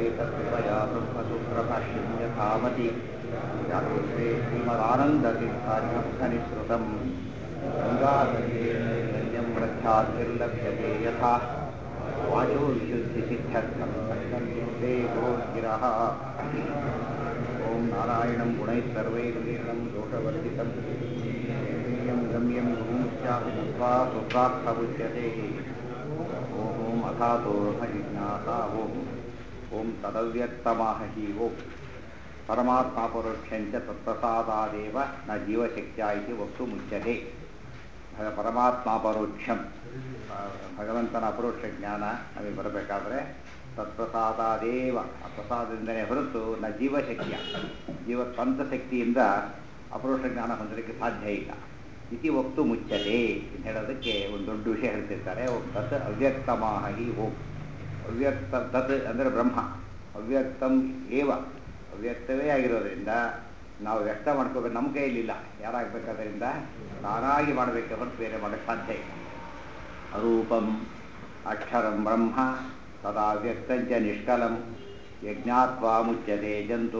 तत्कृपया ब्रह्मसूत्रभाष्यं यथामति व्याकृष्टे श्रीमदानन्दतीर्थाख्यनिःसृतम् गङ्गाधन्यं प्रख्यातिर्लभ्यते यथा वाचो विशुद्धिसिद्ध्यर्थं सङ्कल्पे गुरोर्गिरः ॐ नारायणं गुणैः सर्वैर्वीर्णं दोषवर्जितं देवीयं गम्यं गुरुंश्चापि नत्वा सुप्रार्थमुच्यते ॐ अथातो जिज्ञासा ॐ ॐ तदव्यक्तमाहहि ॐ ಪರಮಾತ್ಮಾಪರೋಕ್ಷಂಚ ತತ್ಪ್ರಸಾದಾದೇವ ನ ಜೀವಶಕ್ತ್ಯ ಇತಿ ವಕ್ತುಮುಚ್ಯತೆ ಭಗ ಪರಮಾತ್ಮಾಪರೋಕ್ಷಂ ಭಗವಂತನ ಅಪರೋಕ್ಷ ಜ್ಞಾನ ನಮಗೆ ಬರಬೇಕಾದ್ರೆ ತತ್ಪ್ರಸಾದಾದೇವ ಆ ಪ್ರಸಾದದಿಂದಲೇ ಹೊರತು ನ ಜೀವಶಕ್ತಿಯ ಜೀವ ಸ್ವಂತ ಶಕ್ತಿಯಿಂದ ಅಪರೋಕ್ಷ ಜ್ಞಾನ ಹೊಂದಲಿಕ್ಕೆ ಸಾಧ್ಯ ಇಲ್ಲ ಇತಿ ವಕ್ತು ಮುಚ್ಚತೆ ಅಂತ ಹೇಳೋದಕ್ಕೆ ಒಂದು ದೊಡ್ಡ ವಿಷಯ ಹೇಳ್ತಿರ್ತಾರೆ ಓಂ ತತ್ ಅವ್ಯಕ್ತಮಾಹಿ ಓಂ ಅವ್ಯಕ್ತ ತತ್ ಅಂದರೆ ಬ್ರಹ್ಮ ಅವ್ಯಕ್ತಂ ಏವ ಅವ್ಯಕ್ತವೇ ಆಗಿರೋದ್ರಿಂದ ನಾವು ವ್ಯಕ್ತ ಮಾಡ್ಕೋಬೇಕು ನಮ್ಮ ಕೈಯಲ್ಲಿಲ್ಲ ಯಾರಾಗಬೇಕಾದ್ರಿಂದ ತಾನಾಗಿ ಮಾಡಬೇಕು ಹೊರತು ಬೇರೆ ಮಾಡೋಕ್ಕೆ ಸಾಧ್ಯ ಇಲ್ಲ ಅರೂಪಂ ಅಕ್ಷರಂ ಬ್ರಹ್ಮ ತದಾ ವ್ಯಕ್ತಂಚ ನಿಷ್ಕಲಂ ಯಜ್ಞಾತ್ವಾ ಮುಚ್ಯತೆ ಜಂತು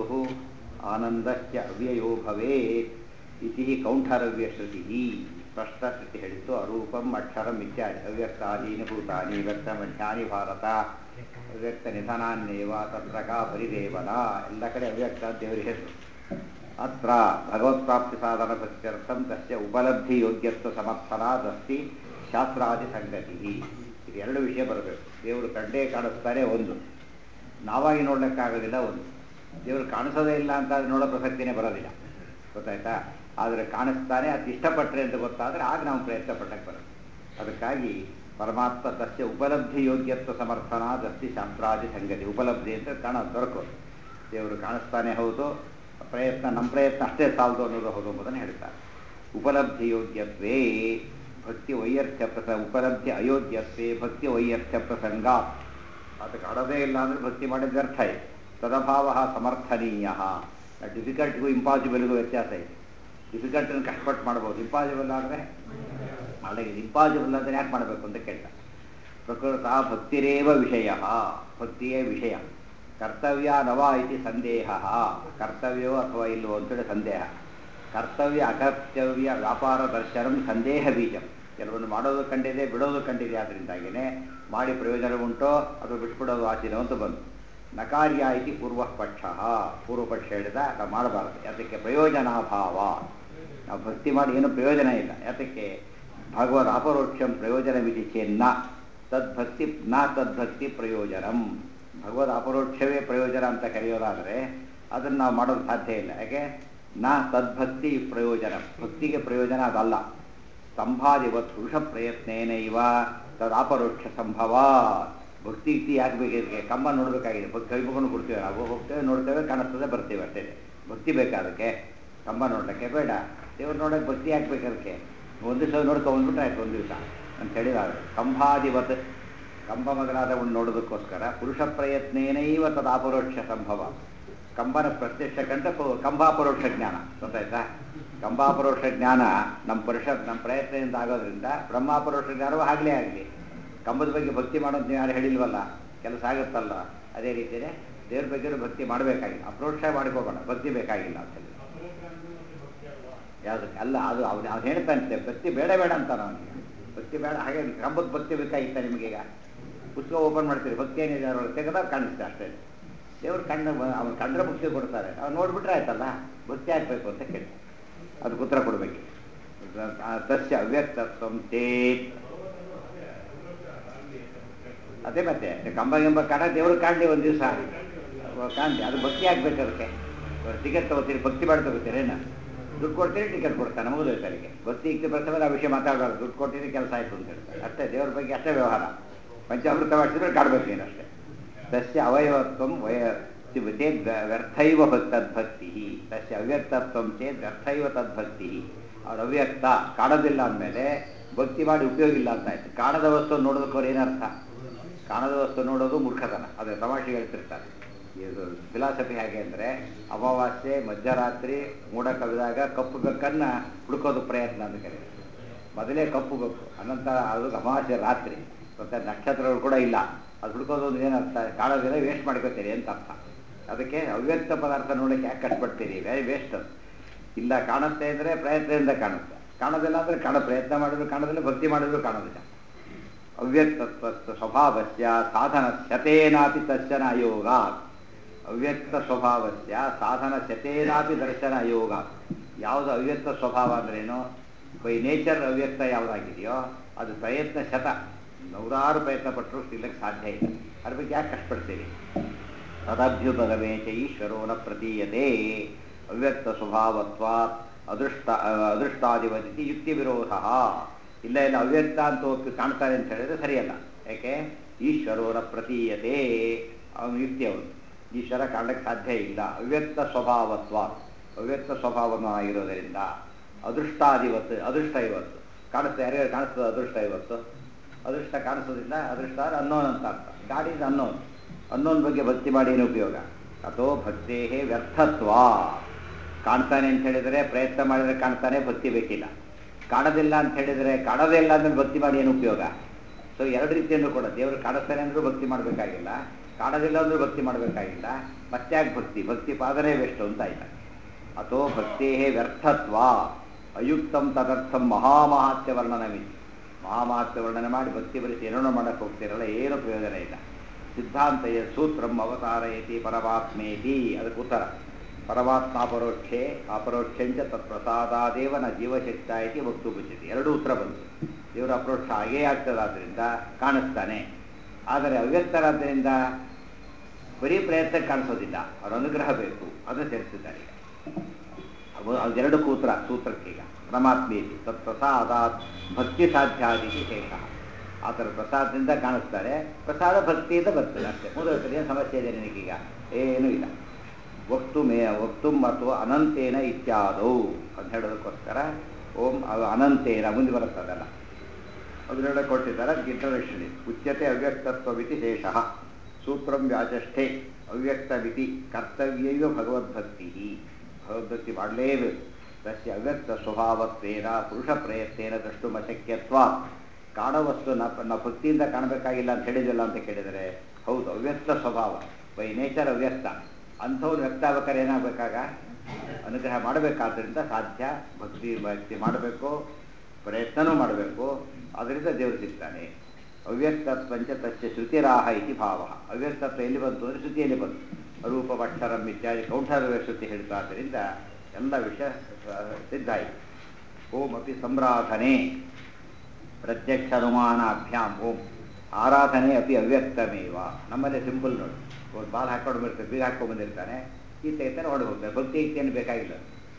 ಆನಂದಶ್ಚ ಅವ್ಯಯೋ ಭವೇತ್ ಇತಿ ಕೌಂಠರವ್ಯಶ್ರುತಿ ಸ್ಪಷ್ಟ ಶ್ರುತಿ ಹೇಳಿತ್ತು ಅರೂಪಂ ಅಕ್ಷರಂ ಇತ್ಯಾದಿ ಅವ್ಯಕ್ತಾದೀನಿ ಭೂತಾನಿ ವ್ಯಕ್ತಮಧ್ಯಾನಿ ಭಾರತ ಅವ್ಯಕ್ತ ನಿಧನಾನ್ನೇವ ತತ್ರ ಕಾ ಪರಿದೇವನ ಎಲ್ಲ ಕಡೆ ಅವ್ಯಕ್ತ ದೇವರಿಗೆ ಹೆಸರು ಅತ್ರ ಭಗವತ್ಪ್ರಾಪ್ತಿ ಸಾಧನ ಭಕ್ತ್ಯರ್ಥಂ ತಸ್ಯ ಉಪಲಬ್ಧಿ ಯೋಗ್ಯತ್ವ ಸಮರ್ಥನಾದಸ್ತಿ ಶಾಸ್ತ್ರಾದಿ ಸಂಗತಿ ಇದು ಎರಡು ವಿಷಯ ಬರಬೇಕು ದೇವರು ಕಂಡೇ ಕಾಣಿಸ್ತಾರೆ ಒಂದು ನಾವಾಗಿ ನೋಡ್ಲಿಕ್ಕಾಗೋದಿಲ್ಲ ಒಂದು ದೇವರು ಕಾಣಿಸೋದೇ ಇಲ್ಲ ಅಂತ ನೋಡೋ ಪ್ರಸಕ್ತಿನೇ ಬರೋದಿಲ್ಲ ಗೊತ್ತಾಯ್ತಾ ಆದರೆ ಕಾಣಿಸ್ತಾನೆ ಅದು ಇಷ್ಟಪಟ್ಟರೆ ಅಂತ ಗೊತ್ತಾದರೆ ಆಗ ನಾವು ಪ್ರಯತ್ನ ಪಟ್ಟಕ್ಕೆ ಬರೋದು ಅದಕ್ಕಾಗಿ ಪರಮಾತ್ಮ ತಸ್ಯ ಉಪಲಬ್ಧಿ ಯೋಗ್ಯತ್ವ ಸಮರ್ಥನಾದಸ್ತಿ ಶಾಸ್ತ್ರಾದಿ ಸಂಗತಿ ಉಪಲಬ್ಧಿ ಅಂತ ಕಾಣ ದೊರಕೋದು ದೇವರು ಕಾಣಿಸ್ತಾನೆ ಹೌದು ಪ್ರಯತ್ನ ನಮ್ಮ ಪ್ರಯತ್ನ ಅಷ್ಟೇ ಸಾಲದು ಅನ್ನೋದು ಹೌದು ಎಂಬುದನ್ನು ಹೇಳ್ತಾರೆ ಉಪಲಬ್ಧಿ ಯೋಗ್ಯತ್ವೇ ಭಕ್ತಿ ವೈಯರ್ಥ್ಯ ಪ್ರಸ ಉಪಲಬ್ಧಿ ಅಯೋಗ್ಯತ್ವೇ ಭಕ್ತಿ ವೈಯರ್ಥ್ಯ ಪ್ರಸಂಗ ಅದು ಕಾಣೋದೇ ಇಲ್ಲ ಅಂದರೆ ಭಕ್ತಿ ಮಾಡಿದ ವ್ಯರ್ಥ ಇದೆ ತದಭಾವ ಸಮರ್ಥನೀಯ ಡಿಫಿಕಲ್ಟ್ಗೂ ಇಂಪಾಸಿಬಲ್ಗೂ ವ್ಯತ್ಯಾಸ ಇದೆ ಡಿಫಿಕಲ್ಟನ್ನು ಕಷ್ಟಪಟ್ಟು ಮಾಡ್ಬೋದು ಇಂಪಾಸಿಬಲ್ ಆದರೆ ಮಾಡಲಿ ಇಂಪಾಸಿಬಲ್ ಅಂದರೆ ಯಾಕೆ ಮಾಡಬೇಕು ಅಂತ ಕೇಳ್ತಾರೆ ಪ್ರಕೃತ ಭಕ್ತಿರೇವ ವಿಷಯ ಭಕ್ತಿಯೇ ವಿಷಯ ಕರ್ತವ್ಯ ನವ ಇತಿ ಸಂದೇಹ ಕರ್ತವ್ಯವೋ ಅಥವಾ ಇಲ್ಲವೋ ಅಂತೇಳಿ ಸಂದೇಹ ಕರ್ತವ್ಯ ಅಕರ್ತವ್ಯ ವ್ಯಾಪಾರ ದರ್ಶನಂ ಸಂದೇಹ ಬೀಜಂ ಕೆಲವೊಂದು ಮಾಡೋದು ಕಂಡಿದೆ ಬಿಡೋದು ಕಂಡಿದೆ ಆದ್ದರಿಂದಾಗಿಯೇ ಮಾಡಿ ಪ್ರಯೋಜನ ಉಂಟೋ ಅಥವಾ ಬಿಟ್ಬಿಡೋದು ಆಚೀನೋ ಅಂತ ಬಂತು ನಕಾರ್ಯ ಇತಿ ಪೂರ್ವ ಪಕ್ಷ ಪೂರ್ವ ಪಕ್ಷ ಹೇಳಿದ ನಾವು ಮಾಡಬಾರದು ಯಾತಕ್ಕೆ ಪ್ರಯೋಜನಾಭಾವ ನಾವು ಭಕ್ತಿ ಮಾಡಿ ಏನು ಪ್ರಯೋಜನ ಇಲ್ಲ ಯಾತಕ್ಕೆ ಭಗವದ್ ಅಪರೋಕ್ಷಂ ಪ್ರಯೋಜನವಿತಿ ಚೆನ್ನ ತದ್ಭಕ್ತಿ ನ ತದ್ಭಕ್ತಿ ಪ್ರಯೋಜನಂ ಭಗವದ್ ಅಪರೋಕ್ಷವೇ ಪ್ರಯೋಜನ ಅಂತ ಕರೆಯೋದಾದರೆ ಅದನ್ನು ನಾವು ಮಾಡೋದು ಸಾಧ್ಯ ಇಲ್ಲ ಯಾಕೆ ನ ತದ್ಭಕ್ತಿ ಪ್ರಯೋಜನ ಭಕ್ತಿಗೆ ಪ್ರಯೋಜನ ಅದಲ್ಲ ಸ್ತಂಭಾದಿವತ್ ಪುರುಷ ಪ್ರಯತ್ನೇನೈವ ತದಾಪರೋಕ್ಷ ಸಂಭವ ಭಕ್ತಿ ಇತಿ ಯಾಕೆ ಬೇಕಿದೆ ಕಂಬ ನೋಡಬೇಕಾಗಿದೆ ಭಕ್ತಿ ಕೈ ಮುಖಂಡು ಕೊಡ್ತೇವೆ ನಾವು ಹೋಗ್ತೇವೆ ನೋಡ್ತೇವೆ ಕಾಣಿಸ್ತದೆ ಬರ್ತೇವೆ ಅಷ್ಟೇ ಭಕ್ತಿ ಬೇಕಾದಕ್ಕೆ ಕಂಬ ನೋಡಲಿಕ್ಕೆ ಬೇಡ ದೇವ್ರು ನೋಡೋಕೆ ಭಕ್ತಿ ಹಾಕ್ಬೇಕು ಅದಕ್ಕೆ ಒಂದು ದಿವಸ ನೋಡ್ಕೊಂಡ್ಬಿಟ್ರೆ ಆಯ್ತು ಒಂದು ದಿವಸ ಅಂತ ಹೇಳಿದಾದ್ರೆ ಕಂಬಾದಿವತ್ ಕಂಬ ಮೊದಲಾದವನ್ನು ನೋಡೋದಕ್ಕೋಸ್ಕರ ಪುರುಷ ಪ್ರಯತ್ನೇನೈವ ತದಾಪರೋಕ್ಷ ಸಂಭವ ಕಂಬನ ಪ್ರತ್ಯಕ್ಷ ಕಂಡ ಕಂಬಾಪರೋಕ್ಷ ಜ್ಞಾನ ಗೊತ್ತಾಯ್ತಾ ಕಂಬಾಪರೋಕ್ಷ ಜ್ಞಾನ ನಮ್ಮ ಪುರುಷ ನಮ್ಮ ಪ್ರಯತ್ನದಿಂದ ಆಗೋದ್ರಿಂದ ಬ್ರಹ್ಮಾಪರೋಕ್ಷ ಜ್ಞಾನವೂ ಆಗಲೇ ಆಗಲಿ ಕಂಬದ ಬಗ್ಗೆ ಭಕ್ತಿ ಮಾಡೋದು ಯಾರು ಹೇಳಿಲ್ವಲ್ಲ ಕೆಲಸ ಆಗುತ್ತಲ್ಲ ಅದೇ ರೀತಿಯೇ ದೇವ್ರ ಬಗ್ಗೆ ಭಕ್ತಿ ಮಾಡಬೇಕಾಗಿಲ್ಲ ಅಪ್ರೋಕ್ಷ ಮಾಡ್ಕೋಬೇಡ ಭಕ್ತಿ ಬೇಕಾಗಿಲ್ಲ ಅಂತ ಹೇಳಿ ಯಾವುದಕ್ಕೆ ಅಲ್ಲ ಅದು ಅವ್ನು ಅವ್ನು ಹೇಳ್ತಾನೆ ಭಕ್ತಿ ಬೇಡ ಬೇಡ ಅಂತಾನೆ ಅವನಿಗೆ ಭಕ್ತಿ ಬೇಡ ಹಾಗೆ ಕಂಬದ ಭಕ್ತಿ ಬೇಕಾಗಿತ್ತ ನಿಮಗೀಗ ಪುಸ್ತಕ ಓಪನ್ ಮಾಡ್ತೀರಿ ಭಕ್ತಿ ಏನಿದೆ ಅವ್ರು ತೆಗೆದಾಗ ಕಾಣಿಸುತ್ತೆ ಅಷ್ಟೇ ದೇವ್ರು ಕಣ್ಣು ಅವ್ನು ಕಂಡ್ರೆ ಭಕ್ತಿ ಕೊಡ್ತಾರೆ ಅವ್ನು ನೋಡ್ಬಿಟ್ರೆ ಆಯ್ತಲ್ಲ ಭಕ್ತಿ ಆಗಬೇಕು ಅಂತ ಕೇಳಿ ಅದಕ್ಕೆ ಉತ್ತರ ಕೊಡಬೇಕು ತಸ್ಯ ಅವ್ಯಕ್ತತ್ವ ಚೇತ್ ಅದೇ ಮತ್ತೆ ಕಂಬ ಗಿಂಬ ಕಾಣ ದೇವ್ರು ಕಾಣಲಿ ಒಂದು ದಿವಸ ಕಾಣಲಿ ಅದು ಭಕ್ತಿ ಆಗ್ಬೇಕು ಅದಕ್ಕೆ ಟಿಕೆಟ್ ತಗೋತೀರಿ ಭಕ್ತಿ ಮಾಡಿ ತಗೋತೀರೇನು ದುಡ್ಡು ಕೊಡ್ತೀರಿ ಟಿಕೆಟ್ ಕೊಡ್ತಾನೆ ಮುಗಿದೋಯ್ತು ಅಲ್ಲಿಗೆ ಭಕ್ತಿ ಇಕ್ಕೆ ಬರ್ತವೆ ಆ ವಿಷಯ ಮಾತಾಡಬಾರ್ದು ದುಡ್ಡು ಕೊಟ್ಟಿದ್ರೆ ಕೆಲಸ ಆಯಿತು ಅಂತ ಹೇಳ್ತಾರೆ ಅಷ್ಟೇ ದೇವ್ರ ಬಗ್ಗೆ ಅಷ್ಟೇ ವ್ಯವಹಾರ ಪಂಚಾಮೃತ ಮಾಡಿಸಿದ್ರೆ ಕಾಡ್ಬೇಕು ನೀನು ಅಷ್ಟೇ ತಸ್ಯ ಅವಯವತ್ವ ವಯ ಚೇದ್ ವ್ಯರ್ಥೈವ ತದ್ಭಕ್ತಿ ತಸ್ಯ ಅವ್ಯಕ್ತತ್ವ ಚೇದ್ ವ್ಯರ್ಥೈವ ತದ್ಭಕ್ತಿ ಅವ್ರು ಅವ್ಯಕ್ತ ಕಾಣೋದಿಲ್ಲ ಅಂದಮೇಲೆ ಭಕ್ತಿ ಮಾಡಿ ಉಪಯೋಗ ಇಲ್ಲ ಅಂತ ಆಯ್ತು ಕಾಣದ ವಸ್ತು ನೋಡೋದಕ್ಕೆ ಏನರ್ಥ ಕಾಣದ ವಸ್ತು ನೋಡೋದು ಮೂರ್ಖತನ ಅದೇ ತಮಾಷೆ ಹೇಳ್ತಿರ್ತಾರೆ ಇದು ಫಿಲಾಸಫಿ ಹೇಗೆ ಅಂದರೆ ಅಮಾವಾಸ್ಯೆ ಮಧ್ಯರಾತ್ರಿ ಮೋಡ ಕವಿದಾಗ ಕಪ್ಪು ಬೆಕ್ಕನ್ನು ಹುಡುಕೋದು ಪ್ರಯತ್ನ ಅಂತ ಕರೀತಾರೆ ಮೊದಲೇ ಕಪ್ಪು ಬೆಕ್ಕು ಅನಂತರ ಅದು ಅಮಾವಾಸ್ಯೆ ರಾತ್ರಿ ಮತ್ತು ನಕ್ಷತ್ರಗಳು ಕೂಡ ಇಲ್ಲ ಅದು ಹುಡ್ಕೋದು ಒಂದು ಏನರ್ಥ ಕಾಣೋದಿಲ್ಲ ವೇಸ್ಟ್ ಮಾಡ್ಕೋತೀರಿ ಅಂತ ಅರ್ಥ ಅದಕ್ಕೆ ಅವ್ಯಕ್ತ ಪದಾರ್ಥ ನೋಡೋಕ್ಕೆ ಯಾಕೆ ಕಷ್ಟಪಡ್ತೀರಿ ವೆರಿ ವೇಸ್ಟ್ ಅದು ಇಲ್ಲ ಕಾಣುತ್ತೆ ಅಂದರೆ ಪ್ರಯತ್ನದಿಂದ ಕಾಣುತ್ತೆ ಕಾಣೋದಿಲ್ಲ ಅಂದರೆ ಕಾಣೋ ಪ್ರಯತ್ನ ಮಾಡಿದ್ರು ಕಾಣೋದಿಲ್ಲ ಭಕ್ತಿ ಮಾಡಿದ್ರು ಕಾಣೋದಿಲ್ಲ ಅವ್ಯಕ್ತತ್ವ ಸ್ವಭಾವಸ್ಯ ಸಾಧನ ಶತೇನಾಪಿ ದರ್ಶನ ಅಯೋಗ ಅವ್ಯಕ್ತ ಸ್ವಭಾವಸ್ಯ ಸಾಧನ ಶತೇನಾಪಿ ದರ್ಶನ ಅಯೋಗ ಯಾವುದು ಅವ್ಯಕ್ತ ಸ್ವಭಾವ ಅಂದ್ರೇನು ಬೈ ನೇಚರ್ ಅವ್ಯಕ್ತ ಯಾವುದಾಗಿದೆಯೋ ಅದು ಪ್ರಯತ್ನ ಶತ ನೂರಾರು ಪ್ರಯತ್ನ ಪಟ್ಟರು ಸಿಗ್ಲಿಕ್ಕೆ ಸಾಧ್ಯ ಇಲ್ಲ ಅದ್ರ ಬಗ್ಗೆ ಯಾಕೆ ಕಷ್ಟಪಡ್ತೀವಿ ತದಭ್ಯುಪಗಮೇ ಚ ಈಶ್ವರೋ ನ ಪ್ರತೀಯತೆ ಅವ್ಯಕ್ತ ಸ್ವಭಾವತ್ವ ಅದೃಷ್ಟ ಅದೃಷ್ಟಾಧಿಪತಿ ಯುಕ್ತಿ ವಿರೋಧ ಇಲ್ಲ ಇಲ್ಲ ಅವ್ಯಕ್ತ ಅಂತ ಒಪ್ಪಿ ಕಾಣ್ತಾರೆ ಅಂತ ಹೇಳಿದ್ರೆ ಸರಿಯಲ್ಲ ಯಾಕೆ ಈಶ್ವರೋನ ಪ್ರತೀಯತೆ ಅವನು ಯುಕ್ತಿ ಅವನು ಈಶ್ವರ ಕಾಣಲಿಕ್ಕೆ ಸಾಧ್ಯ ಇಲ್ಲ ಅವ್ಯಕ್ತ ಸ್ವಭಾವತ್ವ ಅವ್ಯಕ್ತ ಸ್ವಭಾವನ ಆಗಿರೋದರಿಂದ ಅದೃಷ್ಟಾಧಿವತ್ತು ಅದೃಷ್ಟ ಇವತ್ತು ಕಾಣಿಸ್ತಾ ಯಾರ್ಯಾರು ಕಾಣಿಸ್ತದೆ ಅದೃಷ್ಟ ಇವತ್ತು ಅದೃಷ್ಟ ಕಾಣಿಸೋದಿಲ್ಲ ಅದೃಷ್ಟ ಅನ್ನೋನ್ ಅಂತ ಅರ್ಥ ಗಾಡಿ ಇದು ಅನ್ನೋನ್ ಅನ್ನೋನ್ ಬಗ್ಗೆ ಭಕ್ತಿ ಮಾಡಿ ಏನು ಉಪಯೋಗ ಅಥೋ ಭಕ್ತೇ ವ್ಯರ್ಥತ್ವ ಕಾಣ್ತಾನೆ ಅಂತ ಹೇಳಿದರೆ ಪ್ರಯತ್ನ ಮಾಡಿದರೆ ಕಾಣ್ತಾನೆ ಭಕ್ತಿ ಬೇಕಿಲ್ಲ ಕಾಣೋದಿಲ್ಲ ಅಂತ ಹೇಳಿದರೆ ಕಾಣೋದೇ ಇಲ್ಲ ಅಂದ್ರೆ ಭಕ್ತಿ ಮಾಡಿ ಏನು ಉಪಯೋಗ ಸೊ ಎರಡು ರೀತಿಯನ್ನು ಕೂಡ ದೇವರು ಕಾಣಿಸ್ತಾನೆ ಅಂದರೂ ಭಕ್ತಿ ಮಾಡಬೇಕಾಗಿಲ್ಲ ಕಾಣೋದಿಲ್ಲ ಅಂದರೂ ಭಕ್ತಿ ಮಾಡಬೇಕಾಗಿಲ್ಲ ಮತ್ತ್ಯಾಕೆ ಭಕ್ತಿ ಭಕ್ತಿ ಪಾದನೇ ಬೆಸ್ಟ್ ಅಂತ ಆಯ್ತಾ ಅಥೋ ಭಕ್ತೇ ವ್ಯರ್ಥತ್ವ ಅಯುಕ್ತಂ ತದರ್ಥಂ ಮಹಾಮಹಾತ್ಯ ವರ್ಣನವಿದೆ ಮಹಾಮಹಾತ್ಯ ವರ್ಣನೆ ಮಾಡಿ ಭಕ್ತಿ ಬರಿಸಿ ಏನೋ ಮಾಡಕ್ಕೆ ಹೋಗ್ತಿರಲ್ಲ ಏನು ಪ್ರಯೋಜನ ಇಲ್ಲ ಸಿದ್ಧಾಂತಯ ಸೂತ್ರಂ ಅವತಾರಯತಿ ಪರಮಾತ್ಮೇತಿ ಅದಕ್ಕೆ ಉತ್ತರ ಪರಮಾತ್ಮ ಅಪರೋಕ್ಷೆ ಅಪರೋಕ್ಷಂಚ ತತ್ಪ್ರಸಾದಾದೇವ ನ ಜೀವಶಕ್ತ ಇತಿ ವಕ್ತು ಬುದ್ಧಿ ಎರಡೂ ಉತ್ತರ ಬಂತು ದೇವರ ಅಪರೋಕ್ಷ ಹಾಗೇ ಆಗ್ತದಾದ್ರಿಂದ ಕಾಣಿಸ್ತಾನೆ ಆದರೆ ಅವ್ಯಕ್ತರಾದ್ದರಿಂದ ಬರೀ ಪ್ರಯತ್ನ ಕಾಣಿಸೋದಿಲ್ಲ ಅವರ ಅನುಗ್ರಹ ಬೇಕು ಅದನ್ನು ಸೇರಿಸಿದ್ದಾರೆ ಈಗ ಅವು ಅದೆರಡಕ್ಕೂ ಉತ್ತರ ಸೂತ್ರಕ್ಕೀಗ ಪರಮಾತ್ಮೇತಿ ತತ್ಪ್ರಸಾದಾತ್ ಭಕ್ತಿ ಸಾಧ್ಯಾದಿ ಶೇಷ ಆ ಥರ ಪ್ರಸಾದದಿಂದ ಕಾಣಿಸ್ತಾರೆ ಪ್ರಸಾದ ಭಕ್ತಿಯಿಂದ ಬರ್ತದೆ ಅಷ್ಟೇ ಮೂರರಲ್ಲಿ ಏನು ಸಮಸ್ಯೆ ಇದೆ ನಿನಗೀಗ ಏನೂ ಇಲ್ಲ ವಕ್ತು ಮೇ ವಕ್ತು ಮತ್ತು ಅನಂತೇನ ಇತ್ಯಾದೌ ಅಂತ ಹೇಳೋದಕ್ಕೋಸ್ಕರ ಓಂ ಅದು ಅನಂತೇನ ಮುಂದೆ ಬರುತ್ತದಲ್ಲ ಅದನ್ನೆಲ್ಲ ಕೊಟ್ಟಿದ್ದಾರೆ ಅದಕ್ಕೆ ಇಂಟ್ರಡಕ್ಷನ್ ಇದೆ ಉಚ್ಯತೆ ಅವ್ಯಕ್ತತ್ವವಿತಿ ಶೇಷ ಸೂತ್ರಂ ವ್ಯಾಚಷ್ಠೆ ಅವ್ಯಕ್ತವಿತಿ ಕರ್ತವ್ಯೈವ ಭಗವದ್ಭಕ್ತಿ ಭಗವದ್ಭಕ್ತಿ ಮಾಡಲೇಬೇಕು ತಸ್ಯ ಅವ್ಯಕ್ತ ಸ್ವಭಾವತ್ವೇನ ಪುರುಷ ಪ್ರಯತ್ನೇನ ದ್ರಷ್ಟುಮಶಕ್ಯತ್ವ ಕಾಣೋ ವಸ್ತು ನ ನಾವು ಭಕ್ತಿಯಿಂದ ಕಾಣಬೇಕಾಗಿಲ್ಲ ಅಂತ ಹೇಳಿದಿಲ್ಲ ಅಂತ ಕೇಳಿದರೆ ಹೌದು ಅವ್ಯಕ್ತ ಸ್ವಭಾವ ಬೈ ನೇಚರ್ ಅವ್ಯಕ್ತ ಅಂಥವ್ರು ವ್ಯಕ್ತ ಆಗ್ಬೇಕಾದ್ರೆ ಏನಾಗಬೇಕಾಗ ಅನುಗ್ರಹ ಮಾಡಬೇಕಾದ್ರಿಂದ ಸಾಧ್ಯ ಭಕ್ತಿ ಭಕ್ತಿ ಮಾಡಬೇಕು ಪ್ರಯತ್ನನೂ ಮಾಡಬೇಕು ಅದರಿಂದ ದೇವರು ಸಿಗ್ತಾನೆ ಅವ್ಯಕ್ತತ್ವಂಚ ತಸ್ಯ ಶ್ರುತಿರಾಹ ಇತಿ ಭಾವ ಅವ್ಯಕ್ತತ್ವ ಎಲ್ಲಿ ಬಂತು ಅಂದರೆ ಶ್ರುತಿಯಲ್ಲಿ ಬಂತು ಅರೂಪ ಭಟ್ಟರಂ ಇತ್ಯಾದಿ ಕೌಂಠರ ಶ್ರುತಿ ಹೇಳ್ತಾ ಆದ್ದರಿಂದ ಎಲ್ಲ ವಿಷಯ ಸಿದ್ಧ ಆಯಿತು ಓಂ ಅಪಿ ಸಂರಾಧನೆ ಪ್ರತ್ಯಕ್ಷ ಅನುಮಾನಾಭ್ಯಾಂ ಓಂ ಆರಾಧನೆ ಅಪಿ ಅವ್ಯಕ್ತಮೇವ ನಮ್ಮಲ್ಲಿ ಸಿಂಪಲ್ ನೋಡಿ ಒಂದು ಬಾಲ್ ಹಾಕೊಂಡು ಬರ್ತಾರೆ ಬೀಗ ಹಾಕೊಂಡು ಬಂದಿರ್ತಾನೆ ಈ ತೆಗಿತಾನೆ ಹೊಡೆದು ಹೋಗ್ತಾರೆ ಭಕ್ತಿ ಏನು ಬೇಕಾಗಿಲ್ಲ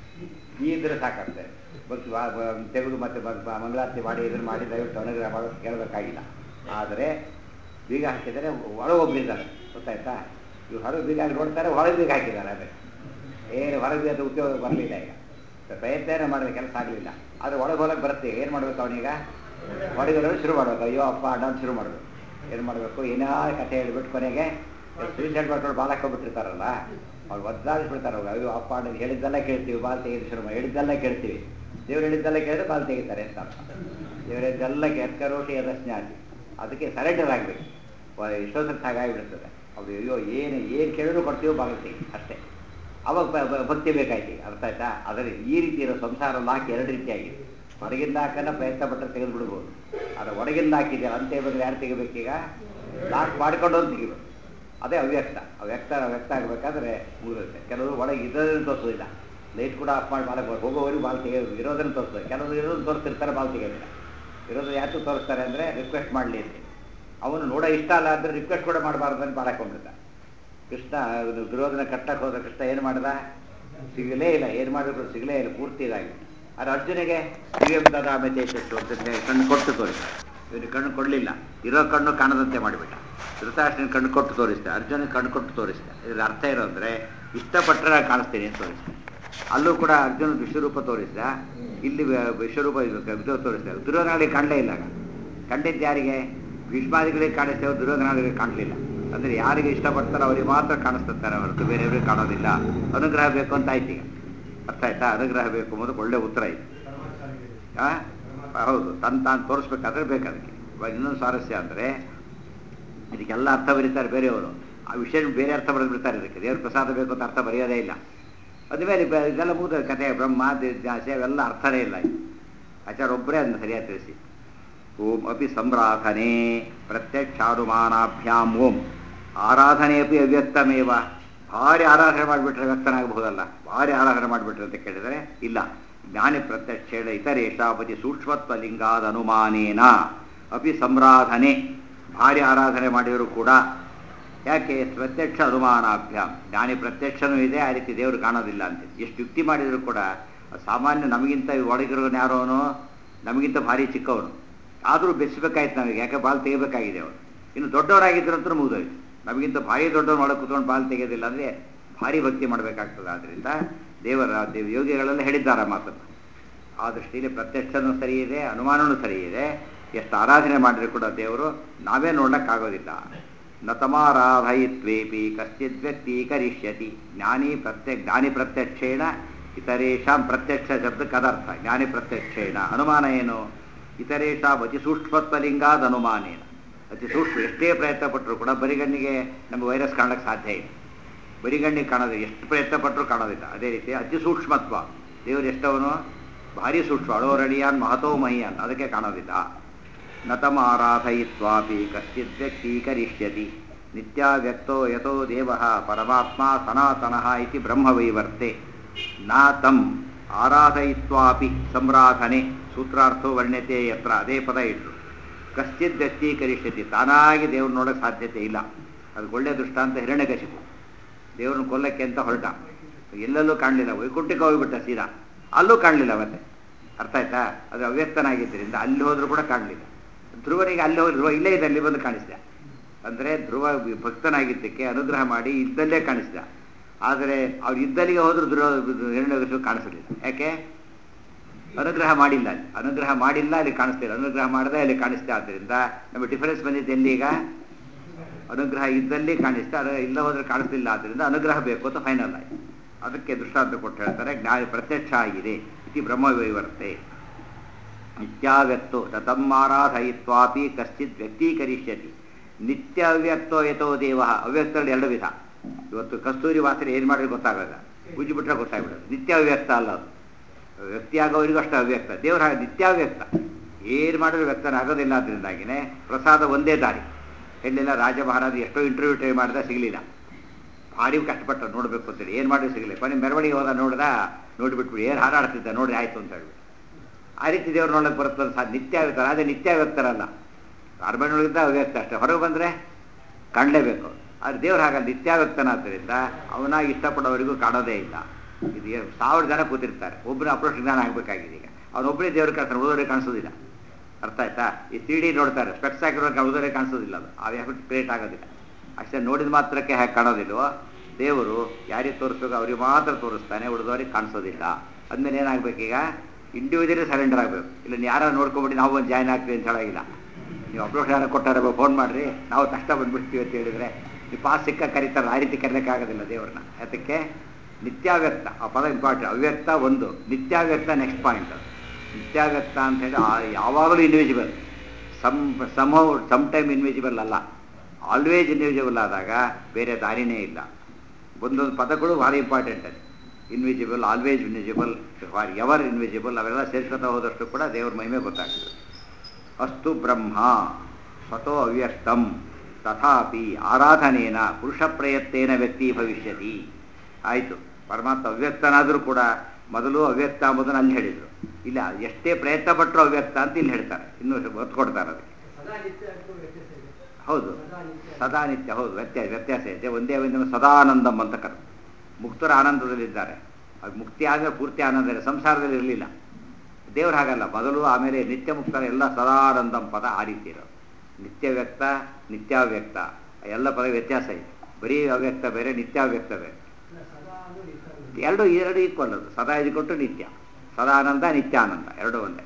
ಈ ಇದ್ರೆ ಸಾಕಂತೆ ಭಕ್ತಿ ವಾ- ಬ- ತೆಗೆದು ಮತ್ತೆ ಬ- ಬ- ಮಂಗಳಾರತಿ ಮಾಡಿ ಇದನ್ನು ಮಾಡಿ ದಯವಿಟ್ಟು ಅನುಗ್ರಹ ಮಾಡೋದು ಕೇಳಬೇಕಾಗಿಲ್ಲ ಆದರೆ ಬೀಗ ಹಾಕಿದರೆ ಒಳಗೆ ಒಬ್ಬರಿದ್ದಾರೆ ಗೊತ್ತಾಯ್ತಾ ಇವ್ರು ಹೊರಗೆ ಬೀಗ ಹಾಕಿ ನೋಡ್ತಾರೆ ಒಳಗೆ ಬೀಗ ಹಾಕಿದ್ದಾರೆ ಅದೇ ಏನು ಹೊರಗೆ ಬೀಗ ಉಪಯೋಗ ಬರಲಿಲ್ಲ ಈಗ ಪ್ರಯತ್ನ ಮಾಡಿದ ಕೆಲಸ ಆಗಲಿಲ್ಲ ಆದರೆ ಒಳಗೆ ಹೊರಗೆ ಬರುತ್ತೆ ಏನು ಮಾಡಬೇಕು ಅವನೀಗ ಒಳಗೆ ಬರೋದು ಶುರು ಮಾಡಬೇಕು ಅಯ್ಯೋ ಅಪ್ಪ ಅಡ್ಡ ಅಂತ ಶುರು ಮಾಡಬೇಕು ಏನು ಮಾಡಬೇಕು ಏನೋ ಕಥೆ ಹೇಳಿಬಿಟ್ಟು ಕೊನೆಗೆ ಸೂಸೈಡ್ ಮಾಡ್ಕೊಂಡು ಬಾಲ್ ಹಾಕೊಂಡ್ಬಿಟ್ಟಿರ್ತಾರಲ್ಲ ಅವ್ರು ಒದ್ದಾಡಿಸ್ಬಿಡ್ತಾರೆ ಅವ್ರು ಅಯ್ಯೋ ಅಪ್ಪ ಅಣ್ಣ ಹೇಳಿದ್ದೆಲ್ಲ ಕೇಳ್ತೀವಿ ಬಾಲ್ ತೆಗೆದು ಶುರು ಮಾಡಿ ಹೇಳಿದ್ದೆಲ್ಲ ಕೇಳ್ತೀವಿ ದೇವ್ರು ಹೇಳಿದ್ದೆಲ್ಲ ಕೇಳಿದ್ರೆ ಬಾಲ್ ತೆಗಿತಾರೆ ಅಂತ ಅರ್ಥ ದೇವ್ರು ಹೇಳಿದ್ದೆಲ್ಲ ಕೆಕ್ಕರೋಟಿ ಯದಸ್ನಾತಿ ಅದಕ್ಕೆ ಸರೆಂಡರ್ ಆಗಬೇಕು ಎಷ್ಟೋ ಸರ್ತಿ ಹಾಗಾಗಿಬಿಡ್ತದೆ ಅವ್ರು ಅಯ್ಯೋ ಏನು ಏನು ಕೇಳಿದ್ರು ಕೊಡ್ತೀವೋ ಬಾಗಿಲು ತೆಗಿ ಅಷ್ಟೇ ಅವಾಗ ಬ- ಬ- ಭಕ್ತಿ ಬೇಕಾಯ್ತು ಈಗ ಅರ್ಥ ಆಯ್ತಾ ಆದರೆ ಈ ರೀತಿ ಇರೋ ಸಂಸಾರ ಲಾಕ್ ಎರಡು ರೀತಿಯಾಗಿದೆ ಹೊರಗಿಂದ ಹಾಕನ್ನ ಪ್ರಯತ್ನ ಪಟ್ಟರೆ ತೆಗೆದು ಬಿಡ್ಬೋದು ಆದರೆ ಹೊರಗಿಂದ ಹಾಕಿದೆ ಅಂತೆ ಬದಲು ಯಾರು ತೆಗಿಬೇಕೀಗ ಲಾಕ್ ಮಾಡಿಕೊಂಡು ಒಂದು ತೆಗಿಬೇಕು ಅದೇ ಅವ್ಯಕ್ತ ಅವ್ಯಕ್ತ ವ್ಯಕ್ತ ಆಗಬೇಕಾದ್ರೆ ಮುಗಿರುತ್ತೆ ಕೆಲವರು ಒಳಗೆ ಇರೋದನ್ನು ತೋರಿಸೋದಿಲ್ಲ ಲೈಟ್ ಕೂಡ ಆಫ್ ಮಾಡಿ ಬಾಲಕ್ಕೆ ಹೋಗೋವರೆಗೂ ಬಾಲ್ ತೆಗೆಯೋದು ಇರೋದನ್ನು ತೋರಿಸ್ತಾರೆ ಕೆಲವರು ಇರೋದನ್ನು ತೋರಿಸ್ತಿರ್ತಾರೆ ಬಾಲ್ ತೆಗೆಯೋದಿಲ್ಲ ಇರೋದು ಯಾಕೆ ತೋರಿಸ್ತಾರೆ ಅಂದರೆ ರಿಕ್ವೆಸ್ಟ್ ಮಾಡಲಿ ಅಂತ ಅವನು ನೋಡೋ ಇಷ್ಟ ಅಲ್ಲ ಅಂದರೆ ರಿಕ್ವೆಸ್ಟ್ ಕೂಡ ಮಾಡಬಾರ್ದು ಅಂತ ಬಾಳಕ್ಕೆ ಹೋಗ್ಬಿಡ್ತಾನೆ ಕೃಷ್ಣ ಅವ್ನು ದುರ್ಯೋಧನ ಕಟ್ಟಕ್ಕೆ ಹೋದ ಕೃಷ್ಣ ಏನು ಮಾಡ್ದ ಸಿಗಲೇ ಇಲ್ಲ ಏನು ಮಾಡಿದ್ರು ಸಿಗಲೇ ಇಲ್ಲ ಪೂರ್ತಿ ಇದಾಗಿ ಆದರೆ ಅರ್ಜುನಿಗೆ ದಿವ್ಯಂತದ ಆಮೇಲೆ ಎಷ್ಟು ಅಂತ ಕಣ್ಣು ಕೊಟ್ಟು ತೋರಿಸ್ದ ಇವನು ಕಣ್ಣು ಕೊಡಲಿಲ್ಲ ಇರೋ ಕಣ್ಣು ಕಾಣದಂತೆ ಮಾಡಿಬಿಟ್ಟ ಧೃತರಾಷ್ಟ್ರನ ಕಣ್ಣು ಕೊಟ್ಟು ತೋರಿಸ್ದೆ ಅರ್ಜುನ ಕಣ್ಣು ಕೊಟ್ಟು ತೋರಿಸ್ದೆ ಇದ್ರ ಅರ್ಥ ಏನು ಅಂದರೆ ಇಷ್ಟಪಟ್ಟರೆ ನಾನು ಕಾಣಿಸ್ತೀನಿ ಅಂತ ತೋರಿಸ್ದೆ ಅಲ್ಲೂ ಕೂಡ ಅರ್ಜುನ ವಿಶ್ವರೂಪ ತೋರಿಸ್ದ ಇಲ್ಲಿ ವ- ವಿಶ್ವರೂಪ ಇದು ಇದು ತೋರಿಸ್ದ ದುರ್ಯೋಧನಾಳಿಗೆ ಕಾಣಲೇ ಇಲ್ಲ ಆಗ. ಕಂಡಿದ್ದು ಯಾರಿಗೆ ಭೀಷ್ಮಾದಿಗಳಿಗೆ ಕಾಣಿಸ್ತೇವೆ ದುರ್ಯೋಧನಾದಿಗಳಿಗೆ ಕಾಣಲಿಲ್ಲ ಅಂದರೆ ಯಾರಿಗೆ ಇಷ್ಟಪಡ್ತಾರೋ ಅವರಿಗೆ ಮಾತ್ರ ಕಾಣಿಸ್ತಾರೆ ಹೊರತು ಬೇರೆಯವ್ರಿಗೆ ಕಾಣೋದಿಲ್ಲ ಅನುಗ್ರಹ ಬೇಕು ಅಂತ ಆಯ್ತು ಈಗ ಅರ್ಥ ಆಯ್ತಾ ಅನುಗ್ರಹ ಬೇಕು ಅನ್ನೋದು ಒಳ್ಳೆ ಉತ್ತರ ಆಯ್ತು ಆ? ಹೌದು ತನ್ನ ತಾನು ತೋರಿಸ್ಬೇಕಾದ್ರೆ ಬೇಕು ಅದಕ್ಕೆ ಇವಾಗ ಇನ್ನೊಂದು ಸ್ವಾರಸ್ಯ ಅಂದರೆ ಇದಕ್ಕೆಲ್ಲ ಅರ್ಥ ಬರೀತಾರೆ ಬೇರೆಯವರು ಆ ವಿಷಯ ಬೇರೆ ಅರ್ಥ ಬರೆದು ಬಿಡ್ತಾರೆ ಇದಕ್ಕೆ ದೇವ್ರ ಪ್ರಸಾದ ಬೇಕು ಅಂತ ಅರ್ಥ ಬರೆಯೋದೇ ಇಲ್ಲ ಅದುಮೇಲೆ ಬ- ಇದೆಲ್ಲ ಮುಗಿದ ಕಥೆ ಬ್ರಹ್ಮ ದಾಸೆ ಅವೆಲ್ಲ ಅರ್ಥನೇ ಇಲ್ಲ ಇದು. ಆಚಾರ ಒಬ್ಬರೇ ಅದನ್ನು ಸರಿಯಾಗಿ ತಿಳಿಸಿ ಓಂ ಅಪಿ ಸಂರಾಧನೆ ಪ್ರತ್ಯಕ್ಷಾನುಮಾನಾಭ್ಯಾಂ ಓಂ ಆರಾಧನೆ ಅಪಿ ಅವ್ಯಕ್ತಮೇವ ಭಾರಿ ಆರಾಧನೆ ಮಾಡಿಬಿಟ್ರೆ ವ್ಯಕ್ತನಾಗಬಹುದಲ್ಲ ಭಾರಿ ಆರಾಧನೆ ಮಾಡಿಬಿಟ್ರೆ ಅಂತ ಕೇಳಿದರೆ ಇಲ್ಲ ಜ್ಞಾನಿ ಪ್ರತ್ಯಕ್ಷೇಣ ಇತರೇಷಾಪತಿ ಸೂಕ್ಷ್ಮತ್ವ ಲಿಂಗಾದ ಅನುಮಾನೇನ ಅಪಿ ಸಂರಾಧನೆ ಭಾರಿ ಆರಾಧನೆ ಮಾಡಿದರೂ ಕೂಡ ಯಾಕೆ ಪ್ರತ್ಯಕ್ಷ ಅನುಮಾನಾಭ್ಯಾಮ್ ಜ್ಞಾನಿ ಪ್ರತ್ಯಕ್ಷನೂ ಇದೆ ಆ ರೀತಿ ದೇವರು ಕಾಣೋದಿಲ್ಲ ಅಂತ ಎಷ್ಟು ಯುಕ್ತಿ ಮಾಡಿದರೂ ಕೂಡ ಸಾಮಾನ್ಯ ನಮಗಿಂತ ಒಳಗಿರೋನು ಯಾರೋನು ನಮಗಿಂತ ಭಾರಿ ಚಿಕ್ಕವನು ಆದರೂ ಬೆಚ್ಚಬೇಕಾಯ್ತು ನಮಗೆ ಯಾಕೆ ಬಾಲ್ ತೆಗಿಬೇಕಾಗಿದೆ ಅವನು ಇನ್ನು ದೊಡ್ಡವರಾಗಿದ್ರಂತೂ ಮುಗಿದೋಯ್ತು ನಮಗಿಂತ ಭಾರಿ ದೊಡ್ಡವನು ಒಳಗೆ ಕೂತ್ಕೊಂಡು ಬಾಲ್ ತೆಗೆಯೋದಿಲ್ಲ ಅಂದರೆ ಭಾರಿ ಭಕ್ತಿ ಮಾಡಬೇಕಾಗ್ತದೆ ಆದ್ದರಿಂದ ದೇವರ ದೇವ ಯೋಗಿಗಳೆಲ್ಲ ಹೇಳಿದ್ದಾರೆ ಆ ಮಾತನ್ನು ಆ ದೃಷ್ಟಿಯಲ್ಲಿ ಪ್ರತ್ಯಕ್ಷನೂ ಸರಿ ಇದೆ ಅನುಮಾನನೂ ಸರಿ ಇದೆ ಎಷ್ಟು ಆರಾಧನೆ ಮಾಡಿದ್ರು ಕೂಡ ದೇವರು ನಾವೇ ನೋಡೋಕ್ಕಾಗೋದಿಲ್ಲ ನ ತಮಾರಾಧಯಿತ್ವೇಪಿ ಕಶ್ಚಿದ್ ವ್ಯಕ್ತಿ ಕರಿಷ್ಯತಿ ಜ್ಞಾನಿ ಪ್ರತ್ಯ ಜ್ಞಾನಿ ಪ್ರತ್ಯಕ್ಷೇಣ ಇತರೇಷಾಂ ಪ್ರತ್ಯಕ್ಷ ಶಬ್ದಕ್ಕೆ ಅದರ್ಥ ಜ್ಞಾನಿ ಪ್ರತ್ಯಕ್ಷೇಣ ಅನುಮಾನ ಏನು ಇತರೇಷಾಂ ಅತಿ ಸೂಕ್ಷ್ಮತ್ವಲಿಂಗಾದ ಅನುಮಾನೇನ ಅತಿ ಸೂಕ್ಷ್ಮ ಎಷ್ಟೇ ಪ್ರಯತ್ನ ಪಟ್ಟರು ಕೂಡ ಬರಿಗಣ್ಣಿಗೆ ನಮ್ಮ ವೈರಸ್ ಕಾಣಕ್ಕೆ ಸಾಧ್ಯ ಇಲ್ಲ ಬರಿಗಣ್ಣಿಗೆ ಕಾಣೋದಿಲ್ಲ ಎಷ್ಟು ಪ್ರಯತ್ನ ಪಟ್ಟರೂ ಕಾಣೋದಿಲ್ಲ ಅದೇ ರೀತಿ ಅತಿ ಸೂಕ್ಷ್ಮತ್ವ ದೇವರು ಎಷ್ಟವನು ಭಾರಿ ಸೂಕ್ಷ್ಮ ಅಳೋರಣಿಯಾನ್ ಮಹತೋ ಮಹಿಯಾನ್ ಅದಕ್ಕೆ ಕಾಣೋದಿಲ್ಲ ನತಮಾರಾಧಯಿತ್ವಾಪಿ ಕಶ್ಚಿದ್ ವ್ಯಕ್ತಿ ಕರಿಷ್ಯತಿ ನಿತ್ಯಾವ್ಯಕ್ತೋ ಯಥೋ ದೇವ ಪರಮಾತ್ಮ ಸನಾತನಃ ಇತಿ ಬ್ರಹ್ಮವೈವರ್ತೆ ನ ತಂ ಆರಾಧಯಿತ್ವಾಪಿ ಸಂರಾಧನೆ ಸೂತ್ರಾರ್ಥೋ ವರ್ಣ್ಯತೆ ಯತ್ರ ಅದೇ ಪದ ಇಟ್ಟು ಕಶ್ಚಿದ್ ವ್ಯಕ್ತಿ ಕರಿಷ್ಯತಿ ತಾನಾಗಿ ದೇವ್ರು ನೋಡೋಕ್ಕೆ ಸಾಧ್ಯತೆ ಇಲ್ಲ ಅದು ಒಳ್ಳೆಯ ದೃಷ್ಟಾಂತ ಹಿರಣ್ಯಕಶಿಪು ದೇವ್ರನ್ನ ಕೊಲ್ಲಕ್ಕೆ ಅಂತ ಹೊರಟ ಎಲ್ಲೆಲ್ಲೂ ಕಾಣಲಿಲ್ಲ ವೈಕುಂಠಕ್ಕೆ ಹೋಗ್ಬಿಟ್ಟ ಸೀದಾ ಅಲ್ಲೂ ಕಾಣಲಿಲ್ಲ ಮತ್ತೆ ಅರ್ಥ ಆಯ್ತಾ ಅದು ಅವ್ಯಕ್ತನಾಗಿದ್ದರಿಂದ ಅಲ್ಲಿ ಹೋದ್ರೂ ಕೂಡ ಕಾಣಲಿಲ್ಲ ಧ್ರುವನಿಗೆ ಅಲ್ಲಿ ಹೋಗಿ ಧ್ರುವ ಇಲ್ಲೇ ಇದೆ ಅಲ್ಲಿ ಬಂದು ಕಾಣಿಸಿದ ಅಂದರೆ ಧ್ರುವ ಭಕ್ತನಾಗಿದ್ದಕ್ಕೆ ಅನುಗ್ರಹ ಮಾಡಿ ಇದ್ದಲ್ಲೇ ಕಾಣಿಸಿದ ಆದರೆ ಅವ್ರು ಇದ್ದಲ್ಲಿಗೆ ಹೋದ್ರೂ ಧ್ರುವ ಹಿರಣ್ಯಕಶಿಪು ಕಾಣಿಸಲಿಲ್ಲ ಯಾಕೆ ಅನುಗ್ರಹ ಮಾಡಿಲ್ಲ ಅಲ್ಲಿ ಅನುಗ್ರಹ ಮಾಡಿಲ್ಲ ಅಲ್ಲಿ ಕಾಣಿಸ್ತಿಲ್ಲ ಅನುಗ್ರಹ ಮಾಡದೆ ಅಲ್ಲಿ ಕಾಣಿಸ್ತಾ ಆದ್ದರಿಂದ ನಮಗೆ ಡಿಫರೆನ್ಸ್ ಬಂದಿದ್ದು ಎಲ್ಲಿ ಈಗ ಅನುಗ್ರಹ ಇದ್ದಲ್ಲಿ ಕಾಣಿಸ್ತಾ ಅದು ಇಲ್ಲ ಹೋದ್ರೆ ಕಾಣಿಸ್ತಿಲ್ಲ ಆದ್ದರಿಂದ ಅನುಗ್ರಹ ಬೇಕು ಅಂತ ಫೈನಲ್ ಆಯ್ತು ಅದಕ್ಕೆ ದೃಷ್ಟಾಂತ ಕೊಟ್ಟು ಹೇಳ್ತಾರೆ ಜ್ಞಾನ ಪ್ರತ್ಯಕ್ಷ ಆಗಿದೆ ಇತಿ ಬ್ರಹ್ಮವೈವರ್ತೆ ನಿತ್ಯಾವ್ಯಕ್ತೋ ತಮ್ಮಾರಾಧಯಿತ್ವಾಪಿ ಕಶ್ಚಿತ್ ವ್ಯಕ್ತೀಕರಿಷ್ಯತಿ ನಿತ್ಯ ಅವ್ಯಕ್ತೋ ಯಥೋ ದೇವ ಅವ್ಯಕ್ತರಲ್ಲಿ ಎರಡು ವಿಧ ಇವತ್ತು ಕಸ್ತೂರಿ ವಾಸನೆ ಏನು ಮಾಡಿದ್ರೆ ಗೊತ್ತಾಗೋಲ್ಲ ಉಜ್ಜಿ ಬಿಟ್ರೆ ಗೊತ್ತಾಗ್ಬಿಡೋದು ನಿತ್ಯ ಅವ್ಯಕ್ತ ಅಲ್ಲ ಅದು ವ್ಯಕ್ತಿ ಆಗೋವರಿಗೂ ಅಷ್ಟು ಅವ್ಯಕ್ತ ದೇವರ ಹಾಗೆ ನಿತ್ಯಾವ್ಯಕ್ತ ಏನು ಮಾಡಿದ್ರು ವ್ಯಕ್ತನ ಆಗೋದಿಲ್ಲ ಅದರಿಂದಾಗಿನೇ ಪ್ರಸಾದ ಒಂದೇ ದಾರಿ ಎಲ್ಲಿಲ್ಲ ರಾಜ ಮಹಾರಾಜ ಎಷ್ಟೋ ಇಂಟರ್ವ್ಯೂ ಟ್ರೈ ಮಾಡಿದ ಸಿಗಲಿಲ್ಲ ಭಾರಿ ಕಷ್ಟಪಟ್ಟ ನೋಡಬೇಕು ಅಂತೇಳಿ ಏನು ಮಾಡಿದ್ರು ಸಿಗಲಿಲ್ಲ ಕೊನೆ ಮೆರವಣಿಗೆ ಹೋದ ನೋಡ್ದ ನೋಡಿಬಿಟ್ಬಿಡಿ ಏನು ಹಾರಾಡ್ತಿದ್ದ ನೋಡ್ರಿ ಆಯ್ತು ಅಂತ ಹೇಳ್ಬಿಟ್ಟು ಆ ರೀತಿ ದೇವ್ರು ನೋಡಕ್ಕೆ ಬರುತ್ತೆ ಸಾ ನಿತ್ಯಾವ್ಯಕ್ತ ರಾಜ ನಿತ್ಯಾವ್ಯಕ್ತರಲ್ಲ ಅರಮನೆಯೊಳಗಿಂದ ಅವ್ಯಕ್ತ ಅಷ್ಟೇ ಹೊರಗೆ ಬಂದರೆ ಕಾಣಲೇಬೇಕು ಆದರೆ ದೇವ್ರು ಹಾಗಲ್ಲ ನಿತ್ಯಾವ್ಯಕ್ತನಾದ್ದರಿಂದ ಅವನಾಗಿ ಇಷ್ಟಪಡೋವರಿಗೂ ಕಾಣೋದೇ ಇಲ್ಲ ಇದು ಏನು ಸಾವಿರ ಜನ ಕೂತಿರ್ತಾರೆ ಒಬ್ಬರು ಅಪ್ರೋಚ್ ಜ್ಞಾನ ಆಗಬೇಕಾಗಿದೆ ಈಗ ಅವನೊಬ್ಬರೇ ದೇವ್ರು ಕಾಣಿಸ್ತಾನೆ ಉಳಿದವರಿಗೆ ಕಾಣಿಸೋದಿಲ್ಲ ಅರ್ಥ ಆಯ್ತಾ ಈ ತ್ರೀ ಡಿ ನೋಡ್ತಾರೆ ಸ್ಪೆಕ್ಸ್ ಹಾಕಿರೋಕೆ ಉಳಿದವರಿಗೆ ಕಾಣಿಸೋದಿಲ್ಲ ಅದು ಆ ಎಫೆಕ್ಟ್ ಕ್ರಿಯೇಟ್ ಆಗೋದಿಲ್ಲ ಅಷ್ಟೇ ನೋಡಿದ ಮಾತ್ರಕ್ಕೆ ಹೇಗೆ ಕಾಣೋದಿಲ್ವೋ ದೇವರು ಯಾರಿಗೆ ತೋರಿಸ್ಬೇಕು ಅವ್ರಿಗೆ ಮಾತ್ರ ತೋರಿಸ್ತಾನೆ ಉಳಿದವರಿಗೆ ಕಾಣಿಸೋದಿಲ್ಲ ಅಂದಮೇಲೆ ಏನಾಗಬೇಕೀಗ ಇಂಡಿವಿಜುವಲಿ ಸರೆಂಡರ್ ಆಗಬೇಕು ಇಲ್ಲ ನೀವು ಯಾರು ನೋಡ್ಕೊಂಬಿಟ್ಟು ನಾವು ಒಂದು ಜಾಯ್ನ್ ಆಗ್ತೀವಿ ಅಂತ ಹೇಳೋಗಿಲ್ಲ ನೀವು ಅಪ್ರೋಚ್ ಯಾರು ಕೊಟ್ಟಾರ ಫೋನ್ ಮಾಡಿರಿ ನಾವು ಕಷ್ಟ ಬಂದ್ಬಿಡ್ತೀವಿ ಅಂತ ಹೇಳಿದರೆ ನೀವು ಪಾಸ್ ಸಿಕ್ಕ ಕರೀತಾರೆ ಆ ರೀತಿ ಕರೀಲಿಕ್ಕಾಗೋದಿಲ್ಲ ದೇವ್ರನ್ನ ಅದಕ್ಕೆ ನಿತ್ಯಾವ್ಯಕ್ತ ಆ ಪದ ಇಂಪಾರ್ಟೆಂಟ್ ಅವ್ಯಕ್ತ ಒಂದು ನಿತ್ಯಾವ್ಯಕ್ತ ನೆಕ್ಸ್ಟ್ ಪಾಯಿಂಟ್ ಅದು ನಿತ್ಯಾವ್ಯಕ್ತ ಅಂತ ಹೇಳಿ ಆ- ಯಾವಾಗಲೂ invisible some some some time invisible ಅಲ್ಲ ಆಲ್ವೇಸ್ ಇನ್ವಿಜಿಬಲ್ ಆದಾಗ ಬೇರೆ ದಾರಿನೇ ಇಲ್ಲ ಒಂದೊಂದು ಪದಗಳು ಭಾರಿ ಇಂಪಾರ್ಟೆಂಟ್ ಅದು invisible always invisible forever invisible ಅವೆಲ್ಲ ಸೇರ್ಕೊತಾ ಹೋದಷ್ಟು ಕೂಡ ದೇವ್ರ ಮಹಿಮೆ ಗೊತ್ತಾಗ್ತದೆ ಅಸ್ತು ಬ್ರಹ್ಮ ಸ್ವತೋ ಅವ್ಯಕ್ತಂ ತಥಾಪಿ ಆರಾಧನೇನ ಪುರುಷ ಪ್ರಯತ್ನೇನ ವ್ಯಕ್ತಿ ಭವಿಷ್ಯತಿ ಆಯಿತು ಪರಮಾತ್ಮ ಅವ್ಯಕ್ತನಾದರೂ ಕೂಡ ಮೊದಲು ಅವ್ಯಕ್ತ ಎಂಬುದನ್ನು ಅಲ್ಲಿ ಹೇಳಿದರು ಇಲ್ಲ ಎಷ್ಟೇ ಪ್ರಯತ್ನ ಪಟ್ಟರು ಅವ್ಯಕ್ತ ಅಂತ ಇಲ್ಲಿ ಹೇಳ್ತಾರೆ ಇನ್ನೂ ಒತ್ತು ಕೊಡ್ತಾರೆ ಅದಕ್ಕೆ ಸದಾ ನಿತ್ಯ ಅಂತೂ ವ್ಯತ್ಯಾಸ ಇದೆ ಹೌದು ಸದಾ ನಿತ್ಯ ಸದಾ ನಿತ್ಯ ಹೌದು ವ್ಯತ್ಯಾಸ ವ್ಯತ್ಯಾಸ ಇದೆ ಒಂದೇ ಒಂದು ಸದಾನಂದಂ ಅಂತ ಕರೆ ಮುಕ್ತರ ಆನಂದದಲ್ಲಿದ್ದಾರೆ ಅದು ಮುಕ್ತಿ ಆಗ ಪೂರ್ತಿ ಆನಂದ ಇದೆ ಸಂಸಾರದಲ್ಲಿ ಇರಲಿಲ್ಲ ದೇವ್ರು ಹಾಗಲ್ಲ ಮೊದಲು ಆಮೇಲೆ ನಿತ್ಯ ಮುಕ್ತರ ಎಲ್ಲ ಸದಾನಂದಂ ಪದ ಆ ರೀತಿ ಇರೋದು ನಿತ್ಯ ವ್ಯಕ್ತ ನಿತ್ಯಾವ್ಯಕ್ತ ಎಲ್ಲ ಪದ ವ್ಯತ್ಯಾಸ ಇದೆ ಬರೀ ಅವ್ಯಕ್ತ ಬೇರೆ ನಿತ್ಯಾವ್ಯಕ್ತ ಬೇರೆ ಇಲ್ಲ, ಸದಾ ಅನ್ನೋ ನಿತ್ಯ ಅನ್ನೋ. ಎರಡು ಎರಡು ಈಕ್ವಲ್ ಅದು ಸದಾ ಇದು ಕೊಟ್ಟು ನಿತ್ಯ ಸದಾನಂದ ನಿತ್ಯಾನಂದ ಎರಡು ಒಂದೇ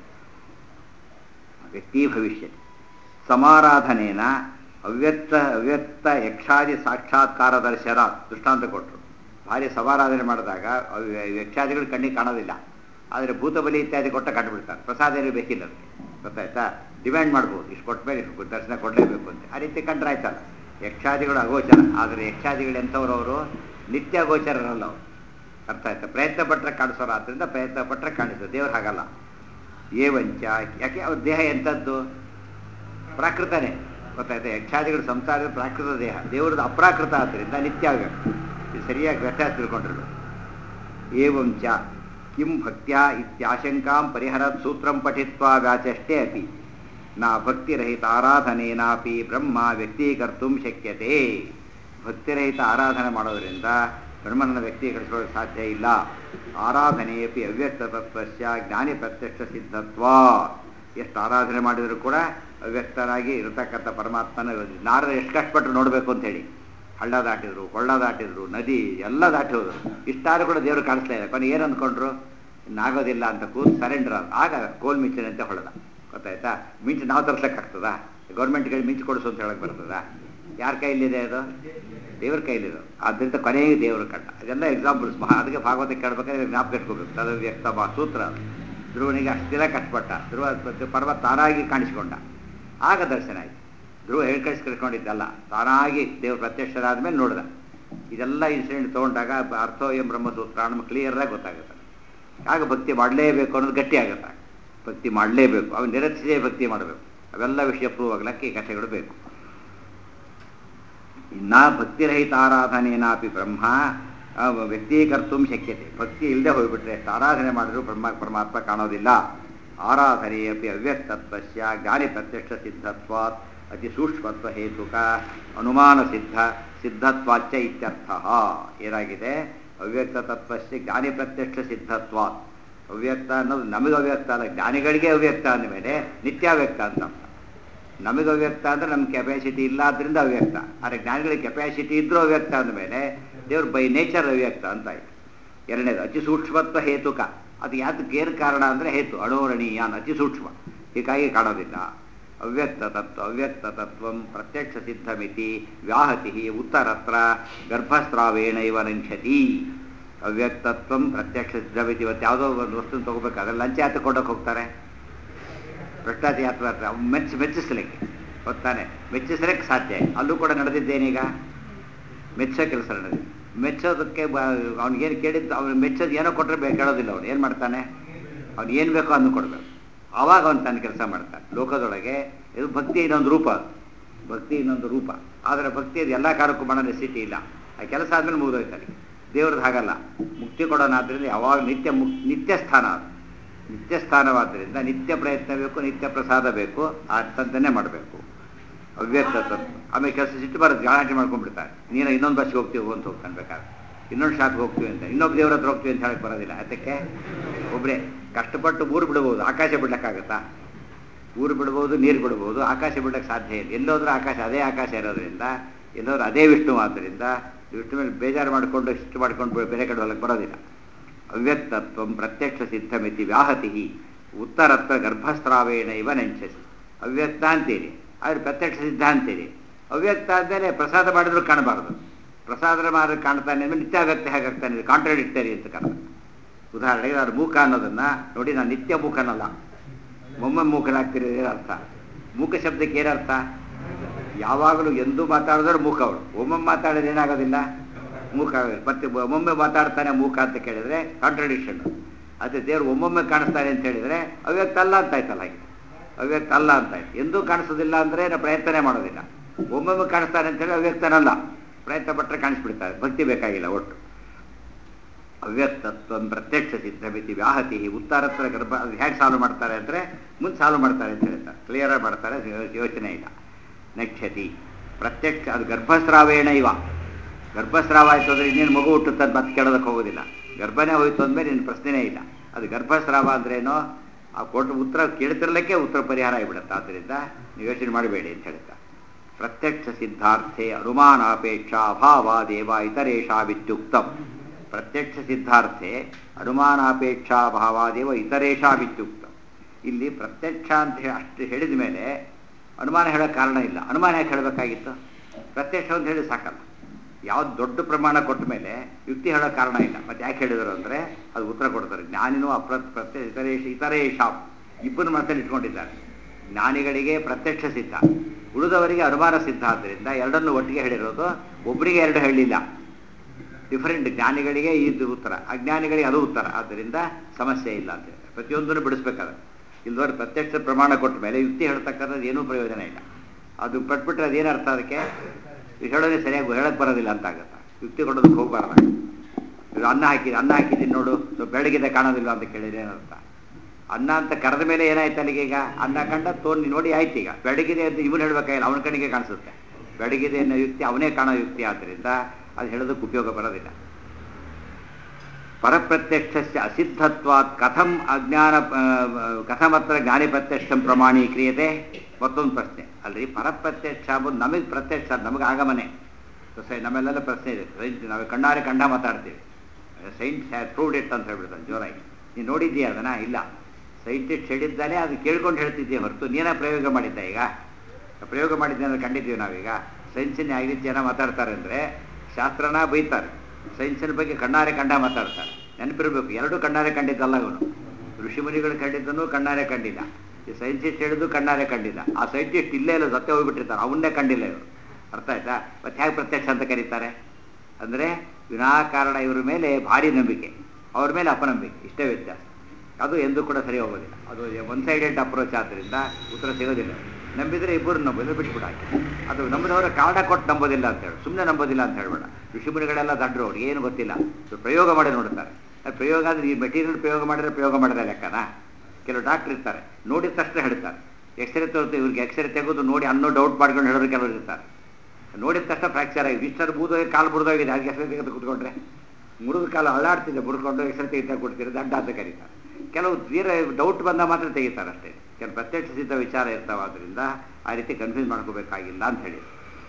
ವ್ಯಕ್ತಿ ಭವಿಷ್ಯ ಸಮಾರಾಧನೇನ ಅವ್ಯಕ್ತ ಅವ್ಯಕ್ತ ಯಕ್ಷಾದಿ ಸಾಕ್ಷಾತ್ಕಾರ ದರ್ಶನ ದೃಷ್ಟಾಂತ ಕೊಟ್ಟರು ಭಾರಿ ಸಮಾರಾಧನೆ ಮಾಡಿದಾಗ ಅವ್ ಯಕ್ಷಾದಿಗಳು ಕಣ್ಣಿಗೆ ಕಾಣೋದಿಲ್ಲ ಆದರೆ ಭೂತಬಲಿ ಇತ್ಯಾದಿ ಕೊಟ್ಟ ಕಂಡುಬಿಡ್ತಾರೆ ಪ್ರಸಾದ ಏನು ಬೇಕಿಲ್ಲ ಅದಕ್ಕೆ ಗೊತ್ತಾಯ್ತಾ ಡಿಮ್ಯಾಂಡ್ ಮಾಡ್ಬೋದು ಇಷ್ಟು ಕೊಟ್ಟ ಮೇಲೆ ಇಷ್ಟು ದರ್ಶನ ಕೊಡಲೇಬೇಕು ಅಂತ ಆ ರೀತಿ ಕಂಡ್ರೆ ಆಯ್ತಲ್ಲ ಯಕ್ಷಾದಿಗಳು ಅಗೋಚರ ಆದರೆ ಯಕ್ಷಾದಿಗಳು ಎಂಥವ್ರು ಅವರು ನಿತ್ಯ ಅಗೋಚರರಲ್ಲ ಅವರು ಅರ್ಥ ಆಯ್ತಾ ಪ್ರಯತ್ನ ಪಟ್ಟರೆ ಕಾಣಿಸೋರು ಆದ್ದರಿಂದ ಪ್ರಯತ್ನ ಪಟ್ಟರೆ ಕಾಣಿಸೋದು ದೇವ್ರು ಹಾಗಲ್ಲ ಏವಂಚ ಯಾಕೆ ಅವ್ರ ದೇಹ ಎಂಥದ್ದು ಪ್ರಾಕೃತನೇ ಗೊತ್ತಾಯ್ತಾ ಯಕ್ಷಾದಿಗಳು ಸಂಸಾರದ ಪ್ರಾಕೃತ ದೇಹ ದೇವರದ್ದು ಅಪ್ರಾಕೃತ ಆದ್ದರಿಂದ ನಿತ್ಯ ಆಗಬೇಕು ಇದು ಸರಿಯಾಗಿ ವ್ಯತ್ಯಾಸ ತಿಳ್ಕೊಂಡಿರ್ಬೇಕು ಏವಂಚ ಕಿಂ ಭಕ್ತ್ಯ ಇತ್ಯಾಶಂಕಾಂ ಪರಿಹರತ್ ಸೂತ್ರಂ ಪಠಿತ್ವಾ ವ್ಯಾಚಷ್ಟೇ ಅಪಿ ನಾ ಭಕ್ತಿರಹಿತ ಆರಾಧನೇನಾಪಿ ಬ್ರಹ್ಮ ವ್ಯಕ್ತೀಕರ್ತು ಶಕ್ಯತೆ ಭಕ್ತಿರಹಿತ ಆರಾಧನೆ ಮಾಡೋದರಿಂದ ಬ್ರಹ್ಮನನ್ನು ವ್ಯಕ್ತೀಕರಿಸೋಕೆ ಸಾಧ್ಯ ಇಲ್ಲ ಆರಾಧನೆಯಪಿ ಅವ್ಯಕ್ತ ತತ್ವಸ್ಯ ಜ್ಞಾನಿ ಪ್ರತ್ಯಕ್ಷ ಸಿದ್ಧತ್ವ ಎಷ್ಟು ಆರಾಧನೆ ಮಾಡಿದರೂ ಕೂಡ ಅವ್ಯಕ್ತನಾಗಿ ಇರತಕ್ಕಂಥ ಪರಮಾತ್ಮನ ನಾರದ ಎಷ್ಟು ಕಷ್ಟಪಟ್ಟರು ನೋಡಬೇಕು ಅಂತ ಹೇಳಿ ಹಳ್ಳ ದಾಟಿದ್ರು ಕೊಳ್ಳ ದಾಟಿದ್ರು ನದಿ ಎಲ್ಲ ದಾಟಿ ಹೋದ್ರು ಇಷ್ಟಾರು ಕೂಡ ದೇವರು ಕಾಣಿಸ್ತಾ ಇಲ್ಲ ಕೊನೆ ಏನು ಅಂದ್ಕೊಂಡ್ರು ಇನ್ನಾಗೋದಿಲ್ಲ ಅಂತ ಕೂತು ಸರೆಂಡರ್ ಆಗ ಕೋಲ್ ಮಿಂಚಿನ ಅಂತ ಹೊಡೆದ ಗೊತ್ತಾಯ್ತಾ ಮಿಂಚು ನಾವು ತರ್ಸಕ್ಕಾಗ್ತದಾ ಗೌರ್ಮೆಂಟ್ಗಳಿಗೆ ಮಿಂಚು ಕೊಡಿಸು ಅಂತ ಹೇಳಕ್ ಬರ್ತದಾ ಯಾರ ಕೈಲಿದೆ ಅದು ದೇವ್ರ ಕೈಲಿದೆ ಆದ್ದರಿಂದ ಕೊನೆಗೆ ದೇವರು ಕಂಡ ಅದೆಲ್ಲ ಎಕ್ಸಾಂಪಲ್ಸ್ ಮಹಾ ಅದಕ್ಕೆ ಭಾಗವತ ಕೇಳ್ಬೇಕಾದ್ರೆ ಜ್ಞಾಪಕ ಇಟ್ಕೋಬೇಕು ತದ ವ್ಯಕ್ತ ಬಾ ಸೂತ್ರ ಅದು. ಧ್ರುವನಿಗೆ ಅಷ್ಟೆಲ್ಲ ಕಷ್ಟಪಟ್ಟ ಧ್ರುವ ಪರ್ವತ ತಾನಾಗಿ ಕಾಣಿಸಿಕೊಂಡ ಆಗ ದರ್ಶನ ಆಯ್ತು ಧ್ರುವ ಹೇಳಿ ಕಳಿಸಿ ಕಳ್ಕೊಂಡಿದ್ದಲ್ಲ ತಾನಾಗಿ ದೇವ್ರ ಪ್ರತ್ಯಕ್ಷರಾದ ಮೇಲೆ ನೋಡಿದ ಇದೆಲ್ಲ ಇನ್ಸಿಡೆಂಟ್ ತೊಗೊಂಡಾಗ ಅರ್ಥೋ ಎಂ ಬ್ರಹ್ಮಸೂತ್ರ ನಮ್ಗೆ ಕ್ಲಿಯರಾಗಿ ಗೊತ್ತಾಗುತ್ತೆ ಆಗ ಭಕ್ತಿ ಮಾಡಲೇಬೇಕು ಅನ್ನೋದು ಗಟ್ಟಿ ಆಗುತ್ತೆ ಭಕ್ತಿ ಮಾಡಲೇಬೇಕು ಅವನು ನಿರಕ್ಷಿಸೇ ಭಕ್ತಿ ಮಾಡಬೇಕು ಅವೆಲ್ಲ ವಿಷಯ ಪ್ರೂವ್ ಆಗ್ಲಕ್ಕೆ ಈ ಕಥೆಗಳು ಬೇಕು ಇನ್ನ ಭಕ್ತಿರಹಿತ ಆರಾಧನೆನಾಪಿ ಬ್ರಹ್ಮ ಆ, ವ್ಯಕ್ತೀಕರ್ತು ಶಕ್ಯತೆ ಭಕ್ತಿ ಇಲ್ಲದೆ ಹೋಗ್ಬಿಟ್ರೆ ಎಷ್ಟು ಆರಾಧನೆ ಮಾಡಿದ್ರು ಬ್ರಹ್ಮ ಪರಮಾತ್ಮ ಕಾಣೋದಿಲ್ಲ ಆರಾಧನೆಯಪಿ ಅವ್ಯಕ್ತತ್ವಸ್ಯ ಜ್ಞಾನಿ ಪ್ರತ್ಯಕ್ಷ ಸಿದ್ಧತ್ವಾತ್ ಅತಿ ಸೂಕ್ಷ್ಮತ್ವ ಹೇತುಕ ಅನುಮಾನ ಸಿದ್ಧ ಸಿದ್ಧತ್ವಾಚ್ಯ ಇತ್ಯರ್ಥ ಏನಾಗಿದೆ ಅವ್ಯಕ್ತ ತತ್ವಸ್ಯ ಜ್ಞಾನಿ ಪ್ರತ್ಯಕ್ಷ ಸಿದ್ಧತ್ವಾತ್ ಅವ್ಯಕ್ತ ಅನ್ನೋದು ನಮಗೆ ಅವ್ಯಕ್ತ ಅಲ್ಲ ಜ್ಞಾನಿಗಳಿಗೆ ಅವ್ಯಕ್ತ ಅಂದಮೇಲೆ ನಿತ್ಯಾವ್ಯಕ್ತ ಅಂತ ಅರ್ಥ ನಮಗೆ ಅವ್ಯಕ್ತ ಅಂದ್ರೆ ನಮ್ಮ ಕೆಪಾಸಿಟಿ ಇಲ್ಲ ಆದ್ರಿಂದ ಅವ್ಯಕ್ತ ಆದರೆ ಜ್ಞಾನಿಗಳಿಗೆ ಕೆಪಾಸಿಟಿ ಇದ್ರೂ ಅವ್ಯಕ್ತ ಅಂದಮೇಲೆ ದೇವ್ರು ಬೈ ನೇಚರ್ ಅವ್ಯಕ್ತ ಅಂತ ಆಯ್ತು ಎರಡನೇದು ಅತಿ ಸೂಕ್ಷ್ಮತ್ವ ಹೇತುಕ ಅದು ಯಾತಕ್ಕೆ ಏನು ಕಾರಣ ಅಂದರೆ ಹೇತು ಅಣೋರಣೀಯಾನ್ ಅತಿ ಸೂಕ್ಷ್ಮ ಹೀಗಾಗಿ ಕಾಣೋದಿಲ್ಲ ಅವ್ಯಕ್ತ ತತ್ವ ಅವ್ಯಕ್ತ ತತ್ವ ಪ್ರತ್ಯಕ್ಷ ಸಿದ್ಧಮಿತಿ ವ್ಯಾಹತಿ ಉತ್ತರತ್ರ ಗರ್ಭಸ್ರಾವೇಣ ಇವ ನಂಕ್ಷತಿ ಅವ್ಯಕ್ತತ್ವ ಪ್ರತ್ಯಕ್ಷ ಸಿದ್ಧಮಿತಿ ಇವತ್ತು ಯಾವುದೋ ಒಂದು ವಸ್ತು ತಗೋಬೇಕಾದ್ರೆ ಲಂಚ ಯಾತ ಕೊಡೋಕೆ ಹೋಗ್ತಾರೆ ಭ್ರಷ್ಟಾಚಾರ ಮೆಚ್ಚ ಮೆಚ್ಚಿಸ್ಲಿಕ್ಕೆ ಗೊತ್ತಾನೆ ಮೆಚ್ಚಿಸ್ಲಿಕ್ಕೆ ಸಾಧ್ಯ ಅಲ್ಲೂ ಕೂಡ ನಡೆದಿದ್ದೇನೀಗ ಮೆಚ್ಚೋ ಕೆಲಸ ನಡೆದಿದೆ ಮೆಚ್ಚೋದಕ್ಕೆ ಅವ್ನಿಗೇನು ಕೇಳಿದ್ದು ಅವ್ನು ಮೆಚ್ಚೋದು ಏನೋ ಕೊಟ್ಟರೆ ಬೇ ಕೇಳೋದಿಲ್ಲ ಅವನು ಏನು ಮಾಡ್ತಾನೆ ಅವ್ನು ಏನು ಬೇಕೋ ಅದನ್ನು ಕೊಡಬೇಕು ಆವಾಗ ಅವನು ತನ್ನ ಕೆಲಸ ಮಾಡ್ತಾನೆ ಲೋಕದೊಳಗೆ ಇದು ಭಕ್ತಿ ಇನ್ನೊಂದು ರೂಪ ಅದು. ಭಕ್ತಿ ಇನ್ನೊಂದು ರೂಪ ಆದರೆ ಭಕ್ತಿ ಅದು ಎಲ್ಲ ಕಾಲಕ್ಕೂ ಮಾಡೋ ನೆಸಿಟಿ ಇಲ್ಲ ಆ ಕೆಲಸ ಆದಮೇಲೆ ಮುಗಿದೋಯ್ತಾನೆ ದೇವ್ರದ್ದು ಹಾಗಲ್ಲ ಮುಕ್ತಿ ಕೊಡೋಣ ಆದ್ದರಿಂದ ಯಾವಾಗ ನಿತ್ಯ ಮುಕ್ ನಿತ್ಯ ಸ್ಥಾನ ಅದು ನಿತ್ಯ ಸ್ಥಾನವಾದ್ದರಿಂದ ನಿತ್ಯ ಪ್ರಯತ್ನ ಬೇಕು ನಿತ್ಯ ಪ್ರಸಾದ ಬೇಕು ಅಂಥದ್ದನ್ನೇ ಮಾಡಬೇಕು ಅವ್ಯಕ್ತ ತತ್ವ ಆಮೇಲೆ ಕೆಲಸ ಸಿಟ್ಟು ಬರುತ್ತೆ ಗಲಾಟೆ ಮಾಡ್ಕೊಂಡ್ಬಿಡ್ತಾರೆ ನೀನು ಇನ್ನೊಂದು ಬಸ್ಗೆ ಹೋಗ್ತೀವಿ ಅಂತ ಹೋಗ್ತಾನೆ ಬೇಕಾದ್ರೆ ಇನ್ನೊಂದು ಶಾಪ್ಗೆ ಹೋಗ್ತೀವಿ ಅಂತ ಇನ್ನೊಬ್ಬ ದೇವ್ರ ಹತ್ರ ಹೋಗ್ತೀವಿ ಅಂತ ಹೇಳಕ್ ಬರೋದಿಲ್ಲ ಅದಕ್ಕೆ ಒಬ್ಬರೇ ಕಷ್ಟಪಟ್ಟು ಊರು ಬಿಡ್ಬೋದು ಆಕಾಶ ಬಿಡ್ಲಿಕ್ಕಾಗತ್ತಾ ಊರು ಬಿಡ್ಬೋದು ನೀರು ಬಿಡ್ಬೋದು ಆಕಾಶ ಬಿಡಕ್ಕೆ ಸಾಧ್ಯ ಇಲ್ಲ ಎಲ್ಲೋದ್ರೂ ಆಕಾಶ ಅದೇ ಆಕಾಶ ಇರೋದ್ರಿಂದ ಎಲ್ಲೋದ್ರೂ ಅದೇ ವಿಷ್ಣು ಆದ್ದರಿಂದ ವಿಷ್ಣು ಮೇಲೆ ಬೇಜಾರು ಮಾಡಿಕೊಂಡು ಇಷ್ಟು ಮಾಡ್ಕೊಂಡು ಬೇರೆ ಕಡೆ ಹೋಗಕ್ಕೆ ಬರೋದಿಲ್ಲ ಅವ್ಯಕ್ತತ್ವ ಪ್ರತ್ಯಕ್ಷ ಸಿದ್ಧಮಿತಿ ವ್ಯಾಹತಿ ಉತ್ತರತ್ವ ಗರ್ಭಸ್ರಾವೇಣ ಇವ ನೆಂಚಸಿ ಅವ್ಯಕ್ತ ಅಂತೀರಿ ಆದರೆ ಪ್ರತ್ಯಕ್ಷ ಸಿದ್ಧ ಅಂತೀರಿ ಅವ್ಯಕ್ತ ಆದಮೇಲೆ ಪ್ರಸಾದ ಮಾಡಿದ್ರು ಕಾಣಬಾರದು ಪ್ರಸಾದ ಮಾಡಿದ್ರೆ ಕಾಣ್ತಾನೆ ಅಂದರೆ ನಿತ್ಯಾವ್ಯಕ್ತ ಹೇಗಾಗ್ತಾನೆ ಕಾಂಟ್ರಾಡಿಕ್ಟರಿ ಅಂತ ಕರೆದ ಉದಾಹರಣೆಗೆ ನಾನು ಮೂಕ ಅನ್ನೋದನ್ನ ನೋಡಿ ನಾನು ನಿತ್ಯ ಮೂಕನಲ್ಲ ಒಮ್ಮೆ ಮೂಕನಾಗ್ತೀರಿ ಏನರ್ಥ ಮೂಕ ಶಬ್ದಕ್ಕೆ ಏನರ್ಥ ಯಾವಾಗಲೂ ಎಂದೂ ಮಾತಾಡಿದ್ರೆ ಮೂಕ ಅವಳು ಒಮ್ಮೊಮ್ಮೆ ಮಾತಾಡಿದ್ರೆ ಏನಾಗೋದಿಲ್ಲ ಮೂಕ ಆಗೋದಿಲ್ಲ ಮತ್ತೆ ಒಮ್ಮೊಮ್ಮೆ ಮಾತಾಡ್ತಾನೆ ಮೂಕ ಅಂತ ಕೇಳಿದ್ರೆ ಕಾಂಟ್ರಡಿಕ್ಷನ್ ಅದೇ ದೇವ್ರು ಒಮ್ಮೊಮ್ಮೆ ಕಾಣಿಸ್ತಾನೆ ಅಂತ ಹೇಳಿದ್ರೆ ಅವ್ಯಕ್ತ ಅಲ್ಲ ಅಂತ ಆಯ್ತಲ್ಲ ಹಾಗೆ ಅವ್ಯಕ್ತ ಅಲ್ಲ ಅಂತ ಆಯ್ತು ಎಂದೂ ಕಾಣಿಸೋದಿಲ್ಲ ಅಂದರೆ ನಾವು ಪ್ರಯತ್ನನೇ ಮಾಡೋದಿಲ್ಲ ಒಮ್ಮೊಮ್ಮೆ ಕಾಣಿಸ್ತಾನೆ ಅಂತ ಹೇಳಿ ಅವ್ಯಕ್ತನಲ್ಲ ಪ್ರಯತ್ನ ಪಟ್ಟರೆ ಕಾಣಿಸ್ಬಿಡ್ತಾರೆ ಭಕ್ತಿ ಬೇಕಾಗಿಲ್ಲ ಒಟ್ಟು ಅವ್ಯಕ್ತತ್ವ ಪ್ರತ್ಯಕ್ಷ ಸಿದ್ಧಮಿತಿ ವ್ಯಾಹತಿ ಉತ್ತರತ್ರ ಗರ್ಭ ಅದು ಹೇಗೆ ಸಾಲ್ವ್ ಮಾಡ್ತಾರೆ ಅಂದರೆ ಮುಂದೆ ಸಾಲ್ವ್ ಮಾಡ್ತಾರೆ ಅಂತ ಹೇಳ್ತಾರೆ ಕ್ಲಿಯರಾಗಿ ಮಾಡ್ತಾರೆ ಯೋ- ಯೋಚನೆ ಇಲ್ಲ ನಕ್ಷತಿ ಪ್ರತ್ಯಕ್ಷ ಅದು ಗರ್ಭಸ್ರಾವೇಣ ಇವ ಗರ್ಭಸ್ರಾವ ಆಯಿತು ಅಂದರೆ ಇನ್ನೇನು ಮಗು ಹುಟ್ಟುತ್ತೆ ಅಂತ ಮತ್ತೆ ಕೇಳೋದಕ್ಕೆ ಹೋಗೋದಿಲ್ಲ ಗರ್ಭನೇ ಹೋಯ್ತು ಅಂದಮೇಲೆ ಇನ್ನು ಪ್ರಶ್ನೆನೇ ಇಲ್ಲ ಅದು ಗರ್ಭಸ್ರಾವ ಅಂದ್ರೇನು ಆ ಕೊಟ್ಟು ಉತ್ತರ ಕೇಳ್ತಿರ್ಲಿಕ್ಕೆ ಉತ್ತರ ಪರಿಹಾರ ಆಗಿಬಿಡುತ್ತೆ ಆದ್ದರಿಂದ ನೀವು ಯೋಚನೆ ಮಾಡಬೇಡಿ ಅಂತ ಹೇಳ್ತಾರೆ ಪ್ರತ್ಯಕ್ಷ ಸಿದ್ಧಾರ್ಥೆ ಅನುಮಾನಾಪೇಕ್ಷಾ ಅಭಾವಾದೇವ ಇತರೇಷಾವಿತ್ಯುಕ್ತಂ ಪ್ರತ್ಯಕ್ಷ ಸಿದ್ಧಾರ್ಥೆ ಅನುಮಾನಾಪೇಕ್ಷಾ ಭಾವಾದೇವ ಇತರೇಷಾವಿತ್ಯುಕ್ತಂ ಇಲ್ಲಿ ಪ್ರತ್ಯಕ್ಷ ಅಂತ ಹೇಳಿ ಅಷ್ಟು ಹೇಳಿದ ಮೇಲೆ ಅನುಮಾನ ಹೇಳೋಕ್ಕೆ ಕಾರಣ ಇಲ್ಲ ಅನುಮಾನ ಯಾಕೆ ಹೇಳಬೇಕಾಗಿತ್ತು ಪ್ರತ್ಯಕ್ಷ ಅಂತ ಹೇಳಿ ಸಾಕಲ್ಲ ಯಾವ್ದು ದೊಡ್ಡ ಪ್ರಮಾಣ ಕೊಟ್ಟ ಮೇಲೆ ಯುಕ್ತಿ ಹೇಳೋ ಕಾರಣ ಇಲ್ಲ ಮತ್ತೆ ಯಾಕೆ ಹೇಳಿದರು ಅಂದರೆ ಅದು ಉತ್ತರ ಕೊಡ್ತಾರೆ ಜ್ಞಾನಿನೂ ಅಪ್ರ ಪ್ರತ್ಯ ಇತರೇಶ ಇತರೇಶ ಇಬ್ಬರು ಮನಸ್ಸಲ್ಲಿ ಇಟ್ಕೊಂಡಿದ್ದಾರೆ ಜ್ಞಾನಿಗಳಿಗೆ ಪ್ರತ್ಯಕ್ಷ ಸಿದ್ಧ ಉಳಿದವರಿಗೆ ಅನುಮಾನ ಸಿದ್ಧ ಆದ್ದರಿಂದ ಎರಡನ್ನು ಒಟ್ಟಿಗೆ ಹೇಳಿರೋದು ಒಬ್ಬರಿಗೆ ಎರಡು ಹೇಳಿಲ್ಲ ಡಿಫರೆಂಟ್ ಜ್ಞಾನಿಗಳಿಗೆ ಇದು ಉತ್ತರ ಅಜ್ಞಾನಿಗಳಿಗೆ ಅದು ಉತ್ತರ ಆದ್ದರಿಂದ ಸಮಸ್ಯೆ ಇಲ್ಲ ಅಂತ ಹೇಳಿ ಪ್ರತಿಯೊಂದನ್ನು ಬಿಡಿಸ್ಬೇಕಾದ್ರೆ ಇಲ್ದವ್ರು ಪ್ರತ್ಯಕ್ಷ ಪ್ರಮಾಣ ಕೊಟ್ಟ ಮೇಲೆ ಯುಕ್ತಿ ಹೇಳ್ತಕ್ಕಂಥದ್ದು ಏನೂ ಪ್ರಯೋಜನ ಇಲ್ಲ ಅದು ಪಟ್ಬಿಟ್ರೆ ಅದೇನು ಅರ್ಥ ಅದಕ್ಕೆ ಇದು ಹೇಳೋದೇ ಸರಿಯಾಗಿ ಹೇಳಕ್ಕೆ ಬರೋದಿಲ್ಲ ಅಂತ ಆಗುತ್ತೆ ಯುಕ್ತಿ ಕೊಡೋದಕ್ಕೆ ಹೋಗ್ಬಾರ್ದು ಇದು ಅನ್ನ ಹಾಕಿದೆ ಅನ್ನ ಹಾಕಿದ್ದೀನಿ ನೋಡು ಸೊ ಬೆಳಗಿದೆ ಕಾಣೋದಿಲ್ಲ ಅಂತ ಕೇಳಿದ್ರೆ ಏನರ್ಥ ಅನ್ನ ಅಂತ ಕರೆದ ಮೇಲೆ ಏನಾಯ್ತು ಅಲ್ಲಿಗೆ ಈಗ ಅನ್ನ ಕಂಡ ತೋನ್ ನೋಡಿ ಆಯ್ತು ಈಗ ಬೆಳಗಿದೆ ಅಂತ ಇವನು ಹೇಳ್ಬೇಕಾಗಿಲ್ಲ ಅವನ ಕಣ್ಣಿಗೆ ಕಾಣಿಸುತ್ತೆ ಬೆಳಗಿದೆ ಅನ್ನೋ ಯುಕ್ತಿ ಅವನೇ ಕಾಣೋ ಯುಕ್ತಿ ಆದ್ದರಿಂದ ಅದು ಹೇಳೋದಕ್ಕೆ ಉಪಯೋಗ ಬರೋದಿಲ್ಲ ಪರಪ್ರತ್ಯಕ್ಷ ಅಸಿದ್ಧತ್ವಾತ್ ಕಥಂ ಅಜ್ಞಾನ ಆ, ಕಥಮತ್ರ ಜ್ಞಾನಿ ಪ್ರತ್ಯಕ್ಷಂ ಪ್ರಮಾಣೀಕ್ರಿಯತೆ ಮತ್ತೊಂದು ಪ್ರಶ್ನೆ ಅಲ್ರಿ ಪರಪ್ರತ್ಯಕ್ಷ ಅಂಬುದು ನಮಗೆ ಪ್ರತ್ಯಕ್ಷ ನಮಗೆ ಆಗಮನೆ ಸೊ ನಮ್ಮೆಲ್ಲೆಲ್ಲ ಪ್ರಶ್ನೆ ಇದೆ ಸೈನ್ಸ್ ನಾವು ಕಣ್ಣಾರೆ ಕಂಡ ಮಾತಾಡ್ತೀವಿ ಸೈನ್ಸ್ ಹ್ಯಾಸ್ ಪ್ರೂವ್ಡ್ ಇಟ್ ಅಂತ ಹೇಳ್ಬಿಡ್ತಾನೆ ಜೋರಾಗಿ ನೀನು ನೋಡಿದ್ದೀಯ ಅದನ್ನ ಇಲ್ಲ ಸೈಂಟಿಸ್ಟ್ ಹೇಳಿದ್ದಾನೆ ಅದು ಕೇಳ್ಕೊಂಡು ಹೇಳ್ತಿದ್ದೀಯ ಹೊರತು ನೀನೇ ಪ್ರಯೋಗ ಮಾಡಿದ್ದ ಈಗ ಪ್ರಯೋಗ ಮಾಡಿದ್ದೆ ಅಂದ್ರೆ ಕಂಡಿದ್ದೀವಿ ನಾವೀಗ ಸೈನ್ಸಿನ ಯಾವ ರೀತಿ ಜನ ಮಾತಾಡ್ತಾರೆ ಅಂದರೆ ಶಾಸ್ತ್ರನ ಬೈತಾರೆ ಸೈನ್ಸಿನ ಬಗ್ಗೆ ಕಣ್ಣಾರೆ ಕಂಡ ಮಾತಾಡ್ತಾರೆ ನೆನಪಿರ್ಬೇಕು ಎರಡು ಕಣ್ಣಾರೆ ಕಂಡಿದ್ದಲ್ಲ ಇವನು ಋಷಿಮುನಿಗಳು ಕಂಡಿದ್ದನು ಕಣ್ಣಾರೆ ಕಂಡಿಲ್ಲ ಈ ಸೈಂಟಿಸ್ಟ್ ಹೇಳಿದ್ದು ಕಣ್ಣಾರೆ ಕಂಡಿಲ್ಲ ಆ ಸೈಂಟಿಸ್ಟ್ ಇಲ್ಲೇ ಇಲ್ಲ ಸತ್ಯ ಹೋಗ್ಬಿಟ್ಟಿರ್ತಾರೆ ಅವನ್ನೇ ಕಂಡಿಲ್ಲ ಇವರು ಅರ್ಥ ಆಯ್ತಾ ಮತ್ತೆ ಹೇಗೆ ಪ್ರತ್ಯಕ್ಷ ಅಂತ ಕರೀತಾರೆ ಅಂದರೆ ವಿನಾಕಾರಣ ಇವರ ಮೇಲೆ ಭಾರಿ ನಂಬಿಕೆ ಅವ್ರ ಮೇಲೆ ಅಪನಂಬಿಕೆ ಇಷ್ಟೇ ವ್ಯತ್ಯಾಸ ಅದು ಎಂದೂ ಕೂಡ ಸರಿ ಹೋಗೋದಿಲ್ಲ ಅದು ಒನ್ ಸೈಡೆಡ್ ಅಪ್ರೋಚ್ ಆದ್ದರಿಂದ ಉತ್ತರ ಸಿಗೋದಿಲ್ಲ ನಂಬಿದರೆ ಇಬ್ಬರು ನಂಬೋದಿಲ್ಲ ಬಿಟ್ಬಿಡ ಅದು ನಂಬಿದವರ ಕಾರಣ ಕೊಟ್ಟು ನಂಬೋದಿಲ್ಲ ಅಂತ ಹೇಳಿ ಸುಮ್ಮನೆ ನಂಬೋದಿಲ್ಲ ಅಂತ ಹೇಳ್ಬೇಡ ಋಷಿಮುನಿಗಳೆಲ್ಲ ದಂಡ್ರು ಅವ್ರಿಗೆ ಏನು ಗೊತ್ತಿಲ್ಲ ಸೊ ಪ್ರಯೋಗ ಮಾಡಿ ನೋಡ್ತಾರೆ ಅದು ಪ್ರಯೋಗ ಅಂದರೆ ಈ ಮೆಟೀರಿಯಲ್ ಪ್ರಯೋಗ ಮಾಡಿದ್ರೆ ಪ್ರಯೋಗ ಮಾಡಿದ ಲೆಕ್ಕನಾ ಕೆಲವು ಡಾಕ್ಟರ್ ಇರ್ತಾರೆ ನೋಡಿದ ತಕ್ಷಣ ಹೇಳ್ತಾರೆ ಎಕ್ಸ್ರೇ ತೋರಿಸ್ತು ಇವ್ರಿಗೆ ಎಕ್ಸ್ರೇ ತೆಗೆದು ನೋಡಿ ಅನ್ನೋ ಡೌಟ್ ಮಾಡ್ಕೊಂಡು ಹೇಳೋರು ಕೆಲವರು ಇರ್ತಾರೆ ನೋಡಿದ ತಕ್ಷಣ ಫ್ರಾಕ್ಚರ್ ಆಗಿದೆ ಇಷ್ಟರ ಬೂದೋಗಿ ಕಾಲು ಬುಡ್ದೋಗಿದೆ ಅದಕ್ಕೆ ಎಕ್ಸ್ರೇ ತೆಗೆದು ಕುತ್ಕೊಂಡ್ರೆ ಮುರಿದ ಕಾಲು ಅಳ್ಳಾಡ್ತಿದ್ದೆ ಬುಡ್ಕೊಂಡು ಎಕ್ಸ್ರೇ ತೆಗಿತಾ ಕೊಡ್ತೀರಿ ದಂಡ ಅಂತ ಕರೀತಾರೆ ಕೆಲವು ತೀರ ಡೌಟ್ ಬಂದ ಮಾತ್ರ ತೆಗಿತಾರೆ ಅಷ್ಟೇ ಕೆಲವು ಪ್ರತ್ಯಕ್ಷ ಸಿದ್ಧ ವಿಚಾರ ಇರ್ತಾವಾದ್ರಿಂದ ಆ ರೀತಿ ಕನ್ಫ್ಯೂಸ್ ಮಾಡ್ಕೋಬೇಕಾಗಿಲ್ಲ ಅಂತ ಹೇಳಿ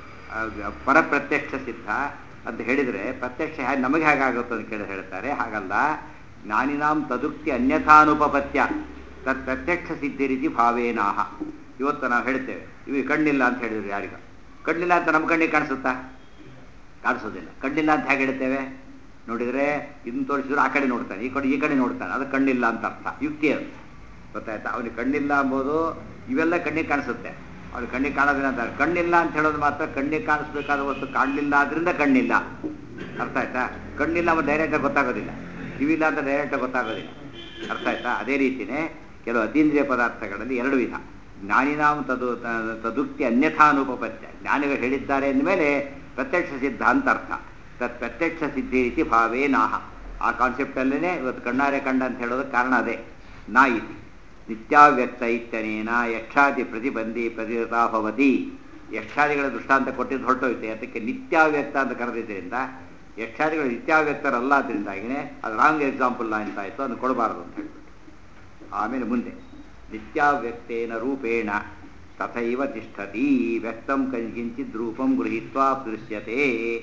ಆ, ಪರಪ್ರತ್ಯಕ್ಷ ಸಿದ್ಧ ಅಂತ ಹೇಳಿದರೆ ಪ್ರತ್ಯಕ್ಷ ಹ್ಯಾ ನಮಗೆ ಹೇಗಾಗುತ್ತೆ ಅಂತ ಕೇಳಿ ಹೇಳ್ತಾರೆ ಹಾಗಲ್ಲ ಜ್ಞಾನಿನಾಂ ತದುಕ್ತಿ ಅನ್ಯಥಾನುಪಪತ್ಯ ತತ್ ಪ್ರತ್ಯಕ್ಷ ಸಿದ್ಧಿ ರೀತಿ ಭಾವೇನಾಹ ಇವತ್ತು ನಾವು ಹೇಳ್ತೇವೆ ಇವು ಕಣ್ಣಿಲ್ಲ ಅಂತ ಹೇಳಿದ್ರು ಯಾರಿಗ ಕಣ್ಣಿಲ್ಲ ಅಂತ ನಮ್ಮ ಕಣ್ಣಿಗೆ ಕಾಣಿಸುತ್ತಾ ಕಾಣಿಸೋದಿಲ್ಲ ಕಣ್ಣಿಲ್ಲ ಅಂತ ಹೇಗೆ ಹೇಳ್ತೇವೆ ನೋಡಿದರೆ ಇದನ್ನು ತೋರಿಸಿದ್ರು ಆ ಕಡೆ ನೋಡ್ತಾನೆ ಈ ಕಡೆ ಈ ಕಡೆ ನೋಡ್ತಾನೆ ಅದು ಕಣ್ಣಿಲ್ಲ ಅಂತ ಅರ್ಥ ಯುಕ್ತಿ ಅದು ಗೊತ್ತಾಯ್ತಾ ಅವನಿಗೆ ಕಣ್ಣಿಲ್ಲ ಎಂಬುದು ಇವೆಲ್ಲ ಕಣ್ಣಿಗೆ ಕಾಣಿಸುತ್ತೆ ಅವ್ನಿಗೆ ಕಣ್ಣಿಗೆ ಕಾಣೋದಿಲ್ಲ ಅಂತ ಕಣ್ಣಿಲ್ಲ ಅಂತ ಹೇಳೋದು ಮಾತ್ರ ಕಣ್ಣಿಗೆ ಕಾಣಿಸ್ಬೇಕಾದ ವಸ್ತು ಕಾಣಲಿಲ್ಲ ಆದ್ರಿಂದ ಕಣ್ಣಿಲ್ಲ ಅರ್ಥ ಆಯ್ತಾ ಕಣ್ಣಿಲ್ಲ ಅವನು ಡೈರೆಕ್ಟಾಗಿ ಗೊತ್ತಾಗೋದಿಲ್ಲ ಕಿವಿಲ್ಲ ಅಂತ ಡೈರೆಕ್ಟಾಗಿ ಗೊತ್ತಾಗೋದಿಲ್ಲ ಅರ್ಥ ಆಯ್ತಾ ಅದೇ ರೀತಿಯೇ ಕೆಲವು ಅತೀಂದ್ರಿಯ ಪದಾರ್ಥಗಳಲ್ಲಿ ಎರಡು ವಿಧ ಜ್ಞಾನಿನಾಂ ತದು ತ- ತದುಕ್ತಿ ಅನ್ಯಥಾನುಪಪತ್ಯ ಜ್ಞಾನಿಗಳು ಹೇಳಿದ್ದಾರೆ ಅಂದಮೇಲೆ ಪ್ರತ್ಯಕ್ಷ ಸಿದ್ಧ ಅಂತ ಅರ್ಥ ತತ್ ಪ್ರತ್ಯಕ್ಷ ಸಿದ್ಧಿ ರೀತಿ ಭಾವೇ ನಾಹ ಆ ಕಾನ್ಸೆಪ್ಟಲ್ಲೇ ಇವತ್ತು ಕಣ್ಣಾರೆ ಕಂಡ ಅಂತ ಹೇಳೋದಕ್ಕೆ ಕಾರಣ ಅದೇ ನಾ ಇತಿ ನಿತ್ಯಾವ್ಯಕ್ತ ಇತ್ಯನೇನ ಯಕ್ಷಾದಿ ಪ್ರತಿಬಂಧಿ ಪ್ರತಿರತಾ ಭವತಿ ಯಕ್ಷಾದಿಗಳ ದೃಷ್ಟಾಂತ ಕೊಟ್ಟಿದ್ದು ಹೊರಟೋಯ್ತೆ ಅದಕ್ಕೆ ನಿತ್ಯಾವ್ಯಕ್ತ ಅಂತ ಕರೆದಿದ್ದರಿಂದ ಯಕ್ಷಾದಿಗಳು ನಿತ್ಯಾವ್ಯಕ್ತರಲ್ಲ ಅದರಿಂದಾಗಿನೇ ಅದು ರಾಂಗ್ ಎಕ್ಸಾಂಪಲ್ ಅಂತ ಆಯಿತು ಅದನ್ನು ಕೊಡಬಾರದು ಅಂತ ಹೇಳ್ಬಿಟ್ಟು ಆಮೇಲೆ ಮುಂದೆ ನಿತ್ಯಾವ್ಯಕ್ತೇನ ರೂಪೇಣ ತಥೈವ ತಿಷ್ಠತಿ ವ್ಯಕ್ತಂ ಕಿಂಚಿದ್ ರೂಪಂ ಗೃಹೀತ್ವಾ ದೃಶ್ಯತೆ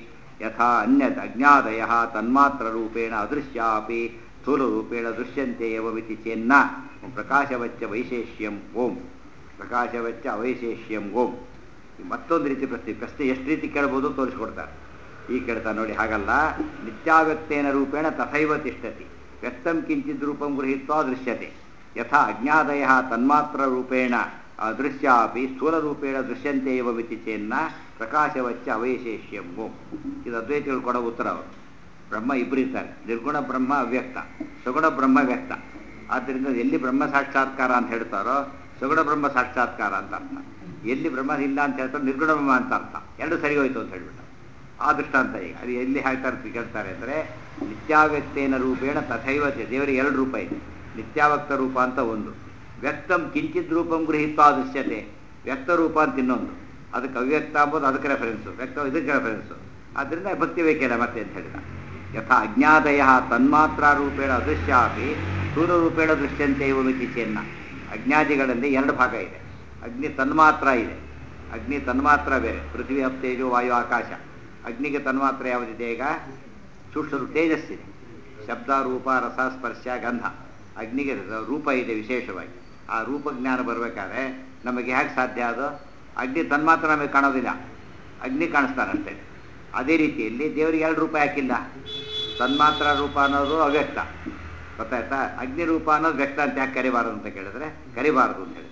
ಯಥಾ ಅನ್ಯತ್ ಅಜ್ಞಾದಯ ತನ್ಮಾತ್ರ ರೂಪೇಣ ಅದೃಶ್ಯಾಪಿ ಸ್ಥೂಲರೂಪೇಣ ದೃಶ್ಯಂತೆ ಏವಮಿತಿ ಚೇನ್ನ ಪ್ರಕಾಶವಚ್ಚ ವೈಶೇಷ್ಯಂ ಓಂ ಪ್ರಕಾಶವಚ್ಚ ಅವೈಶೇಷ್ಯಂ ಓಂ ಮತ್ತೊಂದು ರೀತಿ ಪ್ರಶ್ನೆ ಪ್ರಶ್ನೆ ಎಷ್ಟು ರೀತಿ ಕೇಳ್ಬೋದು ತೋರಿಸ್ಕೊಡ್ತಾರೆ ಈಗ ಕೇಳ್ತಾರೆ ನೋಡಿ ಹಾಗಲ್ಲ ನಿತ್ಯಾವ್ಯಕ್ತೇನ ರೂಪೇಣ ತಥೈವ ತಿಷ್ಠತಿ ವ್ಯಕ್ತಂ ಕಿಂಚಿದ್ ರೂಪಂ ಗೃಹೀತ್ವಾ ದೃಶ್ಯತೆ ಯಥಾ ಅಜ್ಞಾದಯ ತನ್ಮಾತ್ರ ರೂಪೇಣ ಅದೃಶ್ಯಾಪಿ ಸ್ಥೂಲರೂಪೇಣ ದೃಶ್ಯಂತೆ ಇವ ಮಿತಿ ಚೇನ್ನ ಪ್ರಕಾಶವಚ್ಚ ಅವೈಶೇಷ್ಯಂ ಓಂ ಇದು ಅದ್ವೈತಿಗಳು ಕೊಡೋ ಉತ್ತರ ಅವರು ಬ್ರಹ್ಮ ಇಬ್ಬರು ಇದ್ದಾರೆ ನಿರ್ಗುಣ ಬ್ರಹ್ಮ ಅವ್ಯಕ್ತ ಸಗುಣ ಬ್ರಹ್ಮ ವ್ಯಕ್ತ ಆದ್ದರಿಂದ ಎಲ್ಲಿ ಬ್ರಹ್ಮ ಸಾಕ್ಷಾತ್ಕಾರ ಅಂತ ಹೇಳ್ತಾರೋ ಸಗುಣ ಬ್ರಹ್ಮ ಸಾಕ್ಷಾತ್ಕಾರ ಅಂತ ಅರ್ಥ ಎಲ್ಲಿ ಬ್ರಹ್ಮ ಇಲ್ಲ ಅಂತ ಹೇಳ್ತಾರೆ ನಿರ್ಗುಣ ಬ್ರಹ್ಮ ಅಂತ ಅರ್ಥ ಎರಡು ಸರಿ ಹೋಯ್ತು ಅಂತ ಹೇಳ್ಬಿಟ್ಟು ಆ ದೃಷ್ಟಾಂತ ಈಗ ಅದು ಎಲ್ಲಿ ಹೇಳ್ತಾರೆ ಕೇಳ್ತಾರೆ ಅಂದರೆ ನಿತ್ಯಾವ್ಯಕ್ತೇನ ರೂಪೇಣ ತಥೈವ ಚ. ದೇವರಿಗೆ ಎರಡು ರೂಪ ಇದೆ ನಿತ್ಯಾವಕ್ತ ರೂಪ ಅಂತ ಒಂದು ವ್ಯಕ್ತಂ ಕಿಂಚಿತ್ ರೂಪಂ ಗೃಹೀತ್ವ ದೃಶ್ಯತೆ ವ್ಯಕ್ತ ರೂಪ ಅಂತ ಇನ್ನೊಂದು ಅದಕ್ಕೆ ಅವ್ಯಕ್ತ ಅಂಬೋದು ಅದಕ್ಕೆ ರೆಫರೆನ್ಸು ವ್ಯಕ್ತ ಇದಕ್ಕೆ ರೆಫರೆನ್ಸು ಆದ್ದರಿಂದ ಭಕ್ತಿ ಬೇಕಿಲ್ಲ ಮತ್ತೆ ಅಂತ ಹೇಳಿದ ಯಥಾ ಅಜ್ಞಾದಯ ತನ್ಮಾತ್ರ ರೂಪೇಣ ಅದೃಶ್ಯಾಪಿ ಸ್ಥೂಲ ರೂಪೇಣ ದೃಶ್ಯಂತೆ ಇವ ಮಿತಿ ಚೆನ್ನ ಅಜ್ಞಾದಿಗಳಲ್ಲಿ ಎರಡು ಭಾಗ ಇದೆ ಅಗ್ನಿ ತನ್ಮಾತ್ರ ಇದೆ ಅಗ್ನಿ ತನ್ಮಾತ್ರ ಬೇರೆ ಪೃಥ್ವಿ ಅಪ್ ತೇಜು ವಾಯು ಆಕಾಶ ಅಗ್ನಿಗೆ ತನ್ಮಾತ್ರ ಯಾವುದಿದೆ ಈಗ ಸೂಕ್ಷ್ಮ ತೇಜಸ್ಸಿದೆ ಶಬ್ದ ರೂಪ ರಸ ಸ್ಪರ್ಶ ಗಂಧ ಅಗ್ನಿಗೆ ರೂಪ ಇದೆ ವಿಶೇಷವಾಗಿ ಆ ರೂಪ ಜ್ಞಾನ ಬರಬೇಕಾದ್ರೆ ನಮಗೆ ಹೇಗೆ ಸಾಧ್ಯ ಅದು ಅಗ್ನಿ ತನ್ಮಾತ್ರ ನಮಗೆ ಕಾಣೋದಿಲ್ಲ ಅಗ್ನಿ ಕಾಣಿಸ್ತಾನಷ್ಟೇ ಅದೇ ರೀತಿಯಲ್ಲಿ ದೇವರಿಗೆ ಎರಡು ರೂಪ ಯಾಕಿಲ್ಲ ತನ್ಮಾತ್ರ ರೂಪ ಅನ್ನೋದು ಅವ್ಯಕ್ತ ಗೊತ್ತಾಯ್ತಾ ಅಗ್ನಿ ರೂಪ ಅನ್ನೋದು ವ್ಯಕ್ತ ಅಂತ ಯಾಕೆ ಕರಿಬಾರದು ಅಂತ ಕೇಳಿದ್ರೆ ಕರಿಬಾರದು ಅಂತ ಹೇಳ್ತಾರೆ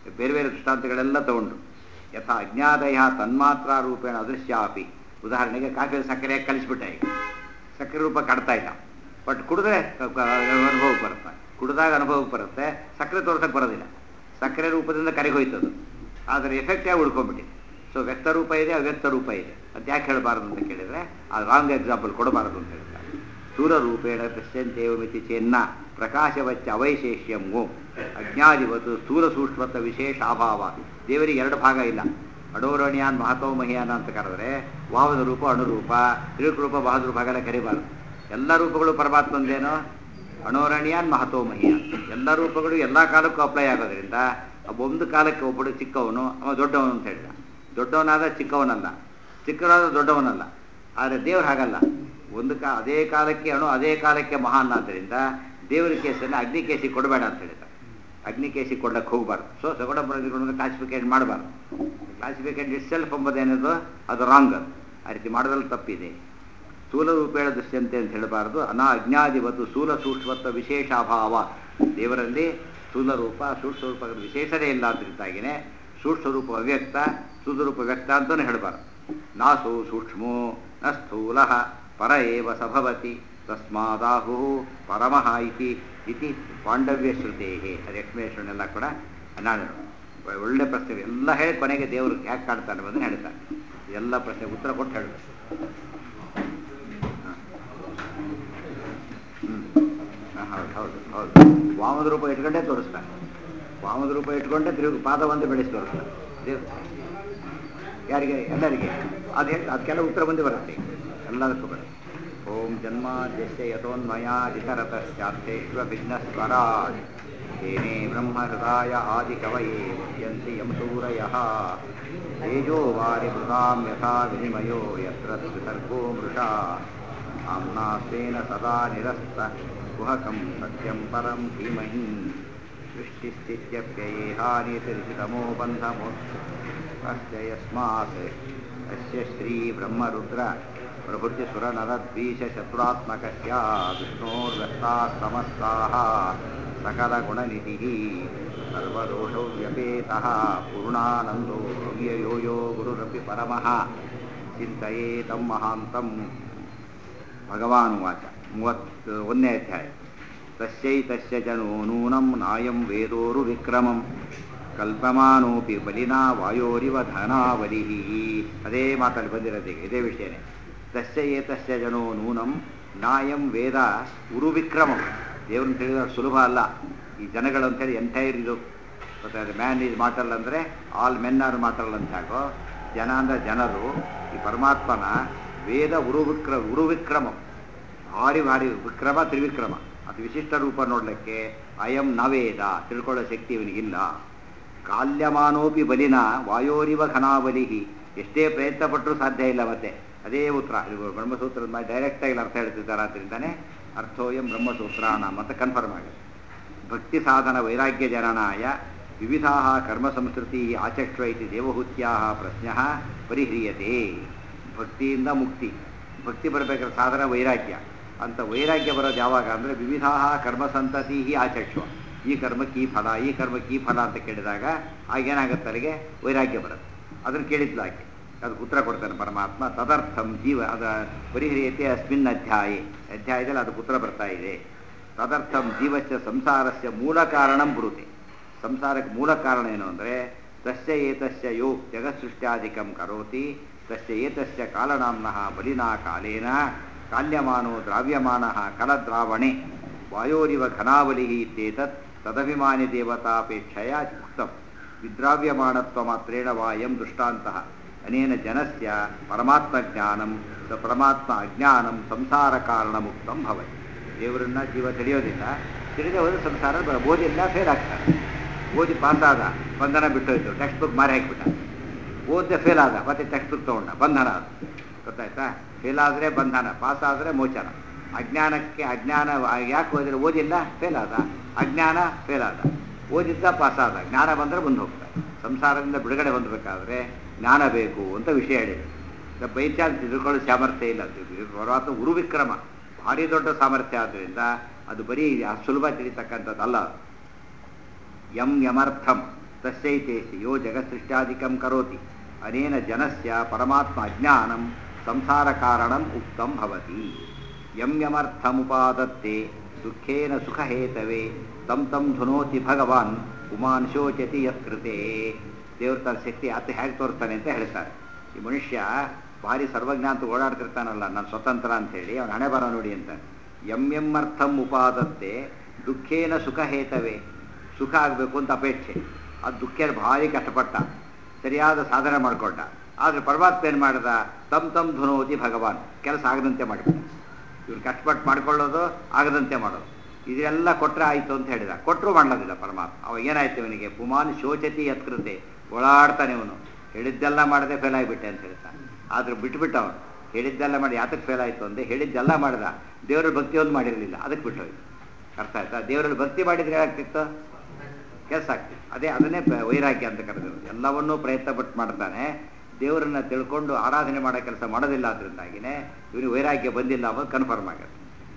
ಬೇರೆ ಬೇರೆ ದೃಷ್ಟಾಂತಗಳೆಲ್ಲ ತಗೊಂಡು ಯಥಾ ಅಜ್ಞಾದಯ ತನ್ಮಾತ್ರ ರೂಪೇಣ ಅದೃಶ್ಯಾಪಿ ಉದಾಹರಣೆಗೆ ಕಾಫಿಯಲ್ಲಿ ಸಕ್ಕರೆ ಕಲಿಸ್ಬಿಟ್ಟೆ ಈಗ ಸಕ್ಕರೆ ರೂಪ ಕಾಡ್ತಾ ಇಲ್ಲ ಬಟ್ ಕುಡಿದ್ರೆ ಅನುಭವಕ್ಕೆ ಬರುತ್ತೆ ಕುಡಿದಾಗ ಅನುಭವಕ್ಕೆ ಬರುತ್ತೆ ಸಕ್ಕರೆ ತೋರ್ಸಕ್ಕೆ ಬರೋದಿಲ್ಲ ಸಕ್ಕರೆ ರೂಪದಿಂದ ಕರೆಗೆ ಹೋಯ್ತದು ಆದರೆ ಎಫೆಕ್ಟ್ ಆಗಿ ಉಳ್ಕೊಂಡ್ಬಿಟ್ಟಿದೆ ಸೊ ವ್ಯಕ್ತ ರೂಪ ಇದೆ ಅವ್ಯಕ್ತ ರೂಪ ಇದೆ ಅದು ಯಾಕೆ ಹೇಳಬಾರ್ದು ಅಂತ ಕೇಳಿದರೆ ಅದು ರಾಂಗ್ ಎಕ್ಸಾಂಪಲ್ ಕೊಡಬಾರದು ಅಂತ ಹೇಳ್ತಾರೆ ಸ್ಥೂಲ ರೂಪೇಣ ಪಶ್ಯಂತೇವ ಮಿತಿ ಚೆನ್ನ ಪ್ರಕಾಶವಚ್ಚ ಅವೈಶೇಷ್ಯಂ ಓಂ ಅಜ್ಞಾದಿವತ್ತು ಸ್ಥೂಲ ಸೂಕ್ಷ್ಮತ್ವ ವಿಶೇಷ ಅಭಾವ ದೇವರಿಗೆ ಎರಡು ಭಾಗ ಇಲ್ಲ ಅಡೋರಣಿಯಾನ್ ಮಹತೋ ಮಹಿಯಾನ ಅಂತ ಕರೆದ್ರೆ ವಾವದ ರೂಪ ಅಣುರೂಪ ರೂಪ ಬಹದ ರೂಪ ಹಾಗೆಲ್ಲ ಕರಿಬಾರ್ದು ಎಲ್ಲ ರೂಪಗಳು ಪರಮಾತ್ಮಂದೇನೋ ಅಣೋರಣಿಯಾನ್ ಮಹತೋ ಮಹಿಯಾನ್ ಎಲ್ಲ ರೂಪಗಳು ಎಲ್ಲ ಕಾಲಕ್ಕೂ ಅಪ್ಲೈ ಆಗೋದ್ರಿಂದ ಅಬ್ಬ ಒಂದು ಕಾಲಕ್ಕೆ ಒಬ್ಬಳು ಚಿಕ್ಕವನು ಅವ ದೊಡ್ಡವನು ಅಂತ ಹೇಳಿದ ದೊಡ್ಡವನಾದ ಚಿಕ್ಕವನಲ್ಲ ಚಿಕ್ಕವನಾದ ದೊಡ್ಡವನಲ್ಲ ಆದರೆ ದೇವ್ರು ಹಾಗಲ್ಲ ಒಂದು ಕಾ ಅದೇ ಕಾಲಕ್ಕೆ ಅಣು ಅದೇ ಕಾಲಕ್ಕೆ ಮಹಾನ್ ಆದ್ದರಿಂದ ದೇವರ ಕೇಸನ್ನು ಅಗ್ನಿಕೇಸಿ ಕೊಡಬೇಡ ಅಂತ ಹೇಳಿದ ಅಗ್ನಿಕೇಸಿ ಕೊಡಕ್ಕೆ ಹೋಗಬಾರ್ದು ಸೊ ಸಗುಣ ಪ್ರತಿಗಳನ್ನು ಕ್ಲಾಸಿಫಿಕೇಟ್ ಮಾಡಬಾರ್ದು ಕ್ಲಾಸಿಫಿಕೇಟ್ ಇಟ್ ಸೆಲ್ಫ್ ಎಂಬುದೇನದು ಅದು ರಾಂಗ್ ಅದು ಆ ರೀತಿ ಮಾಡೋದ್ರಲ್ಲಿ ತಪ್ಪಿದೆ ಸ್ಥೂಲ ರೂಪೇಣ ದೃಶ್ಯಂತೆ ಅಂತ ಹೇಳಬಾರ್ದು ಅನಾ ಅಜ್ಞಾದಿವತ್ತು ಸ್ಥೂಲ ಸೂಕ್ಷ್ಮತ್ವ ವಿಶೇಷ ಅಭಾವ ದೇವರಲ್ಲಿ ಸ್ಥೂಲ ರೂಪ ಸೂಕ್ಷ್ಮ ರೂಪದ ವಿಶೇಷಣೆ ಇಲ್ಲ ಅದರಿಂದಾಗಿನೇ ಸೂಕ್ಷ್ಮ ರೂಪ ಅವ್ಯಕ್ತ ಸ್ಥೂಲ ರೂಪ ವ್ಯಕ್ತ ಅಂತಲೂ ಹೇಳಬಾರ್ದು ನಾಸು ಸೂಕ್ಷ್ಮೋ ನ ಸ್ಥೂಲ ಪರ ಏವ ಸಭವತಿ ತಸ್ಮಾದಾಹು ಪರಮಃ ಇತಿ ಇತಿ ಪಾಂಡವ್ಯ ಶ್ರುತೇ ಅದು ಎಕ್ಸ್ಪ್ಲೇಷನ್ ಎಲ್ಲ ಕೂಡ ನಾನು ಒಳ್ಳೆ ಪ್ರಶ್ನೆ ಎಲ್ಲ ಹೇಳಿ ಕೊನೆಗೆ ದೇವರು ಯಾಕೆ ಕಾಡ್ತಾನೆ ಅನ್ನೋದನ್ನು ಹೇಳ್ತಾನೆ ಎಲ್ಲ ಪ್ರಶ್ನೆ ಉತ್ತರ ಕೊಟ್ಟು ಹೇಳಬೇಕು ಹ್ಞೂ ಹೌದು ಹೌದು ಹೌದು ವಾಮದ ರೂಪ ಇಟ್ಕೊಂಡೇ ತೋರಿಸ್ತಾನೆ ವಾಮದ ರೂಪ ಇಟ್ಕೊಂಡೇ ತಿರುಗಿ ಪಾದ ಒಂದು ಬೆಳೆಸಿ ತೋರಿಸ್ತಾನೆ ದೇವ್ರು ಯಾರಿಗೆ ಎಲ್ಲರಿಗೆ ಅದು ಹೇಳಿ ಅದಕ್ಕೆಲ್ಲ ಉತ್ತರ ಬಂದು ಬರುತ್ತೆ ಎಲ್ಲದಕ್ಕೂ ಬರುತ್ತೆ ಓಂ ಜನ್ಮ ಜಸ್ಯ ಯಥೋನ್ಮಯ ಇತರತಶ್ಚಾರ್ಥೇಶ್ವ ವಿಘ್ನಸ್ವರಾಟ್ ತೇನೇ ಬ್ರಹ್ಮ ಹೃದಯ ಆದಿ ಕವಯೇ ಮುಹ್ಯಂತಿ ಯಂ ಸೂರಯಃ ತೇಜೋ ವಾರಿ ಮೃಗಾಂ ಯಥಾ ವಿನಿಮಯೋ ಯತ್ರ ವಿಸರ್ಗೋ ಮೃಷಾ ಆಮ್ನಾಸ್ವೇನ ಸದಾ ನಿರಸ್ತ ಕುಹಕಂ ಸತ್ಯಂ ಪರಂ ಧೀಮಹಿ ಸೃಷ್ಟಿಸ್ಥಿತ್ಯಪ್ಯಯೇಹಾನಿತಿರಿಸಿತಮೋ ಬಂಧಮೋಕ್ಷ ಅಸ್ಯ ಯಸ್ಮಾತ್ ಅಸ್ಯ ಶ್ರೀ ಬ್ರಹ್ಮರುದ್ರ ಪ್ರಭೃತಿ ಸುರನರದ್ವೀಶ ಶತ್ರುರಾತ್ಮಕಸ್ಯ ವಿಷ್ಣೋರ್ವ್ಯಸ್ತಾः ಸಮಸ್ತಾः सकलगुणनिधिः सर्वदोषौ व्यपेतः पूर्णानन्दो ಅವ್ಯಯೋ ಯೋ ಗುರುರಪಿ ಪರಮಃ ಚಿಂತೆಯೇ ತಂ ಮಹಾಂತಂ ಭಗವಾನುವಾಚ ಮೂವತ್ತು ಒಂದನೇ ಅಧ್ಯಾಯ ತಸ್ಯೈತಸ್ಯ ಜನೋ ನೂನಂ ನಾಯಂ ವೇದೋರು ವಿಕ್ರಮಂ ಕಲ್ಪಮಾನೋಪಿ ಬಲಿನಾ ವಾಯೋರಿವ ಧನಾವಲಿ ಅದೇ ಮಾತಲ್ಲಿ ಬಂದಿರೋದೀಗ ಇದೇ ವಿಷಯನೇ ತಸ್ಯ ಏತಸ್ಯ ಜನೋ ನೂನಂ ನಾಯಂ ವೇದ ಉರು ವಿಕ್ರಮಂ ದೇವ್ರನ್ನ ತಿಳಿದ್ರೆ ಸುಲಭ ಅಲ್ಲ ಈ ಜನಗಳು ಅಂತೇಳಿ ಎಂಟೈರ್ ಇದು ಗೊತ್ತಾದ್ರೆ ಮ್ಯಾನ್ ಈಸ್ ಮಾಟಲ್ ಅಂದರೆ ಆಲ್ ಮೆನ್ ಆರ್ ಮಾಟಲ್ ಅಂತ ಹಾಕೋ ಜನ ಅಂದರೆ ಜನರು ಈ ಪರಮಾತ್ಮನ ವೇದ ಉರು ವಿಕ್ರ ಉರು ವಿಕ್ರಮಂ ಭಾರಿ ಭಾರಿ ವಿಕ್ರಮ ತ್ರಿವಿಕ್ರಮ ಅದು ವಿಶಿಷ್ಟ ರೂಪ ನೋಡಲಿಕ್ಕೆ ಅಯಂ ನವೇದ ತಿಳ್ಕೊಳ್ಳೋ ಶಕ್ತಿ ಇವನಿಗಿಲ್ಲ ಕಾಲ್ಯಮಾನೋಪಿ ಬಲಿನ ವಾಯೋರಿವ ಘನಾಬಲಿ ಎಷ್ಟೇ ಪ್ರಯತ್ನ ಪಟ್ಟರೂ ಸಾಧ್ಯ ಇಲ್ಲ ಮತ್ತೆ ಅದೇ ಉತ್ತರ ಇದು ಬ್ರಹ್ಮಸೂತ್ರದ ಮೇಲೆ ಡೈರೆಕ್ಟಾಗಿ ಅರ್ಥ ಹೇಳ್ತಿದ್ದಾರೆ ಆದ್ದರಿಂದನೇ ಅರ್ಥೋಯಂ ಬ್ರಹ್ಮಸೂತ್ರಾಣ ಅಂತ ಕನ್ಫರ್ಮ್ ಆಗುತ್ತೆ ಭಕ್ತಿ ಸಾಧನ ವೈರಾಗ್ಯ ಜನನಾಯ ವಿವಿಧಾ ಕರ್ಮ ಸಂಸ್ಕೃತಿ ಆಚಕ್ಷ್ವ ಇತಿ ದೇವಹೂತ್ಯಾ ಪ್ರಶ್ನ ಪರಿಹ್ರಿಯತೆ ಭಕ್ತಿಯಿಂದ ಮುಕ್ತಿ ಭಕ್ತಿ ಬರಬೇಕಾದ್ರೆ ಸಾಧನ ವೈರಾಗ್ಯ ಅಂತ ವೈರಾಗ್ಯ ಬರೋದು ಯಾವಾಗ ಅಂದರೆ ವಿವಿಧಾ ಕರ್ಮ ಸಂತತಿ ಆಚಕ್ಷ್ವ ಈ ಕರ್ಮಕ್ಕೆ ಈ ಫಲ ಈ ಕರ್ಮಕ್ಕೆ ಈ ಫಲ ಅಂತ ಕೇಳಿದಾಗ ಆಗೇನಾಗುತ್ತೆ ಅಲ್ಲಿಗೆ ವೈರಾಗ್ಯ ಬರುತ್ತೆ ಅದನ್ನು ಕೇಳಿದ್ಲು ಆಕೆ ಅದಕ್ಕೆ ಉತ್ತರ ಕೊಡ್ತಾನೆ ಪರಮಾತ್ಮ ತದರ್ಥಂ ಜೀವ ಅದ ಪರಿಹರಿಯತೆ ಅಸ್ಮಿನ್ ಅಧ್ಯಾಯ ಅಧ್ಯಾಯದಲ್ಲಿ ಅದಕ್ಕೆ ಉತ್ತರ ಬರ್ತಾ ಇದೆ ತದರ್ಥಂ ಜೀವಸ್ಯ ಸಂಸಾರಸ್ಯ ಮೂಲ ಕಾರಣಂ ಬರುತ್ತೆ ಸಂಸಾರಕ್ಕೆ ಮೂಲ ಕಾರಣ ಏನು ಅಂದರೆ ತಸ್ಯ ಏತಸ್ಯ ಯೋ ಜಗತ್ಸೃಷ್ಟ್ಯಾಧಿಕಂ ಕರೋತಿ ತಸ್ಯ ಏತಸ್ಯ ಕಾಲನಾಂನಃ ಬಲಿನಾ ಕಾಲೇನ ಕಾಲ್ಯಮಾನೋ ದ್ರಾವ್ಯಮಾನ ಕಲದ್ರಾವಣೆ ವಾಯೋರಿವ ಘನಾವಲಿ ಇತ್ಯೇತತ್ ತದಭಿಮಾನಿ ದೇವತಾಪೇಕ್ಷೆಯ ಉಕ್ತಂ ವಿದ್ರಾವ್ಯಮಾಣತ್ವ ಮಾತ್ರೇಣ ವಾಯಂ ದೃಷ್ಟಾಂತಃ ಅನೇನ ಜನಸ್ಯ ಪರಮಾತ್ಮ ಜ್ಞಾನಂ ಸ ಪರಮಾತ್ಮ ಅಜ್ಞಾನಂ ಸಂಸಾರ ಕಾರಣ ಮುಕ್ತಂ ಭವತಿ ದೇವರನ್ನ ಜೀವ ತಿಳಿಯೋದಿಲ್ಲ ತಿಳಿದೇ ಹೋದ್ರೆ ಸಂಸಾರ ಬ- ಓದಿಲ್ಲ ಫೇಲ್ ಆಗ್ತಾರೆ ಓದಿ ಪಾಸಾದ ಬಂಧನ ಬಿಟ್ಟೋಯ್ತು ಟೆಕ್ಸ್ಟ್ ಬುಕ್ ಮಾರಿ ಹಾಕಿಬಿಟ್ಟ ಓದ್ದೆ ಫೇಲ್ ಆದ ಮತ್ತೆ ಟೆಕ್ಸ್ಟ್ ಬುಕ್ ತೊಗೊಂಡ ಬಂಧನ ಅದು ಗೊತ್ತಾಯ್ತಾ ಫೇಲ್ ಆದರೆ ಬಂಧನ ಪಾಸ್ ಆದರೆ ಮೋಚನ ಅಜ್ಞಾನಕ್ಕೆ ಅಜ್ಞಾನ ಯಾಕೆ ಓದಿದ್ರೆ ಓದಿಲ್ಲ ಫೇಲ್ ಆದ ಅಜ್ಞಾನ ಫೇಲ್ ಆದ ಓದಿದ್ದ ಪಾಸ್ ಆದ ಜ್ಞಾನ ಬಂದರೆ ಮುಂದೆ ಹೋಗ್ತಾರೆ ಸಂಸಾರದಿಂದ ಬಿಡುಗಡೆ ಹೊಂದಬೇಕಾದ್ರೆ ಜ್ಞಾನ ಬೇಕು ಅಂತ ವಿಷಯ ಹೇಳಿದೆ ಬೈ ಚಾನ್ಸ್ ತಿಳ್ಕೊಳ್ಳೋ ಸಾಮರ್ಥ್ಯ ಇಲ್ಲ ಪರಮಾತ್ಮ ಗುರು ವಿಕ್ರಮ ಭಾರಿ ದೊಡ್ಡ ಸಾಮರ್ಥ್ಯ ಆದ್ದರಿಂದ ಅದು ಬರೀ ಅಷ್ಟು ಸುಲಭ ತಿಳಿತಕ್ಕಂಥದ್ದಲ್ಲ ಅದು. ಯಂ ಯಮರ್ಥಂ ತಸ್ಯೈತೇಸಿ ಯೋ ಜಗತ್ಸೃಷ್ಟ್ಯಾದಿಕಂ ಕರೋತಿ ಅನೇನ ಜನಸ್ಯ ಪರಮಾತ್ಮ ಅಜ್ಞಾನಂ ಸಂಸಾರ ಕಾರಣಂ ಉಕ್ತಂ ಭವತಿ ಯಂ ಯಮರ್ಥಮುಪಾದತ್ತೆ ದುಃಖೇನ ಸುಖಹೇತವೇ ತಂ ತಂ ಧುನೋತಿ ಭಗವಾನ್ ಉಮಾನ್ ಶೋಚತಿ ಯತ್ಕೃತೆ ದೇವ್ರ ತನ್ನ ಶಕ್ತಿ ಆತ ಹೇಗೆ ತೋರ್ತಾನೆ ಅಂತ ಹೇಳ್ತಾರೆ ಈ ಮನುಷ್ಯ ಭಾರಿ ಸರ್ವಜ್ಞ ಅಂತ ಓಡಾಡ್ತಿರ್ತಾನಲ್ಲ ನಾನು ಸ್ವತಂತ್ರ ಅಂತೇಳಿ ಅವನ ಹಣೆ ಬರ ನೋಡಿ ಅಂತ ಎಂ ಎಂ ಅರ್ಥಂ ಉಪಾದತ್ತೆ ದುಃಖೇನ ಸುಖ ಹೇತವೇ ಸುಖ ಆಗಬೇಕು ಅಂತ ಅಪೇಕ್ಷೆ ಅದು ದುಃಖ ಭಾರಿ ಕಷ್ಟಪಟ್ಟ ಸರಿಯಾದ ಸಾಧನೆ ಮಾಡಿಕೊಂಡ ಆದರೆ ಪರಮಾತ್ಮ ಏನು ಮಾಡಿದ ತಮ್ ತಮ್ ಧುನೋತಿ ಭಗವಾನ್ ಕೆಲಸ ಆಗದಂತೆ ಮಾಡಿಬಿಟ್ಟ ಇವ್ರು ಕಷ್ಟಪಟ್ಟು ಮಾಡ್ಕೊಳ್ಳೋದು ಆಗದಂತೆ ಮಾಡೋದು ಇದೆಲ್ಲ ಕೊಟ್ಟರೆ ಆಯಿತು ಅಂತ ಹೇಳಿದ ಕೊಟ್ಟರು ಮಾಡಲಿಲ್ಲ ಪರಮಾತ್ಮ ಅವಾಗ ಏನಾಯ್ತು ಇವನಿಗೆ ಪುಮಾನ್ ಶೋಚತಿ ಯತ್ಕೃತೆ ಓಡಾಡ್ತಾನೆ ಇವನು ಹೇಳಿದ್ದೆಲ್ಲ ಮಾಡದೆ ಫೇಲ್ ಆಗಿಬಿಟ್ಟೆ ಅಂತ ಹೇಳ್ತಾನೆ ಆದ್ರೆ ಬಿಟ್ಬಿಟ್ಟ ಅವನು ಹೇಳಿದ್ದೆಲ್ಲ ಮಾಡಿ ಯಾತಕ್ಕೆ ಫೇಲ್ ಆಯಿತು ಅಂದರೆ ಹೇಳಿದ್ದೆಲ್ಲ ಮಾಡಿದ ದೇವರ ಭಕ್ತಿ ಒಂದು ಮಾಡಿರಲಿಲ್ಲ ಅದಕ್ಕೆ ಬಿಟ್ಟೋಯ್ತು ಅರ್ಥ ಆಯ್ತಾ ದೇವರಲ್ಲಿ ಭಕ್ತಿ ಮಾಡಿದ್ರೆ ಏನಾಗ್ತಿತ್ತು ಕೆಲಸ ಆಗ್ತಿತ್ತು ಅದೇ ಅದನ್ನೇ ಬ- ವೈರಾಗ್ಯ ಅಂತ ಕರೆದರು ಎಲ್ಲವನ್ನೂ ಪ್ರಯತ್ನ ಪಟ್ಟು ಮಾಡ್ತಾನೆ ದೇವರನ್ನ ತಿಳ್ಕೊಂಡು ಆರಾಧನೆ ಮಾಡೋ ಕೆಲಸ ಮಾಡೋದಿಲ್ಲ ಅದರಿಂದಾಗಿನೇ ಇವನಿಗೆ ವೈರಾಗ್ಯ ಬಂದಿಲ್ಲ ಅನ್ನೋದು ಕನ್ಫರ್ಮ್ ಆಗುತ್ತೆ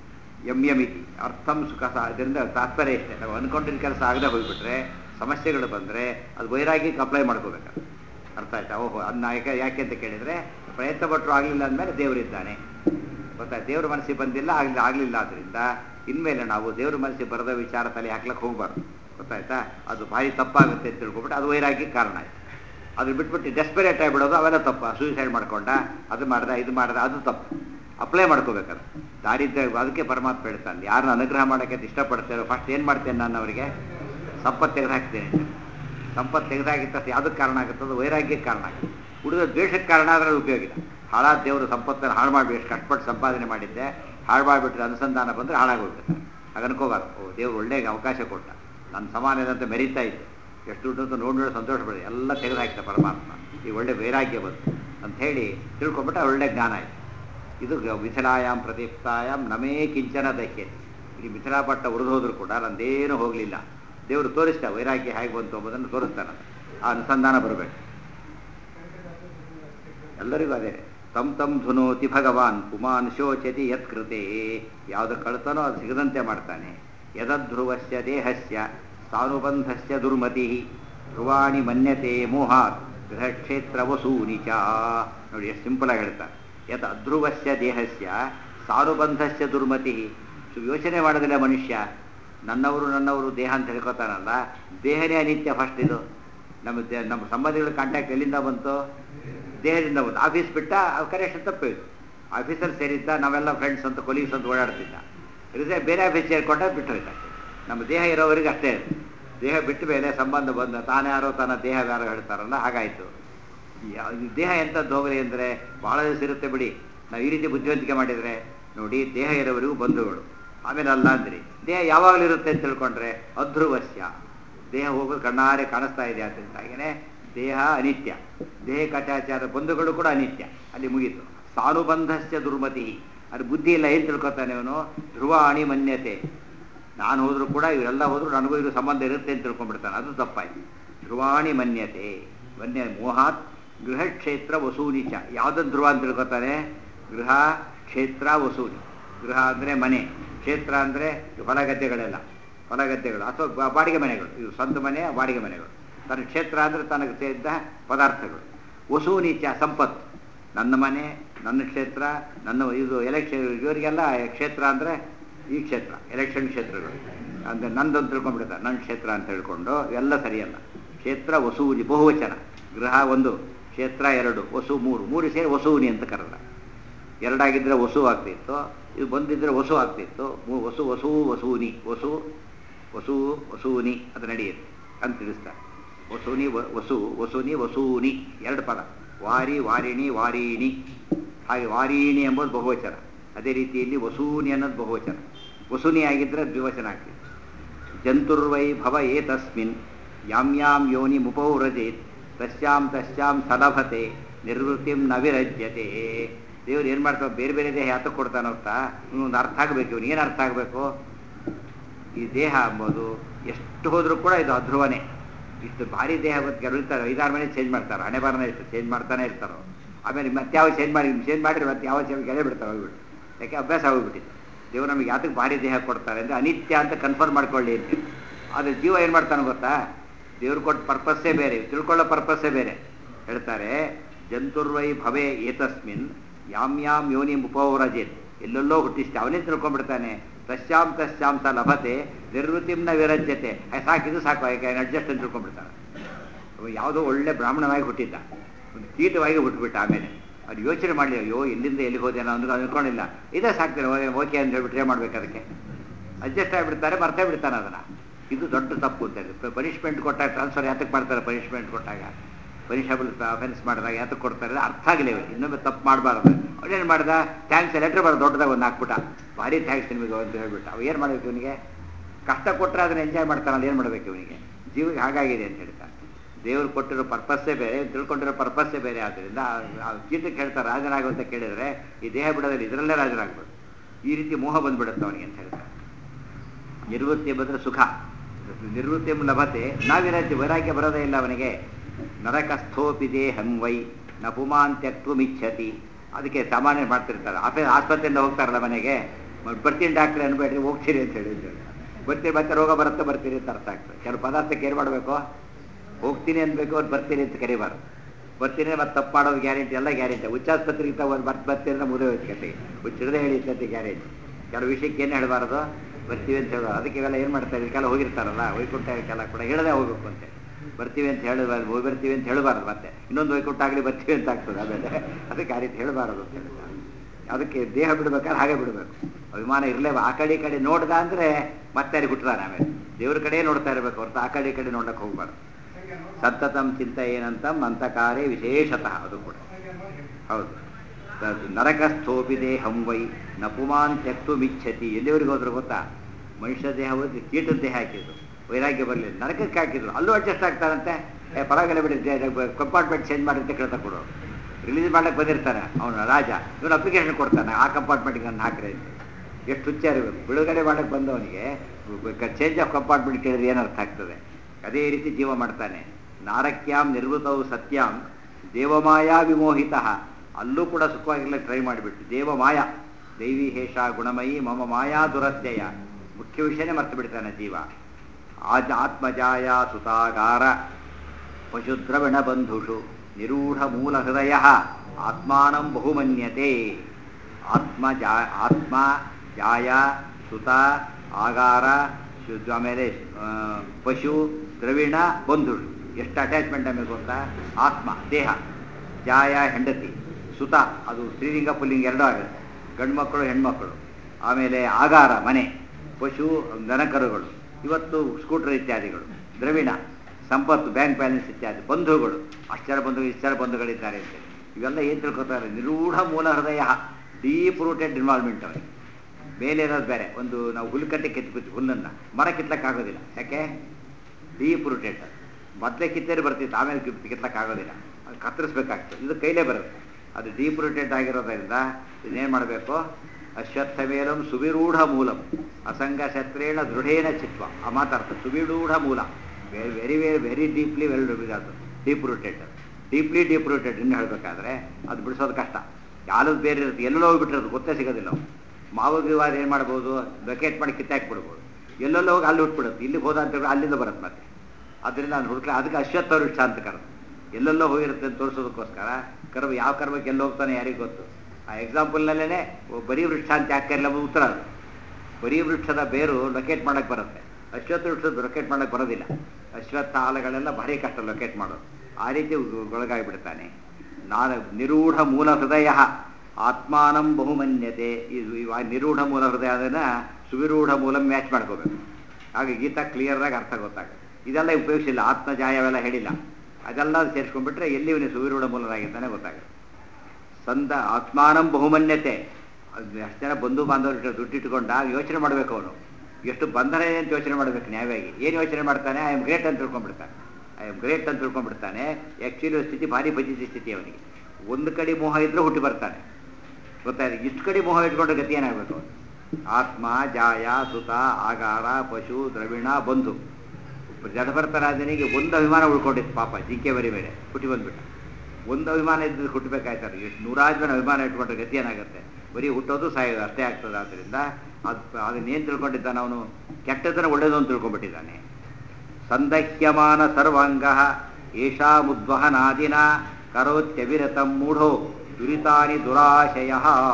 ಎಂ ಎಂ ಇತಿ ಅರ್ಥಂ ಸುಖ ಸಹ ಅದರಿಂದ ತಾತ್ಪರ್ಯ ಇಷ್ಟೇ ನಾವು ಅಂದ್ಕೊಂಡಿದ್ದ ಕೆಲಸ ಆಗದೆ ಹೋಗ್ಬಿಟ್ರೆ ಸಮಸ್ಯೆಗಳು ಬಂದರೆ ಅದು ವೈರಾಗ್ಯಕ್ಕೆ ಅಪ್ಲೈ ಮಾಡ್ಕೋಬೇಕು ಅರ್ಥ ಆಯ್ತಾ ಓಹೋ ಅದನ್ನ ಯಾಕೆ ಯಾಕೆ ಅಂತ ಕೇಳಿದರೆ ಪ್ರಯತ್ನ ಪಟ್ಟರು ಆಗಲಿಲ್ಲ ಅಂದಮೇಲೆ ದೇವರಿದ್ದಾನೆ ಗೊತ್ತಾ ದೇವ್ರ ಮನಸ್ಸಿಗೆ ಬಂದಿಲ್ಲ ಆಗಲಿ ಆಗಲಿಲ್ಲ ಆದ್ದರಿಂದ ಇನ್ಮೇಲೆ ನಾವು ದೇವ್ರ ಮನಸ್ಸಿಗೆ ಬರದ ವಿಚಾರ ತಲೆ ಹಾಕ್ಲಕ್ಕೆ ಹೋಗ್ಬಾರ್ದು ಗೊತ್ತಾಯ್ತಾ ಅದು ಭಾರಿ ತಪ್ಪಾಗುತ್ತೆ ಅಂತ ತಿಳ್ಕೊಬಿಟ್ಟು ಅದು ವೈರಾಗ್ಯಕ್ಕೆ ಕಾರಣ ಆಯ್ತು ಅದು ಬಿಟ್ಬಿಟ್ಟು ಡೆಸ್ಪರೇಟ್ ಆಗಿಬಿಡೋದು ಅವೆಲ್ಲ ತಪ್ಪ ಸೂಸೈಡ್ ಮಾಡ್ಕೊಂಡ ಅದು ಮಾಡ್ದ ಇದು ಮಾಡ್ದ ಅದು ತಪ್ಪು ಅಪ್ಲೈ ಮಾಡ್ಕೋಬೇಕಾದ್ರೆ ದಾರಿದ್ರ್ಯ ಅದಕ್ಕೆ ಪರಮಾತ್ಮ ಹೇಳ್ತಾನೆ ಯಾರನ್ನ ಅನುಗ್ರಹ ಮಾಡೋಕ್ಕೆ ಅಂತ ಇಷ್ಟಪಡ್ತಾರೋ ಫಸ್ಟ್ ಏನು ಮಾಡ್ತೇನೆ ನಾನು ಅವರಿಗೆ ಸಂಪತ್ತು ತೆಗೆದು ಹಾಕ್ತೇನೆ ಅಂತ ಸಂಪತ್ತು ತೆಗೆದಾಗಿದ್ದ ತಕ್ಷಣ ಯಾವುದಕ್ಕೆ ಕಾರಣ ಆಗುತ್ತೆ ಅದು ವೈರಾಗ್ಯಕ್ಕೆ ಕಾರಣ ಆಗುತ್ತೆ ಉಳಿದ ದ್ವೇಷಕ್ಕೆ ಕಾರಣ ಆದರೆ ಉಪಯೋಗ ಇಲ್ಲ ಹಾಳಾದ ದೇವರು ಸಂಪತ್ತನ್ನು ಹಾಳು ಮಾಡಬೇಕು ಎಷ್ಟು ಕಷ್ಟಪಟ್ಟು ಸಂಪಾದನೆ ಮಾಡಿದ್ದೆ ಹಾಳು ಮಾಡಿಬಿಟ್ರೆ ಅನುಸಂಧಾನ ಬಂದರೆ ಹಾಳಾಗೋಗ್ಬಿಡುತ್ತೆ ಹಾಗೆ ಅನ್ಕೋಬಾರ್ದು ಓ ದೇವ್ರು ಒಳ್ಳೆಯ ಅವಕಾಶ ಕೊಟ್ಟ ನನ್ನ ಸಮಾನ ಅಂತ ಮೆರೀತಾ ಇದ್ದೆ ಎಷ್ಟು ದುಡ್ಡು ಅಂತ ನೋಡಿ ನೋಡಿ ಸಂತೋಷ ಪಡಿದೆ ಎಲ್ಲ ತೆಗೆದು ಹಾಕಿದ ಪರಮಾತ್ಮ ಈ ಒಳ್ಳೆ ವೈರಾಗ್ಯ ಬಂತು ಅಂಥೇಳಿ ತಿಳ್ಕೊಂಬಿಟ್ಟು ಒಳ್ಳೆ ಜ್ಞಾನ ಆಯಿತು ಇದು ಗ- ಮಿಥಿಲಾಯಾಮ್ ಪ್ರದೀಪ್ತಾಯಾಮ್ ನಮೇ ಕಿಂಚನ ದಕ್ಕೆ ಈ ಮಿಥಿಲಾ ಪಟ್ಟ ಉರಿದು ಹೋದ್ರು ಕೂಡ ನಂದೇನು ಹೋಗಲಿಲ್ಲ ದೇವರು ತೋರಿಸ್ತಾ ವೈರಾಗ್ಯ ಹೇಗೆ ಬಂತು ಎಂಬುದನ್ನು ತೋರಿಸ್ತಾನೆ ಆ ಅನುಸಂಧಾನ ಬರಬೇಕು ಎಲ್ಲರಿಗೂ ಅದೇ ತಮ್ ತಮ್ ಧುನೋತಿ ಭಗವಾನ್ ಪುಮಾನ್ ಶೋಚತಿ ಯತ್ಕೃತೆ ಯಾವುದು ಕಳ್ತಾನೋ ಅದು ಸಿಗದಂತೆ ಮಾಡ್ತಾನೆ ಯದಧ್ರುವಸ್ಯ ದೇಹಸ್ಯ ಸಾನುಬಂಧಸ್ಯ ದುರ್ಮತಿ ಧ್ರುವಾಣಿ ಮನ್ಯತೆ ಮೋಹಾತ್ ಗೃಹಕ್ಷೇತ್ರ ವಸೂನಿ ಚ ನೋಡಿ ಎಷ್ಟು ಸಿಂಪಲ್ ಆಗಿ ಹೇಳ್ತಾರೆ ಯತ್ ಅಧ್ರುವಸ್ಯ ದೇಹಸ್ಯ ಸಾನುಬಂಧಸ್ಯ ದುರ್ಮತಿ ಸೊ ಯೋಚನೆ ಮಾಡೋದಿಲ್ಲ ಮನುಷ್ಯ ನನ್ನವರು ನನ್ನವರು ದೇಹ ಅಂತ ಹೇಳ್ಕೊತಾನಲ್ಲ ದೇಹನೇ ಅನಿತ್ಯ ಫಸ್ಟ್ ಇದು ನಮ್ಮ ದೇ ನಮ್ಮ ಸಂಬಂಧಿಗಳ ಕಾಂಟ್ಯಾಕ್ಟ್ ಎಲ್ಲಿಂದ ಬಂತು ದೇಹದಿಂದ ಬಂತು ಆಫೀಸ್ ಬಿಟ್ಟ ಕರೆಕ್ಷನ್ ತಪ್ಪಿತ್ತು ಆಫೀಸಲ್ಲಿ ಸೇರಿದ್ದ ನಾವೆಲ್ಲ ಫ್ರೆಂಡ್ಸ್ ಅಂತ ಕೊಲೀಗ್ಸ್ ಅಂತ ಓಡಾಡ್ತಿದ್ದ ಇಲ್ಲದೆ ಬೇರೆ ಆಫೀಸ್ ಸೇರ್ಕೊಂಡ ಬಿಟ್ಟು ಹೋಯ್ತ ನಮ್ಮ ದೇಹ ಇರೋವರೆಗೆ ಅಷ್ಟೇ ಅದು. ದೇಹ ಬಿಟ್ಟ ಮೇಲೆ ಸಂಬಂಧ ಬಂದ ತಾನ್ಯಾರೋ ತನ್ನ ದೇಹ ಯಾರೋ ಹೇಳ್ತಾರಲ್ಲ ಹಾಗಾಯಿತು ಯಾ- ಈ ದೇಹ ಎಂಥದ್ದು ಹೋಗಲಿ ಅಂದರೆ ಭಾಳ ದಿವಸ ಇರುತ್ತೆ ಬಿಡಿ ನಾವು ಈ ರೀತಿ ಬುದ್ಧಿವಂತಿಕೆ ಮಾಡಿದರೆ ನೋಡಿ ದೇಹ ಇರೋವರೆಗೂ ಬಂಧುಗಳು ಆಮೇಲೆ ಅಲ್ಲ ಅಂದ್ರಿ ದೇಹ ಯಾವಾಗಲೂ ಇರುತ್ತೆ ಅಂತ ತಿಳ್ಕೊಂಡ್ರೆ ಅಧ್ರುವಸ್ಯ ದೇಹ ಹೋಗೋದು ಕಣ್ಣಾರೆ ಕಾಣಿಸ್ತಾ ಇದೆ ಅದರಿಂದಾಗಿನೇ ದೇಹ ಅನಿತ್ಯ ದೇಹ ಕಟಾಚಾರ ಬಂಧುಗಳು ಕೂಡ ಅನಿತ್ಯ ಅಲ್ಲಿ ಮುಗೀತು ಸಾನುಬಂಧಸ್ಯ ದುರ್ಮತಿ ಅದು ಬುದ್ಧಿ ಇಲ್ಲ ಏನು ತಿಳ್ಕೊತಾನೆ ಅವನು ಧ್ರುವಾಣಿ ಮನ್ಯತೆ ನಾನು ಹೋದರೂ ಕೂಡ ಇವರೆಲ್ಲ ಹೋದರೂ ನನಗೂ ಇದು ಸಂಬಂಧ ಇರುತ್ತೆ ಅಂತ ತಿಳ್ಕೊಂಡ್ಬಿಡ್ತಾನೆ ಅದು ತಪ್ಪಾಯ್ತು ಧ್ರುವಾಣಿ ಮನ್ಯತೆ ಮನ್ಯ ಮೋಹಾತ್ ಗೃಹ ಕ್ಷೇತ್ರ ವಸೂನಿ ಚ ಯಾವುದನ್ನು ಧ್ರುವ ಅಂತ ತಿಳ್ಕೊತಾನೆ ಗೃಹ ಕ್ಷೇತ್ರ ವಸೂನಿ ಗೃಹ ಅಂದರೆ ಮನೆ ಕ್ಷೇತ್ರ ಅಂದರೆ ಹೊಲ ಗದ್ದೆಗಳೆಲ್ಲ ಹೊಲ ಗದ್ದೆಗಳು ಅಥವಾ ಬಾ- ಬಾಡಿಗೆ ಮನೆಗಳು ಇವು ಸ್ವಂತ ಮನೆ ಬಾಡಿಗೆ ಮನೆಗಳು ತನ್ನ ಕ್ಷೇತ್ರ ಅಂದರೆ ತನಗೆ ಸೇರಿದ ಪದಾರ್ಥಗಳು ವಸೂನಿಚ ಸಂಪತ್ತು ನನ್ನ ಮನೆ ನನ್ನ ಕ್ಷೇತ್ರ ನನ್ನ ಇದು ಎಲೆಕ್ಷನ್ ಇವರಿಗೆಲ್ಲ ಕ್ಷೇತ್ರ ಅಂದರೆ ಈ ಕ್ಷೇತ್ರ ಎಲೆಕ್ಷನ್ ಕ್ಷೇತ್ರಗಳು ಅಂದರೆ ನಂದೊಂದು ತಿಳ್ಕೊಂಡ್ಬಿಡ್ತಾರೆ ನನ್ನ ಕ್ಷೇತ್ರ ಅಂತ ಹೇಳ್ಕೊಂಡು ಎಲ್ಲ ಸರಿಯಲ್ಲ ಕ್ಷೇತ್ರ ವಸೂಲಿ ಬಹುವಚನ ಗೃಹ ಒಂದು ಕ್ಷೇತ್ರ ಎರಡು ವಸು ಮೂರು ಮೂರು ಸೇರಿ ವಸೂನಿ ಅಂತ ಕರೆದ ಎರಡಾಗಿದ್ದರೆ ವಸು ಆಗ್ತಿತ್ತು ಇದು ಬಂದಿದ್ದರೆ ವಸು ಆಗ್ತಿತ್ತು ಮೂ- ವಸು ವಸು ವಸೂನಿ ವಸು ವಸು ವಸೂನಿ ಅದು ನಡೆಯುತ್ತೆ ಅಂತ ತಿಳಿಸ್ತಾರೆ ವಸೂನಿ ವ- ವಸು ವಸೂನಿ ವಸೂನಿ ಎರಡು ಪದ ವಾರಿ ವಾರಿಣಿ ವಾರೀಣಿ ಹಾಗೆ ವಾರೀಣಿ ಎಂಬುದು ಬಹುವಚನ ಅದೇ ರೀತಿಯಲ್ಲಿ ವಸೂನಿ ಅನ್ನೋದು ಬಹುವಚನ ವಸೂನಿ ಆಗಿದ್ದರೆ ದ್ವಿವಚನ ಆಗ್ತಿತ್ತು ಜಂತುರ್ವೈ ಭವ ಏತಸ್ಮಿನ್ ಯಾಂ ಯಾಂ ಯೋನಿ ಮುಪೌರಜೇತ್ ತಸ್ಯಾಂ ತಸ್ಯಾಂ ಸಲಭತೆ ನಿರ್ವೃತ್ತಿಂ ನ ವಿರಜ್ಯತೆ ದೇವ್ರು ಏನು ಮಾಡ್ತಾವೆ ಬೇರೆ ಬೇರೆ ದೇಹ ಯಾತಕ್ಕೆ ಕೊಡ್ತಾನೆ ಅಂತ ಒಂದು ಅರ್ಥ ಆಗಬೇಕು ಇವನು ಏನು ಅರ್ಥ ಆಗಬೇಕು ಈ ದೇಹ ಎಂಬುದು ಎಷ್ಟು ಹೋದರೂ ಕೂಡ ಇದು ಅಧ್ರುವನೇ ಇಷ್ಟು ಭಾರಿ ದೇಹ ಬಂದು ಕೆಲವು ಇರ್ತಾರೆ ಐದಾರು ಮನೆ ಚೇಂಜ್ ಮಾಡ್ತಾರೆ ಹಣೆ ಬಾರನೇ ಇಷ್ಟು ಚೇಂಜ್ ಮಾಡ್ತಾನೆ ಇರ್ತಾರೆ ಅವ್ರು. ಆಮೇಲೆ ಮತ್ತೆ ಯಾವ ಚೇಂಜ್ ಮಾಡಿ ಚೇಂಜ್ ಮಾಡಿದ್ರೆ ಮತ್ತೆ ಯಾವ ಚೇಂಜ್ ಗೆಳೆ ಬಿಡ್ತಾರೆ ಹೋಗ್ಬಿಟ್ಟು ಯಾಕೆ ಅಭ್ಯಾಸ ಆಗೋಗ್ಬಿಟ್ಟಿದೆ ದೇವರು ನಮಗೆ ಯಾತಕ್ಕೆ ಭಾರಿ ದೇಹ ಕೊಡ್ತಾರೆ ಅಂದರೆ ಅನಿತ್ಯ ಅಂತ ಕನ್ಫರ್ಮ್ ಮಾಡ್ಕೊಳ್ಳಿ ಅಂತ ಆದರೆ ಜೀವ ಏನು ಮಾಡ್ತಾನೆ ಗೊತ್ತಾ ದೇವ್ರು ಕೊಟ್ಟ ಪರ್ಪಸ್ಸೇ ಬೇರೆ ತಿಳ್ಕೊಳ್ಳೋ ಪರ್ಪಸ್ಸೇ ಬೇರೆ ಹೇಳ್ತಾರೆ ಜಂತುರ್ವೈ ಭವೆ ಏತಸ್ಮಿನ್ ಯಾಮ್ ಯಾಮ್ ಯೋನಿ ಉಪವರಜೇತ್ ಎಲ್ಲೆಲ್ಲೋ ಹುಟ್ಟಿಸ್ತೆ ಅವನೇ ತಿಳ್ಕೊಂಡ್ಬಿಡ್ತಾನೆ ತಸ್ಯಾಂ ತಸ್ಯಾಂ ಸ ಲಭತೆ ನಿರ್ವೃತಿಂನ ವಿರಜ್ಯತೆ ಆ, ಸಾಕು ಇದು ಸಾಕು ಅಡ್ಜಸ್ಟ್ ಅಂತ ತಿಳ್ಕೊಂಡ್ಬಿಡ್ತಾನೆ ಅವ ಯಾವುದೋ ಒಳ್ಳೆ ಬ್ರಾಹ್ಮಣವಾಗಿ ಹುಟ್ಟಿದ್ದ ಒಂದು ಕೀಟವಾಗಿ ಹುಟ್ಟುಬಿಟ್ಟ ಆಮೇಲೆ ಅದು ಯೋಚನೆ ಮಾಡಲಿ ಅಯ್ಯೋ ಎಲ್ಲಿಂದ ಎಲ್ಲಿಗೆ ಹೋದೇನೋ ಅಂದ್ರೆ ಅನ್ಕೊಂಡಿಲ್ಲ ಇದೇ ಸಾಕ್ತಾರೆ ಓಕೆ ಅಂತ ಹೇಳ್ಬಿಟ್ರೆ ಏನು ಮಾಡ್ಬೇಕು ಅದಕ್ಕೆ ಅಡ್ಜಸ್ಟ್ ಆಗಿಬಿಡ್ತಾರೆ ಮರ್ತೇ ಬಿಡ್ತಾನೆ ಅದನ್ನು ಇದು ದೊಡ್ಡ ತಪ್ಪು ಅಂತ ಹೇಳಿ ಪನಿಷ್ಮೆಂಟ್ ಕೊಟ್ಟಾಗ ಟ್ರಾನ್ಸ್ಫರ್ ಯಾತಕ್ಕೆ ಮಾಡ್ತಾರೆ ಪನಿಷ್ಮೆಂಟ್ ಕೊಟ್ಟಾಗ ಪನಿಷಬಲ್ ಅಫೆನ್ಸ್ ಮಾಡಿದಾಗ ಯಾತಕ್ಕೆ ಕೊಡ್ತಾರೆ ಅರ್ಥ ಆಗಲಿ ಅವ್ರಿಗೆ ಇನ್ನೊಮ್ಮೆ ತಪ್ಪು ಮಾಡಬಾರ್ದು ಅವನೇನು ಮಾಡ್ದ ಥ್ಯಾಂಕ್ಸ್ ಲೆಟ್ರ್ ಬರೋದು ದೊಡ್ಡದಾಗ ಒಂದು ಹಾಕ್ಬಿಟ್ಟ ಭಾರಿ ಥ್ಯಾಂಕ್ಸ್ ನಿಮಗೆ ಅಂತ ಹೇಳ್ಬಿಟ್ಟು ಅವ ಏನು ಮಾಡಬೇಕು ಇವನಿಗೆ ಕಷ್ಟ ಕೊಟ್ಟರೆ ಅದನ್ನು ಎಂಜಾಯ್ ಮಾಡ್ತಾನಲ್ಲ ಏನು ಮಾಡಬೇಕು ಇವನಿಗೆ ಜೀವಿಗೆ ಹಾಗಾಗಿದೆ ಅಂತ ಹೇಳ್ತಾನೆ ದೇವರು ಕೊಟ್ಟಿರೋ ಪರ್ಪಸ್ಸೇ ಬೇರೆ ತಿಳ್ಕೊಂಡಿರೋ ಪರ್ಪಸ್ಸೇ ಬೇರೆ ಆದ್ದರಿಂದ ಆ ಕೀಟಕ್ಕೆ ಹೇಳ್ತಾರೆ ರಾಜನಾಗು ಅಂತ ಕೇಳಿದರೆ ಈ ದೇಹ ಬಿಡೋದಲ್ಲಿ ಇದರಲ್ಲೇ ರಾಜನಾಗ್ಬೋದು ಈ ರೀತಿ ಮೋಹ ಬಂದ್ಬಿಡುತ್ತೆ ಅವನಿಗೆ ಅಂತ ಹೇಳ್ತಾರೆ ನಿರ್ವೃತ್ತಿ ಬಂದರೆ ಸುಖ ನಿರ್ವೃತ್ತಿ ಲಭತೆ ನಾವಿರಾಜ್ಯ ವೈರಾಗ್ಯ ಬರೋದೇ ಇಲ್ಲ ಅವನಿಗೆ ನರಕಸ್ಥೋಪಿ ದೇಹಂ ವೈ ನ ಪುಮಾನ್ ತ್ಯಕ್ತುಮಿಚ್ಛತಿ ಅದಕ್ಕೆ ಸಾಮಾನ್ಯ ಮಾಡ್ತಿರ್ತಾರೆ ಆಫೇ ಆಸ್ಪತ್ರೆಯಿಂದ ಹೋಗ್ತಾರಲ್ಲ ಮನೆಗೆ ಮ- ಬರ್ತೀನಿ ಡಾಕ್ಟ್ರೆ ಅನ್ಬೇಡ್ರಿ ಹೋಗ್ತೀರಿ ಅಂತ ಹೇಳಿದ್ರು ಬರ್ತೀರಿ ಮತ್ತೆ ರೋಗ ಬರುತ್ತೆ ಬರ್ತೀರಿ ಅಂತ ಅರ್ಥ ಆಗ್ತದೆ ಕೆಲವು ಪದಾರ್ಥಕ್ಕೆ ಏನು ಮಾಡಬೇಕು ಹೋಗ್ತೀನಿ ಅನ್ಬೇಕು ಅವ್ರು ಬರ್ತೀನಿ ಅಂತ ಕರಿಬಾರ್ದು ಬರ್ತೀನಿ ಮತ್ತೆ ತಪ್ಪು ಮಾಡೋದು ಗ್ಯಾರಂಟಿ ಎಲ್ಲ ಗ್ಯಾರಂಟಿ ಹುಚ್ಚಾಸ್ಪತ್ರೆಗೆ ತಗೊಂಡು ಬರ್ತು ಬರ್ತೀನಿ ಅಂದ್ರೆ ಮುಗಿದು ಹೋಯ್ತು ಕತೆ ಹುಚ್ಚಿಡದೆ ಹೇಳಿರ್ತಂತೆ ಗ್ಯಾರಂಟಿ ಕೆಲವು ವಿಷಯಕ್ಕೆ ಏನು ಹೇಳಬಾರ್ದು ಬರ್ತೀವಿ ಅಂತ ಹೇಳೋದು ಅದಕ್ಕೆ ಇವೆಲ್ಲ ಏನು ಮಾಡ್ತಾರೆ ಇದಕ್ಕೆಲ್ಲ ಹೋಗಿರ್ತಾರಲ್ಲ ವೈಕುಂಠಕ್ಕೆಲ್ಲ ಕೂಡ ಹೇಳದೆ ಹೋಗ್ಬೇಕು ಅಂತೆ ಬರ್ತೀವಿ ಅಂತ ಹೇಳಬಾರ್ದು ಹೋಗಿ ಬರ್ತೀವಿ ಅಂತ ಹೇಳಬಾರ್ದು ಮತ್ತೆ ಇನ್ನೊಂದು ವೈಕುಂಠ ಆಗಲಿ ಬರ್ತೀವಿ ಅಂತ ಆಗ್ತದೆ ಆಮೇಲೆ ಅದಕ್ಕೆ ಆ ರೀತಿ ಹೇಳಬಾರದು ಅಂತ ಹೇಳ್ತಾರೆ ಅದಕ್ಕೆ ದೇಹ ಬಿಡ್ಬೇಕಾದ್ರೆ ಹಾಗೆ ಬಿಡಬೇಕು ಅಭಿಮಾನ ಇರಲೇ ಆ ಕಡೆ ಈ ಕಡೆ ನೋಡ್ದ ಅಂದರೆ ಮತ್ತೆ ಅಲ್ಲಿ ಬಿಟ್ಟಾನೆ ಆಮೇಲೆ ದೇವ್ರ ಕಡೆ ನೋಡ್ತಾ ಇರಬೇಕು ಹೊರತು ಆ ಕಡೆ ಈ ಕಡೆ ನೋಡಕ್ಕೆ ಹೋಗ್ಬಾರ್ದು ಸತತಂ ಚಿಂತ ಏನಂತಂ ಅಂತಕಾರೇ ವಿಶೇಷತಃ ಅದು ಕೂಡ ಹೌದು ತದ್ ನರಕಸ್ಥೋಪಿ ದೇಹಂ ವೈ ನ ಪುಮಾನ್ ತ್ಯಕ್ತು ಮಿಚ್ಛತಿ ಎಲ್ಲಿವರೆಗೆ ಹೋದ್ರು ಗೊತ್ತಾ ಮನುಷ್ಯ ದೇಹ ಹೋಗಿ ಕೀಟದ ದೇಹ ಹಾಕಿದ್ರು ವೈರಾಗ್ಯ ಬರಲಿ ನರಕಕ್ಕೆ ಹಾಕಿದ್ರು ಅಲ್ಲೂ ಅಡ್ಜಸ್ಟ್ ಆಗ್ತಾರಂತೆ ಏ ಪರವಾಗಿಲ್ಲ ಬಿಡಿ ಕಂಪಾರ್ಟ್ಮೆಂಟ್ ಚೇಂಜ್ ಮಾಡಿ ಅಂತ ಕೇಳ್ತಾ ಕೊಡು ರಿಲೀಸ್ ಮಾಡ್ಲಿಕ್ಕೆ ಬಂದಿರ್ತಾನೆ ಅವನು ರಾಜ ಇವನು ಅಪ್ಲಿಕೇಶನ್ ಕೊಡ್ತಾನೆ ಆ ಕಂಪಾರ್ಟ್ಮೆಂಟ್ಗೆ ನನ್ನ ಹಾಕ್ರಿ ಅಂತ ಎಷ್ಟು ಹುಚ್ಚ ಇರಬೇಕು ಬಿಡುಗಡೆ ಮಾಡಕ್ಕೆ ಬಂದವನಿಗೆ ಚೇಂಜ್ ಆಫ್ ಕಂಪಾರ್ಟ್ಮೆಂಟ್ ಕೇಳಿದ್ರೆ ಏನು ಅರ್ಥ ಆಗ್ತದೆ ಅದೇ ರೀತಿ ಜೀವ ಮಾಡ್ತಾನೆ ನಾರಕ್ಯಾಂ ನಿರ್ವೃತವು ಸತ್ಯಾಂ ದೇವಮಾಯಾ ವಿಮೋಹಿತ ಅಲ್ಲೂ ಕೂಡ ಸುಖವಾಗಿರ್ಲಿಕ್ಕೆ ಟ್ರೈ ಮಾಡಿಬಿಟ್ಟು ದೇವಮಾಯ ದೈವಿ ಹೇಷ ಗುಣಮಯಿ ಮಮ ಮಾಯಾ ದುರತ್ಯಯ ಮುಖ್ಯ ವಿಷಯನೇ ಮರ್ತು ಬಿಡ್ತಾನೆ ಜೀವ ಆಜ ಆತ್ಮಜಾಯ ಸುತಾಗಾರ ಪಶುದ್ರವಿಣ ಬಂಧುಷು ನಿರೂಢ ಮೂಲ ಹೃದಯ ಆತ್ಮಾನಂ ಬಹುಮನ್ಯತೆ ಆತ್ಮ ಜಾ ಆತ್ಮ ಜಾಯ ಸುತ ಆಗಾರ ಶು- ಆಮೇಲೆ ಆ, ಪಶು ದ್ರವಿಣ ಬಂಧುಷು ಎಷ್ಟು ಅಟ್ಯಾಚ್ಮೆಂಟ್ ನಮಗೆ ಗೊತ್ತಾ ಆತ್ಮ ದೇಹ ಜಾಯ ಹೆಂಡತಿ ಸುತ ಅದು ಸ್ತ್ರೀಲಿಂಗ ಪುಲ್ಲಿಂಗ ಎರಡೂ ಆಗುತ್ತೆ ಗಂಡು ಮಕ್ಕಳು ಹೆಣ್ಮಕ್ಕಳು ಆಮೇಲೆ ಆಗಾರ ಮನೆ ಪಶು ದನಕರುಗಳು ಇವತ್ತು ಸ್ಕೂಟರ್ ಇತ್ಯಾದಿಗಳು ದ್ರವಿಣ ಸಂಪತ್ತು ಬ್ಯಾಂಕ್ ಬ್ಯಾಲೆನ್ಸ್ ಇತ್ಯಾದಿ ಬಂಧುಗಳು ಅಷ್ಟರ ಬಂಧು ಇಷ್ಟರ ಬಂಧುಗಳಿದ್ದಾರೆ ಅಂತ ಇವೆಲ್ಲ ಏನು ತಿಳ್ಕೊತಾರೆ ನಿರೂಢ ಮೂಲ ಹೃದಯ ಡೀಪ್ ರೂಟೆಡ್ ಇನ್ವಾಲ್ವ್ಮೆಂಟ್ ಅವರಿಗೆ ಮೇಲೆ ಇರೋದು ಬೇರೆ ಒಂದು ನಾವು ಹುಲ್ಕಟ್ಟೆ ಕಿತ್ಬಿಟ್ಟು ಹುಲ್ಲನ್ನು ಮರ ಕಿತ್ಲಕ್ಕಾಗೋದಿಲ್ಲ ಯಾಕೆ ಡೀಪ್ ರೂಟೆಡ್ ಮೊದಲೇ ಕಿತ್ತೇರಿ ಬರ್ತಿತ್ತು ಆಮೇಲೆ ಕಿತ್ ಕಿತ್ಲಕ್ಕಾಗೋದಿಲ್ಲ ಅದು ಕತ್ತರಿಸ್ಬೇಕಾಗ್ತದೆ ಇದು ಕೈಲೇ ಬರುತ್ತೆ ಅದು ಡೀಪ್ ರೂಟೆಡ್ ಆಗಿರೋದ್ರಿಂದ ಇದನ್ನೇನು ಮಾಡಬೇಕು ಅಶ್ವತ್ಥಮೇಲಂ ಸುವಿರೂಢ ಮೂಲಂ ಅಸಂಗ ಶಸ್ತ್ರೇಣ ದೃಢೇನ ಚಿತ್ವ ಆ ಮಾತಾಡ್ತ ಸುವಿರೂಢ ಮೂಲ very very very very deeply well ಅದು deep rooted deeply deep rooted ಇನ್ನು ಹೇಳಬೇಕಾದ್ರೆ ಅದು ಬಿಡಿಸೋದು ಕಷ್ಟ ಯಾಲದು ಬೇರೆ ಇರುತ್ತೆ ಎಲ್ಲೆಲ್ಲೋ ಹೋಗ್ಬಿಟ್ಟಿರೋದು ಗೊತ್ತೇ ಸಿಗೋದಿಲ್ಲ ಅವು. ಮಾವು ಗಿವಾದ ಏನು ಮಾಡ್ಬೋದು ಬಕೆಟ್ ಮಾಡಿ ಕಿತ್ತಾಕ್ಬಿಡ್ಬೋದು ಎಲ್ಲೆಲ್ಲೋ ಹೋಗಿ ಅಲ್ಲಿ ಹುಟ್ಬಿಡುತ್ತೆ ಇಲ್ಲಿಗೆ ಹೋದ ಅಂತ ಹೇಳಿ ಅಲ್ಲಿಂದ ಬರುತ್ತೆ ಮತ್ತೆ ಅದರಿಂದ ನಾನು ಹುಡುಕ್ಲ ಅದಕ್ಕೆ ಅಶ್ವತ್ಥ ವೃಕ್ಷ ಅಂತ ಕರೆದು ಎಲ್ಲೆಲ್ಲೋ ಹೋಗಿರುತ್ತೆ ಅಂತ ತೋರಿಸೋದಕ್ಕೋಸ್ಕರ ಕರ್ಮ ಯಾವ ಕರ್ಮಕ್ಕೆ ಎಲ್ಲಿ ಹೋಗ್ತಾನೆ ಯಾರಿಗೆ ಗೊತ್ತು ಆ ಎಕ್ಸಾಂಪಲ್ನಲ್ಲೇ ಬರೀ ವೃಕ್ಷ ಅಂತ ಯಾಕೆ ಕರೆಯಲ್ಲ ಅನ್ನೋದು ಉತ್ತರ ಅದು ಬರೀ ವೃಕ್ಷದ ಬೇರು ಲೊಕೇಟ್ ಮಾಡಕ್ಕೆ ಬರುತ್ತೆ ಅಶ್ವತ್ಥ ವೃಕ್ಷದ ಲೊಕೇಟ್ ಮಾಡಕ್ಕೆ ಬರೋದಿಲ್ಲ ಅಶ್ವತ್ಥ ಆಲಗಳೆಲ್ಲ ಭಾರಿ ಕಷ್ಟ ಲೊಕೇಟ್ ಮಾಡೋದು ಆ ರೀತಿ ಒಳಗಾಗಿಬಿಡ್ತಾನೆ ನಾನ ನಿರೂಢ ಮೂಲ ಹೃದಯ ಆತ್ಮಾನಂ ಬಹುಮನ್ಯತೆ ಇದು ಇವ ನಿರೂಢ ಮೂಲ ಹೃದಯ ಅದನ್ನು ಸುವಿರೂಢ ಮೂಲ ಮ್ಯಾಚ್ ಮಾಡ್ಕೋಬೇಕು ಆಗ ಗೀತಾ ಕ್ಲಿಯರಾಗಿ ಅರ್ಥ ಗೊತ್ತಾಗುತ್ತೆ ಇದೆಲ್ಲ ಉಪಯೋಗಿಸಿಲ್ಲ ಆತ್ಮಜಾಯ ಅವೆಲ್ಲ ಹೇಳಿಲ್ಲ ಅದೆಲ್ಲ ಸೇರಿಸ್ಕೊಂಡ್ಬಿಟ್ರೆ ಎಲ್ಲಿ ಇವನು ಸುವಿರೂಢ ಮೂಲರಾಗಿದ್ದಾನೆ ಗೊತ್ತಾಗುತ್ತೆ ಸಂತ ಆತ್ಮಾನಂ ಬಹುಮನ್ಯತೆ ಅದು ಎಷ್ಟು ಜನ ಬಂಧು ಬಾಂಧವರು ದುಡ್ಡಿಟ್ಕೊಂಡ ಯೋಚನೆ ಮಾಡಬೇಕು ಅವನು ಎಷ್ಟು ಬಂಧನ ಇದೆ ಅಂತ ಯೋಚನೆ ಮಾಡಬೇಕು ನ್ಯಾಯವಾಗಿ ಏನು ಯೋಚನೆ ಮಾಡ್ತಾನೆ ಐ ಆಮ್ ಗ್ರೇಟ್ ಅಂತ ತಿಳ್ಕೊಂಡ್ಬಿಡ್ತಾನೆ ಐ ಆಮ್ ಗ್ರೇಟ್ ಅಂತ ತಿಳ್ಕೊಂಡ್ಬಿಡ್ತಾನೆ ಆ್ಯಕ್ಚುಲಿ ಸ್ಥಿತಿ ಭಾರಿ ಬಜ್ಜಿದ ಸ್ಥಿತಿ ಅವನಿಗೆ ಒಂದು ಕಡೆ ಮೋಹ ಇದ್ರೂ ಹುಟ್ಟಿ ಬರ್ತಾನೆ ಗೊತ್ತಾಯ್ತು ಇಷ್ಟು ಕಡೆ ಮೋಹ ಇಟ್ಕೊಂಡ್ರೆ ಗತಿ ಏನಾಗಬೇಕು ಅವನು ಆತ್ಮ ಜಾಯ ಸುತ ಆಗಾರ ಪಶು ದ್ರವಿಣ ಬಂಧು ಜಡಭರ್ತ ರಾಜನಿಗೆ ಒಂದು ಅಭಿಮಾನ ಉಳ್ಕೊಂಡಿತ್ತು ಪಾಪ ಜಿಂಕೆ ಬರಿ ಬೇರೆ ಹುಟ್ಟಿ ಬಂದ್ಬಿಟ್ಟ ಒಂದು ಅಭಿಮಾನ ಇದ್ದು ಹುಟ್ಟಬೇಕಾಯ್ತಾರೆ ಎಷ್ಟು ನೂರಾರು ಜನ ಅಭಿಮಾನ ಇಟ್ಕೊಂಡ್ರೆ ಗತಿ ಏನಾಗುತ್ತೆ ಬರೀ ಹುಟ್ಟೋದು ಸಾಯೋದು ಅಷ್ಟೇ ಆಗ್ತದೆ ಆದ್ದರಿಂದ ಅದು ಅದನ್ನೇನು ತಿಳ್ಕೊಂಡಿದ್ದಾನೆ ಅವನು ಕೆಟ್ಟದನ್ನು ಒಳ್ಳೇದು ಅಂತ ತಿಳ್ಕೊಂಡ್ಬಿಟ್ಟಿದ್ದಾನೆ ಸಂದಹ್ಯಮಾನ ಸರ್ವಾಂಗ ಏಷಾಮುದ್ವಹನಾದಿನ ಕರೋತ್ಯವಿರತಂ ಮೂಢೋ ದುರಿತಾನಿ ದುರಾಶಯ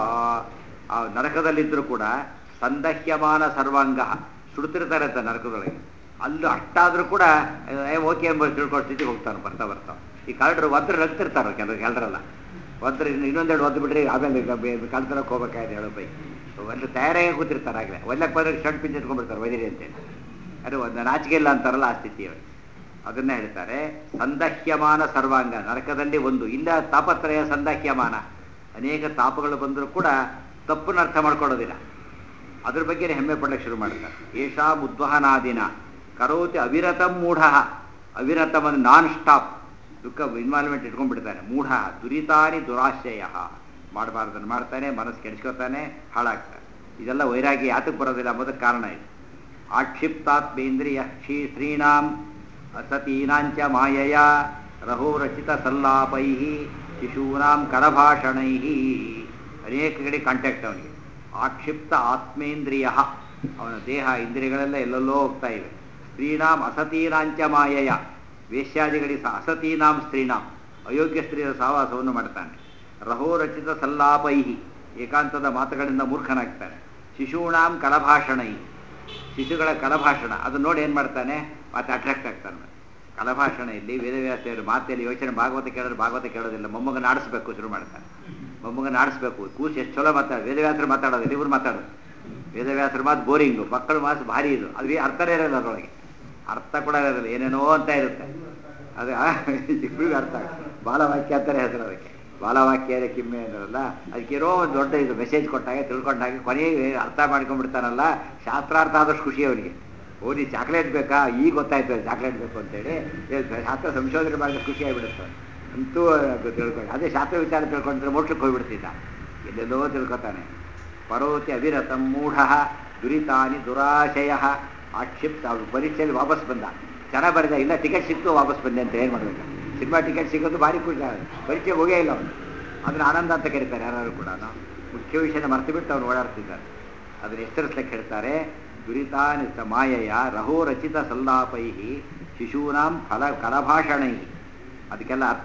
ಆ ನರಕದಲ್ಲಿದ್ದರೂ ಕೂಡ ಸಂದಹ್ಯಮಾನ ಸರ್ವಾಂಗ ಸುಡ್ತಿರ್ತಾರೆ ಅಂತ ನರಕದೊಳಗೆ ಅಲ್ಲೂ ಅಷ್ಟಾದರೂ ಕೂಡ ಏ, ಓಕೆ ಎಂಬ ತಿಳ್ಕೊಳ್ಳೋ ಸ್ಥಿತಿಗೆ ಹೋಗ್ತಾನೆ ಬರ್ತಾ ಬರ್ತಾ ಈ ಕಳ್ಳರು ಒದ್ರೆ ರಗ್ತಿರ್ತಾರೆ ಕೆಲವರು ಕೆಲರಲ್ಲ ಒದ್ರೆ ಇನ್ನು ಇನ್ನೊಂದೆರಡು ಒದ್ದು ಬಿಡ್ರಿ ಆಮೇಲೆ ಕಳ್ತನಕ್ಕೆ ಹೋಗ್ಬೇಕಾಗಿದೆ ಹೇಳೋ ಬೈ ಒಂದು ತಯಾರಾಗಿ ಕೂತಿರ್ತಾರೆ ಆಗಲೇ ಒಲ್ಲಕ್ಕೆ ಬಂದ್ರೆ ಶರ್ಟ್ ಪಿಂಚ್ ಇಟ್ಕೊಂಡ್ಬಿಡ್ತಾರೆ ವೈದ್ಯರಿ ಅಂತೇಳಿ ಅದು ಒಂದು ನಾಚಿಕೆ ಇಲ್ಲ ಅಂತಾರಲ್ಲ ಆ ಸ್ಥಿತಿ ಅವ್ರಿಗೆ ಅದನ್ನ ಹೇಳ್ತಾರೆ ಸಂದಹ್ಯಮಾನ ಸರ್ವಾಂಗ ನರಕದಲ್ಲಿ ಒಂದು ಇಲ್ಲ ತಾಪತ್ರಯ ಸಂದಹ್ಯಮಾನ ಅನೇಕ ತಾಪಗಳು ಬಂದರೂ ಕೂಡ ತಪ್ಪನ್ನು ಅರ್ಥ ಮಾಡ್ಕೊಳ್ಳೋದಿಲ್ಲ ಅದ್ರ ಬಗ್ಗೆ ಹೆಮ್ಮೆ ಪಡಲಿಕ್ಕೆ ಶುರು ಮಾಡ್ತಾರೆ ಏಷಾ ಉದ್ವಹನಾದಿನ ಕರೋತಿ ಅವಿರತಂ ಮೂಢ ಅವಿರತಂ ಅಂದ್ರೆ ನಾನ್ ಸ್ಟಾಪ್ ದುಃಖ ಇನ್ವಾಲ್ವ್ಮೆಂಟ್ ಇಟ್ಕೊಂಡ್ಬಿಡ್ತಾನೆ ಮೂಢ ದುರಿತಾನಿ ದುರಾಶಯ ಮಾಡಬಾರ್ದನ್ನು ಮಾಡ್ತಾನೆ ಮನಸ್ಸು ಕೆಡಿಸ್ಕೊತಾನೆ ಹಾಳಾಗ್ತಾನೆ ಇದೆಲ್ಲ ವೈರಾಗಿ ಯಾತಕ್ಕೆ ಬರೋದಿಲ್ಲ ಎಂಬುದಕ್ಕೆ ಕಾರಣ ಇದೆ ಆಕ್ಷಿಪ್ತಾತ್ಮೇಂದ್ರಿಯ ಕ್ಷೀ ಸ್ತ್ರೀಣಾಂ ಅಸತೀನಾಂಚ ಮಾಯಯ ರಹೋರಚಿತ ಸಲ್ಲಾಪೈ ಶಿಶೂನಾಂ ಕರಭಾಷಣೈ ಅನೇಕ ಕಡೆ ಕಾಂಟ್ಯಾಕ್ಟ್ ಅವನಿಗೆ ಆಕ್ಷಿಪ್ತ ಆತ್ಮೇಂದ್ರಿಯ ಅವನ ದೇಹ ಇಂದ್ರಿಯಗಳೆಲ್ಲ ಎಲ್ಲೆಲ್ಲೋ ಹೋಗ್ತಾ ಇವೆ ಸ್ತ್ರೀಣಾಂ ಅಸತೀನಾಂಚ ಮಾಯಯ ವೇಶ್ಯಾದಿಗಳಿಗೆ ಸಹ ಅಸತೀನಾಂ ಸ್ತ್ರೀಣಾಂ ಅಯೋಗ್ಯ ಸ್ತ್ರೀಯರ ಸಹವಾಸವನ್ನು ಮಾಡ್ತಾನೆ ರಹೋರಚಿತ ಸಲ್ಲಾಪೈಹಿ ಏಕಾಂತದ ಮಾತುಗಳಿಂದ ಮೂರ್ಖನಾಗ್ತಾನೆ ಶಿಶೂಣಾಂ ಕಲಭಾಷಣೈ ಶಿಶುಗಳ ಕಲಭಾಷಣ ಅದು ನೋಡಿ ಏನು ಮಾಡ್ತಾನೆ ಮತ್ತೆ ಅಟ್ರಾಕ್ಟ್ ಆಗ್ತಾನೆ ಕಲಭಾಷಣ ಇಲ್ಲಿ ವೇದವ್ಯಾಸರು ಮಾತೆಯಲ್ಲಿ ಯೋಚನೆ ಭಾಗವತ ಕೇಳಿದ್ರೆ ಭಾಗವತ ಕೇಳೋದಿಲ್ಲ ಮೊಮ್ಮಗನ ಆಡಿಸ್ಬೇಕು ಶುರು ಮಾಡ್ತಾನೆ ಮೊಮ್ಮಗನ ಆಡಿಸ್ಬೇಕು ಕೂಸು ಎಷ್ಟು ಚಲೋ ಮಾತಾಡ ವೇದವ್ಯಾಸರು ಮಾತಾಡೋದಿಲ್ಲ ಇವ್ರು ಮಾತಾಡೋದು ವೇದವ್ಯಾಸರ ಮಾತು ಬೋರಿಂಗು ಮಕ್ಕಳ ಮಾತು ಭಾರಿ ಇದು ಅದು ಅರ್ಥನೇ ಇರೋಲ್ಲ ಅದರೊಳಗೆ ಅರ್ಥ ಕೂಡ ಇರೋದಿಲ್ಲ ಏನೇನೋ ಅಂತ ಇರುತ್ತೆ ಅದು ಇಬ್ಬರಿಗೂ ಅರ್ಥ ಬಾಲವಾಕ್ಯ ಅಂತಾರೆ ಹೆಸರು ಅದಕ್ಕೆ ಬಾಲವಾಕ್ಯ ಕಿಮ್ಮೆ ಅಂದ್ರಲ್ಲ ಅದಕ್ಕಿರೋ ಒಂದು ದೊಡ್ಡ ಇದು ಮೆಸೇಜ್ ಕೊಟ್ಟಾಗ ತಿಳ್ಕೊಂಡಾಗ ಕೊನೆಗೆ ಅರ್ಥ ಮಾಡ್ಕೊಂಡ್ಬಿಡ್ತಾನಲ್ಲ ಶಾಸ್ತ್ರಾರ್ಥ ಆದಷ್ಟು ಖುಷಿ ಅವನಿಗೆ ಓದಿ ಚಾಕ್ಲೇಟ್ ಬೇಕಾ ಈಗ ಗೊತ್ತಾಯ್ತು ಚಾಕ್ಲೇಟ್ ಬೇಕು ಅಂತೇಳಿ ಏ, ಶಾಸ್ತ್ರ ಸಂಶೋಧನೆ ಮಾಡಿದ್ರೆ ಖುಷಿ ಆಗಿಬಿಡುತ್ತೆ ಅಂತೂ ಅದು ತಿಳ್ಕೊಂಡು ಅದೇ ಶಾಸ್ತ್ರ ವಿಚಾರ ತಿಳ್ಕೊಂಡ್ರೆ ಮೋಕ್ಷಕ್ಕೆ ಹೋಗ್ಬಿಡ್ತಿದ್ದ ಎಲ್ಲೆಲ್ಲೋ ತಿಳ್ಕೊತಾನೆ ಪರೋತಿ ಅವಿರತಂ ಮೂಢ ದುರಿತಾನಿ ದುರಾಶಯ ಆಕ್ಷಿಪ್ತ ಅವ್ರು ಪರೀಕ್ಷೆಯಲ್ಲಿ ವಾಪಸ್ ಬಂದ ಚೆನ್ನಾಗಿ ಬರೆದ ಇಲ್ಲ ಟಿಕೆಟ್ ಸಿಕ್ತು ವಾಪಸ್ ಬಂದೆ ಅಂತ ಏನು ಮಾಡಬೇಕು ಸಿನಿಮಾ ಟಿಕೆಟ್ ಸಿಗೋದು ಭಾರಿ ಖುಷಿ ಆಗುತ್ತೆ ಪರೀಕ್ಷೆಗೆ ಹೋಗೇ ಇಲ್ಲ ಅವನು ಅದನ್ನ ಆನಂದ ಅಂತ ಕರೀತಾರೆ ಯಾರು ಕೂಡ ಮುಖ್ಯ ವಿಷಯನ ಮರ್ತು ಬಿಟ್ಟು ಅವ್ರು ಓಡಾಡ್ತಿದ್ದಾರೆ ಅದನ್ನ ಎಚ್ಚರಿಸ್ಲಿಕ್ಕೆ ಹೇಳ್ತಾರೆ ದುರಿತಾನಿ ಸ ಮಾಯಯ ರಹೋ ರಚಿತ ಸಲ್ಲಾಪೈ ಶಿಶೂನಾಂ ಫಲ ಕಲಭಾಷಣೈ ಅದಕ್ಕೆಲ್ಲ ಅರ್ಥ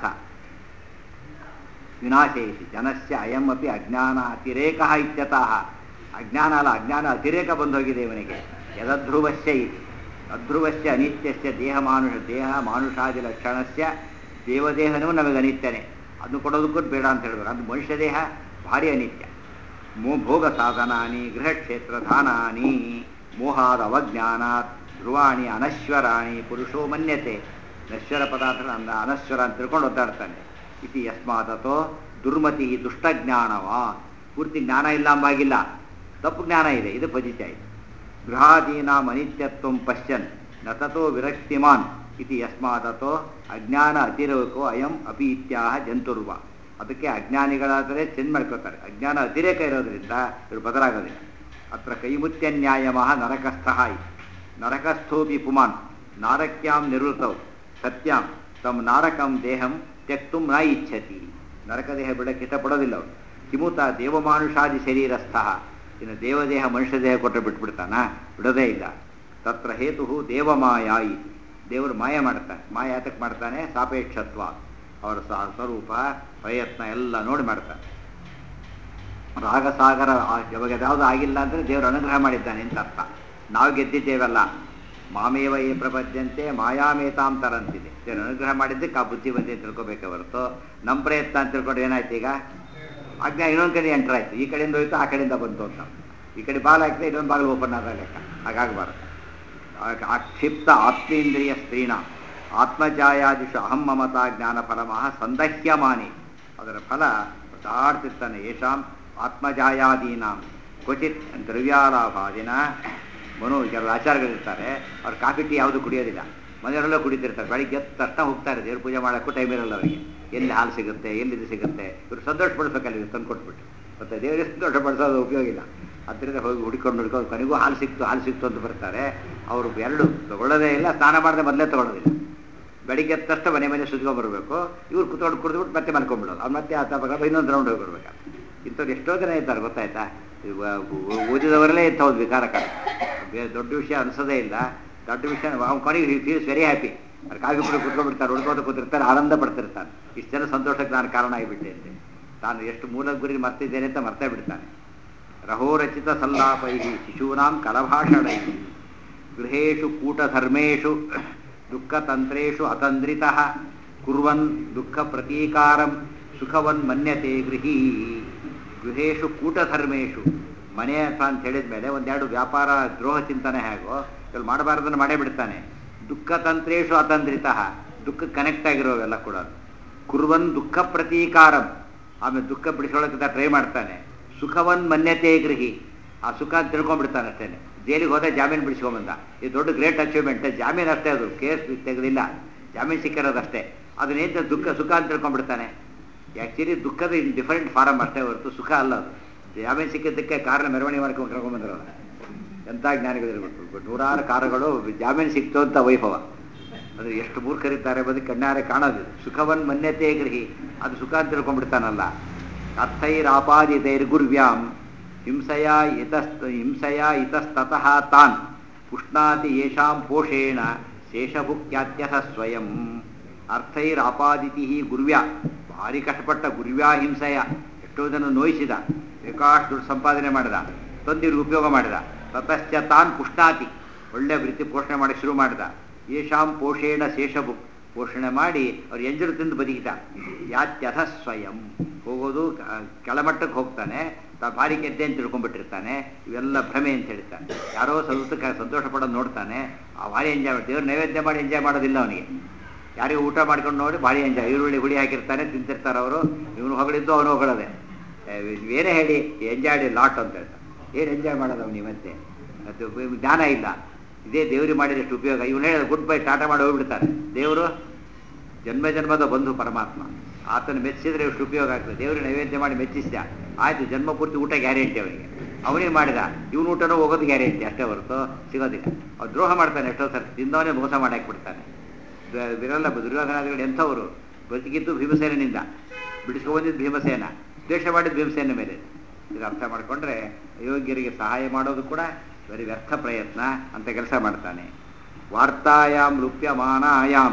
ವಿನಾಶಯಿಸಿ ಜನಸ್ಯ ಅಯಂ ಅಪಿ ಅಜ್ಞಾನ ಅತಿರೇಕ ಇತ್ಯತಃ ಅಜ್ಞಾನ ಅಲ್ಲ ಅಜ್ಞಾನ ಅತಿರೇಕ ಬಂದೋಗಿದೆ ಇವನಿಗೆ ಯದಧ್ರುವಸ್ಯ ಇತಿ ಅಧ್ರುವಸ್ಯ ಅನಿತ್ಯಸ್ಯ ದೇಹ ಮಾನುಷ ದೇಹ ಮಾನುಷಾದಿ ಲಕ್ಷಣಸ್ಯ ದೇವದೇಹನೂ ನಮಗೆ ಅನಿತ್ಯನೇ ಅದನ್ನು ಕೊಡೋದಕ್ಕೂ ಬೇಡ ಅಂತ ಹೇಳಿದ್ರು ಅದು ಮನುಷ್ಯ ದೇಹ ಭಾರಿ ಅನಿತ್ಯ ಮೋ ಭೋಗ ಸಾಧನಾನಿ ಗೃಹಕ್ಷೇತ್ರ ಧಾನಾನಿ ಮೋಹಾದ ಅವಜ್ಞಾನಾತ್ ಧ್ರುವಾಣಿ ಅನಶ್ವರಾಣಿ ಪುರುಷೋ ಮನ್ಯತೆ ನಶ್ವರ ಪದಾರ್ಥ ಅಂದ ಅನಶ್ವರ ಅಂತ ತಿಳ್ಕೊಂಡು ಒದ್ದಾಡ್ತಾನೆ ಇತಿ ಯಸ್ಮಾದತೋ ದುರ್ಮತಿ ದುಷ್ಟಜ್ಞಾನವಾ ಪೂರ್ತಿ ಜ್ಞಾನ ಇಲ್ಲ ಅಂಬಾಗಿಲ್ಲ ತಪ್ಪು ಜ್ಞಾನ ಇದೆ ಇದು ಫಜಿತ ಆಯಿತು ಗೃಹಾದೀನಾಂ ಅನಿತ್ಯತ್ವಂ ಪಶ್ಯನ್ ನ ತಥೋ ವಿರಕ್ತಿಮಾನ್ ಇತಿ ಯಸ್ಮಾದತೋ ಅಜ್ಞಾನ ಅತಿರೇಕೋ ಅಯಂ ಅಪಿ ಇತ್ಯಾಹ ಜಂತುರ್ವ ಅದಕ್ಕೆ ಅಜ್ಞಾನಿಗಳಾದರೆ ಚೆಂದ ಮಾಡ್ಕೋತಾರೆ ಅಜ್ಞಾನ ಅತಿರೇಕ ಇರೋದ್ರಿಂದ ಇವರು ಬದಲಾಗೋದಿಲ್ಲ ಅತ್ರ ಕೈಮುತ್ಯ ನ್ಯಾಯಮಃ ನರಕಸ್ಥಃ ಇತಿ ನರಕಸ್ಥೋಪಿ ಪುಮಾನ್ ನಾರಕ್ಯಾಂ ನಿವೃತ್ತೌ ಸತ್ಯಾಂ ತಮ್ಮ ನಾರಕಂ ದೇಹಂ ತ್ಯಕ್ತು ನ ಇಚ್ಛತಿ ನರಕ ದೇಹ ಬಿಡಕ್ಕೆ ಇಷ್ಟಪಡೋದಿಲ್ಲ ಅವನು ಕಿಮುತ ದೇವಮಾನುಷಾದಿ ಶರೀರಸ್ಥ ಇನ್ನು ದೇವದೇಹ ಮನುಷ್ಯ ದೇಹ ಕೊಟ್ಟು ಬಿಟ್ಬಿಡ್ತಾನ ಬಿಡೋದೇ ಇಲ್ಲ ತತ್ರ ಹೇತು ದೇವಮಾಯ ಇತಿ ದೇವರು ಮಾಯ ಮಾಡ್ತಾನೆ ಮಾಯ ಯಾತಕ್ಕೆ ಮಾಡ್ತಾನೆ ಸಾಪೇಕ್ಷತ್ವ ಅವರ ಸ- ಸ್ವರೂಪ ಪ್ರಯತ್ನ ಎಲ್ಲ ನೋಡಿ ಮಾಡ್ತಾನೆ ರಾಗಸಾಗರ ಆ- ಇವಾಗ ಯಾವುದು ಆಗಿಲ್ಲ ಅಂದರೆ ದೇವರು ಅನುಗ್ರಹ ಮಾಡಿದ್ದಾನೆ ಅಂತ ಅರ್ಥ ನಾವು ಗೆದ್ದಿದ್ದೇವಲ್ಲ ಮಾಮೇವ ಏ ಪ್ರಪದ್ಯಂತೆ ಮಾಯಾಮೇತಾಂ ತರಂತಿದೆ ದೇವರು ಅನುಗ್ರಹ ಮಾಡಿದ್ದಕ್ಕೆ ಆ ಬುದ್ಧಿ ಬಂದಿ ಅಂತ ತಿಳ್ಕೊಬೇಕೆ ಹೊರತು ನಮ್ಮ ಪ್ರಯತ್ನ ಅಂತ ತಿಳ್ಕೊಂಡು ಏನಾಯ್ತು ಈಗ ಆಜ್ಞಾ ಇನ್ನೊಂದು ಕಡೆ ಎಂಟರ್ ಆಯ್ತು ಈ ಕಡೆಯಿಂದ ಹೋಯ್ತು ಆ ಕಡೆಯಿಂದ ಬಂತು ಅಂತ ಈ ಕಡೆ ಬಾಲ್ ಹಾಕಿದ್ರೆ ಇನ್ನೊಂದು ಬಾಗಿಲು ಓಪನ್ ಆದ ಲೆಕ್ಕ ಹಾಗಾಗಬಾರ್ದು ಆ- ಆಕ್ಷಿಪ್ತ ಆತ್ಮೇಂದ್ರಿಯ ಸ್ತ್ರೀಣ ಆತ್ಮಜಾಯಾದಿಷು ಅಹಂ ಮಮತಾ ಜ್ಞಾನ ಫಲಮಃ ಸಂದಹ್ಯಮಾನಿ ಅದರ ಫಲ ಆಡ್ತಿರ್ತಾನೆ ಯಶಾಂ ಆತ್ಮಜಾಯಾದೀನಾಂ ಕ್ವಚಿತ್ ದ್ರವ್ಯಾಲಾಭಾದಿನ ಮನು ಕೆಲವು ಆಚಾರಗಳಿರ್ತಾರೆ ಅವ್ರು ಕಾಫಿ ಟೀ ಯಾವುದು ಕುಡಿಯೋದಿಲ್ಲ ಮನೆಯವರೆಲ್ಲ ಕುಡಿತಿರ್ತಾರೆ ಬೆಳಿಗ್ಗೆ ಎದ್ದ ತಕ್ಷಣ ಹೋಗ್ತಾರೆ ದೇವ್ರ ಪೂಜೆ ಮಾಡೋಕ್ಕೂ ಟೈಮ್ ಇರಲ್ಲ ಅವರಿಗೆ ಎಲ್ಲಿ ಹಾಲು ಸಿಗುತ್ತೆ ಎಲ್ಲಿ ಇದು ಸಿಗುತ್ತೆ ಇವರು ಸಂತೋಷ ಪಡಿಸ್ಬೇಕಲ್ಲ ಇವ್ರು ತಂದು ಕೊಟ್ಬಿಟ್ಟು ಮತ್ತೆ ದೇವರಿಗೆ ಸಂತೋಷ ಪಡಿಸೋದು ಉಪಯೋಗ ಇಲ್ಲ ಅದರಿಂದ ಹೋಗಿ ಹುಡ್ಕೊಂಡು ಹುಡ್ಕೊಂಡು ಕೊನೆಗೂ ಹಾಲು ಸಿಕ್ತು ಹಾಲು ಸಿಕ್ತು ಅಂತ ಬರ್ತಾರೆ ಅವರು ಎರಡು ತಗೊಳ್ಳೋದೇ ಇಲ್ಲ ಸ್ನಾನ ಮಾಡದೆ ಮೊದಲೇ ತಗೊಳ್ಳೋದಿಲ್ಲ ಬೆಳಿಗ್ಗೆ ಎದ್ದ ತಕ್ಷಣ ಮನೆ ಮನೆ ಸುತ್ಕೊಂಡ್ಬರ್ಬೇಕು ಇವ್ರು ಕುತ್ಕೊಂಡು ಕುಡಿದ್ಬಿಟ್ಟು ಮತ್ತೆ ಮಲ್ಕೊಂಡ್ಬಿಡೋದು ಅವ್ರು ಮತ್ತೆ ಆತ ಬರ ಇನ್ನೊಂದು ರೌಂಡ್ ಹೋಗಿ ಬರ್ಬೇಕು ಇಂಥವ್ರು ಎಷ್ಟೋ ಜನ ಇದ್ದಾರೆ ಗೊತ್ತಾಯ್ತಾ ಇವ ಓದಿದವರಲ್ಲೇ ಇಂಥ ಒಂದು ವಿಕಾರ ಕಾಣ ಬೇರೆ ದೊಡ್ಡ ವಿಷಯ ಅನಿಸೋದೇ ಇಲ್ಲ ದೊಡ್ಡ ವಿಷಯ ಅವ್ನು ಕೊನೆಗೆ ಫೀಲ್ಸ್ ವೆರಿ ಹ್ಯಾಪಿ ಅವ್ರು ಕಾಫಿ ಕೂಡ ಕೂತ್ಕೊಂಡ್ಬಿಡ್ತಾರೆ ಹುಡ್ಕೊಂಡು ಕೂತಿರ್ತಾರೆ ಆನಂದ ಪಡ್ತಿರ್ತಾನೆ ಇಷ್ಟು ಜನ ಸಂತೋಷಕ್ಕೆ ನಾನು ಕಾರಣ ಆಗಿಬಿಟ್ಟೆ ಅಂತ ತಾನು ಎಷ್ಟು ಮೂಲ ಗುರಿ ಮರ್ತಿದ್ದೇನೆ ಅಂತ ಮರ್ತೇ ಬಿಡ್ತಾನೆ ರಹೋರಚಿತ ಸಲ್ಲಾಪೈ ಶಿಶೂನಾಂ ಕಲಭಾಷಣೈ ಗೃಹೇಶು ಕೂಟಧರ್ಮೇಶು ದುಃಖತಂತ್ರೇಶು ಅತಂದ್ರಿತಃ ಕುರ್ವನ್ ದುಃಖ ಪ್ರತೀಕಾರಂ ಸುಖವನ್ ಮನ್ಯತೆ ಗೃಹೀ ಗೃಹೇಶು ಕೂಟಧರ್ಮೇಶು ಮನೆ ಹತ್ರ ಅಂತ ಹೇಳಿದ ಮೇಲೆ ಒಂದೆರಡು ವ್ಯಾಪಾರ ದ್ರೋಹ ಚಿಂತನೆ ಹೇಗೋ ಇಲ್ಲಿ ಮಾಡಬಾರ್ದನ್ನು ಮಾಡೇ ಬಿಡ್ತಾನೆ ದುಃಖ ತಂತ್ರೇಶು ಅತಂದ್ರಿತಃ ದುಃಖ ಕನೆಕ್ಟ್ ಆಗಿರೋವೆಲ್ಲ ಕೂಡ ಕುರ್ವನ್ ದುಃಖ ಪ್ರತೀಕಾರಂ ಆಮೇಲೆ ದುಃಖ ಬಿಡಿಸೋಳಕ್ಕಿಂತ ಟ್ರೈ ಮಾಡ್ತಾನೆ ಸುಖವನ್ ಮನ್ಯತೆ ಗೃಹಿ ಆ ಸುಖ ಅಂತ ತಿಳ್ಕೊಂಡ್ಬಿಡ್ತಾನೆ ಅಷ್ಟೇನೆ ಜೈಲಿಗೆ ಹೋದ ಜಾಮೀನು ಬಿಡಿಸ್ಕೊಂಬಂದ ಇದು ದೊಡ್ಡ ಗ್ರೇಟ್ ಅಚೀವ್ಮೆಂಟ್ ಜಾಮೀನು ಅಷ್ಟೇ ಅದು ಕೇಸ್ ತೆಗೆದಿಲ್ಲ ಜಾಮೀನು ಸಿಕ್ಕಿರೋದಷ್ಟೇ ಅದನ್ನೇನು ದುಃಖ ಸುಖ ಅಂತ ತಿಳ್ಕೊಂಡ್ಬಿಡ್ತಾನೆ ಆ್ಯಕ್ಚುಲಿ ದುಃಖದ ಇನ್ ಡಿಫರೆಂಟ್ ಫಾರಮ್ ಅಷ್ಟೇ ಹೊರತು ಸುಖ ಅಲ್ಲ ಅದು ಜಾಮೀನು ಸಿಕ್ಕಿದ್ದಕ್ಕೆ ಕಾರಣ ಮೆರವಣಿಗೆ ಮಾಡ್ಕೊಂಡು ಕರ್ಕೊಂಡ್ಬಂದ್ರಲ್ಲ ಎಂಥ ಜ್ಞಾನಿಗಳಿರ್ಬೇಕು ನೂರಾರು ಕಾರುಗಳು ಜಾಮೀನು ಸಿಕ್ತು ಅಂತ ವೈಭವ ಅದು ಎಷ್ಟು ಮೂರ್ಖರಿದ್ದಾರೆ ಬಂದು ಕಣ್ಣಾರೆ ಕಾಣೋದು ಸುಖವನ್ ಮನ್ಯತೆ ಗೃಹಿ ಅದು ಸುಖ ಅಂತ ತಿಳ್ಕೊಂಡ್ಬಿಡ್ತಾನಲ್ಲ ಅರ್ಥೈರಾಪಾದಿತೈರ್ಗುರ್ವ್ಯಾಂ ಹಿಂಸೆಯ ಇತಸ್ತ ಹಿಂಸೆಯ ಇತಸ್ತತಃ ತಾನ್ ಪುಷ್ಣಾತಿ ಯೇಷಾಂ ಪೋಷೇಣ ಶೇಷಭುಕ್ತ್ಯಾತ್ಯಥ ಸ್ವಯಂ ಅರ್ಥೈರಾಪಾದಿತಿ ಗುರ್ವ್ಯ ಭಾರಿ ಕಷ್ಟಪಟ್ಟ ಗುರ್ವ್ಯಾ ಹಿಂಸೆಯ ಎಷ್ಟೋ ಜನ ನೋಯಿಸಿದ ಬೇಕಾಷ್ಟು ದುಡ್ಡು ಸಂಪಾದನೆ ಮಾಡಿದ ತಂದಿರು ಉಪಯೋಗ ಮಾಡಿದ ತತಶ್ಚ ತಾನ್ ಪುಷ್ಣಾತಿ ಒಳ್ಳೆ ರೀತಿ ಪೋಷಣೆ ಮಾಡಿ ಶುರು ಮಾಡಿದ ಯೇಷಾಂ ಪೋಷೇಣ ಶೇಷಭುಕ್ ಪೋಷಣೆ ಮಾಡಿ ಅವ್ರು ಎಂಜಲು ತಿಂದು ಬದುಕಿದ ಯಾತ್ಯಥ ಸ್ವಯಂ ಹೋಗೋದು ಕ- ಕೆಳಮಟ್ಟಕ್ಕೆ ಹೋಗ್ತಾನೆ ತಾ ಭಾರಿ ಗೆದ್ದೆ ಅಂತ ತಿಳ್ಕೊಂಡ್ಬಿಟ್ಟಿರ್ತಾನೆ ಇವೆಲ್ಲ ಭ್ರಮೆ ಅಂತ ಹೇಳ್ತಾನೆ ಯಾರೋ ಸ್ವಲ್ಪ ಸಂತೋಷ ಪಡೋದು ನೋಡ್ತಾನೆ ಆ ಭಾರಿ ಎಂಜಾಯ್ ಮಾಡಿ ದೇವ್ರು ನೈವೇದ್ಯ ಮಾಡಿ ಎಂಜಾಯ್ ಮಾಡೋದಿಲ್ಲ ಅವನಿಗೆ ಯಾರಿಗೂ ಊಟ ಮಾಡ್ಕೊಂಡು ನೋಡಿ ಭಾರಿ ಎಂಜಾಯ್ ಈರುಳ್ಳಿ ಹುಡಿ ಹಾಕಿರ್ತಾನೆ ತಿಂತಿರ್ತಾರೆ ಅವರು ಇವನು ಹೊಗಳಿದ್ದು ಅವನು ಹೊಗಳದೆ ಏನೇ ಹೇಳಿ ಎಂಜಾಯ್ ಲಾಟ್ ಅಂತ ಹೇಳ್ತಾನೆ ಏನು ಎಂಜಾಯ್ ಮಾಡೋದು ಅವನಿಗೆ ಮತ್ತೆ ಅದು ಜ್ಞಾನ ಇಲ್ಲ ಇದೇ ದೇವ್ರಿಗೆ ಮಾಡಿದಷ್ಟು ಉಪಯೋಗ ಇವನು ಹೇಳಿದ ಗುಡ್ ಬೈ ಟಾಟಾ ಮಾಡಿ ಹೋಗ್ಬಿಡ್ತಾರೆ ದೇವರು ಜನ್ಮ ಜನ್ಮದ ಬಂಧು ಪರಮಾತ್ಮ ಆತನ ಮೆಚ್ಚಿದ್ರೆ ಎಷ್ಟು ಉಪಯೋಗ ಆಗ್ತದೆ ದೇವರು ನೈವೇದ್ಯ ಮಾಡಿ ಮೆಚ್ಚಿಸಿದ ಆಯ್ತು ಜನ್ಮ ಪೂರ್ತಿ ಊಟ ಗ್ಯಾರಂಟಿ ಅವನಿಗೆ ಅವನಿಗೆ ಮಾಡಿದ ಇವನು ಊಟನೂ ಹೋಗೋದು ಗ್ಯಾರಂಟಿ ಅಷ್ಟೇ ಹೊರತು ಸಿಗೋದಿಲ್ಲ ಅವ್ರು ದ್ರೋಹ ಮಾಡ್ತಾನೆ ಎಷ್ಟೋ ಸರ್ ತಿಂದವನೇ ಮೋಸ ಮಾಡಾಕ್ಬಿಡ್ತಾನೆ ಬಿರಲ್ಲ ದುರ್ಯೋಧನಾದಿಗಳು ಎಂಥವರು ಬದುಕಿದ್ದು ಭೀಮಸೇನಿಂದ ಬಿಡಿಸ್ಕೊಂಬಂದಿದ್ದು ಭೀಮಸೇನ ದ್ವೇಷ ಮಾಡಿದ್ದು ಭೀಮಸೇನ ಮೇಲೆ ಇದು ಅರ್ಥ ಮಾಡಿಕೊಂಡ್ರೆ ಅಯೋಗ್ಯರಿಗೆ ಸಹಾಯ ಮಾಡೋದು ಕೂಡ ಬರೀ ವ್ಯರ್ಥ ಪ್ರಯತ್ನ ಅಂತ ಕೆಲಸ ಮಾಡ್ತಾನೆ ವಾರ್ತಾಯಾಂ ಲುಪ್ಯಮಾನಾಯಾಂ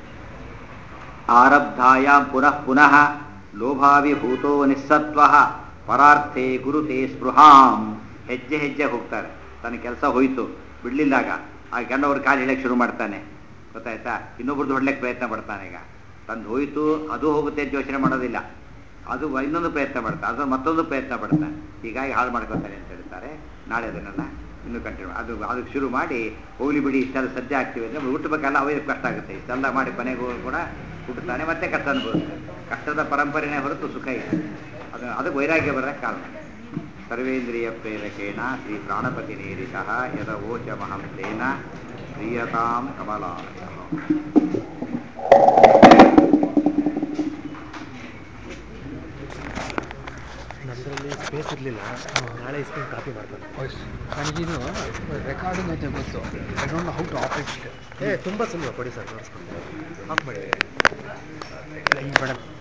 ಆರಬ್ಧಾಯಾಂ ಪುನಃ ಪುನಃ ಲೋಭಾವಿಭೂತೋ ನಿಸ್ಸತ್ವ ಪರಾರ್ಥೆ ಗುರುತೆ ಸ್ಪೃಹಾಂ ಹೆಜ್ಜೆ ಹೆಜ್ಜೆ ಹೋಗ್ತಾರೆ ತನ್ನ ಕೆಲಸ ಹೋಯಿತು ಬಿಡ್ಲಿಲ್ಲಾಗ ಆ ಗಂಡವ್ರ ಕಾಲು ಹೇಳಕ್ಕೆ ಶುರು ಮಾಡ್ತಾನೆ ಗೊತ್ತಾಯ್ತಾ ಇನ್ನೊಬ್ರದ್ದು ಹೊಡ್ಲಿಕ್ಕೆ ಪ್ರಯತ್ನ ಪಡ್ತಾನೆ ಈಗ ತಂದು ಹೋಯಿತು ಅದು ಹೋಗುತ್ತೆ ಅಂತ ಯೋಚನೆ ಮಾಡೋದಿಲ್ಲ ಅದು ಇನ್ನೊಂದು ಪ್ರಯತ್ನ ಮಾಡ್ತಾನೆ ಅದು ಮತ್ತೊಂದು ಪ್ರಯತ್ನ ಪಡ್ತಾನೆ ಹೀಗಾಗಿ ಹಾಳು ಮಾಡ್ಕೊತಾನೆ ಅಂತ ಹೇಳ್ತಾರೆ ನಾಳೆ ಅದನ್ನೆಲ್ಲ ಇನ್ನೂ ಕಂಟಿನ್ಯೂ ಅದು ಅದಕ್ಕೆ ಶುರು ಮಾಡಿ ಹೋಗ್ಲಿ ಬಿಡಿ ಇಷ್ಟೆಲ್ಲ ಸದ್ಯ ಆಗ್ತೀವಿ ಅಂದರೆ ಹುಟ್ಟಬೇಕಲ್ಲ ಅವರಿಗೆ ಕಷ್ಟ ಆಗುತ್ತೆ ಇಷ್ಟೆಲ್ಲ ಮಾಡಿ ಕೊನೆಗೂ ಕೂಡ ಹುಟ್ಟುತ್ತಾನೆ ಮತ್ತೆ ಕಷ್ಟ ಅನುಭವಿಸ್ತಾನೆ ಕಷ್ಟದ ಪರಂಪರೆನೇ ಹೊರತು ಸುಖ ಇಲ್ಲ ಅದು ಅದಕ್ಕೆ ವೈರಾಗ್ಯ ಬರೋಕ್ಕೆ ಕಾರಣ ಸರ್ವೇಂದ್ರಿಯ ಪ್ರೇರಕೇಣ ಶ್ರೀ ಪ್ರಾಣಪತಿ ನೀರಿತ ಯದ ಓಚ ಮಹಂತೇನ ಪ್ರಿಯತಾಂ ಕಮಲಾಯ ನಮ್ಮದ್ರಲ್ಲಿ ಸ್ಪೇಸ್ ಇರಲಿಲ್ಲ ನಾಳೆ ಇಸ್ಕೊಂಡು ಕಾಪಿ ಮಾಡ್ತಾನೆ ನನಗಿದು ರೆಕಾರ್ಡಿಂಗ್ ಅಂತ ಗೊತ್ತು I don't know how to operate ಏ ತುಂಬ ಸುಲಭ ಕೊಡಿ ಸರ್ ತೋರಿಸ್ಕೊಡ್ತೀನಿ ಆಫ್ ಮಾಡಿ ಈಗ ಮೇಡಮ್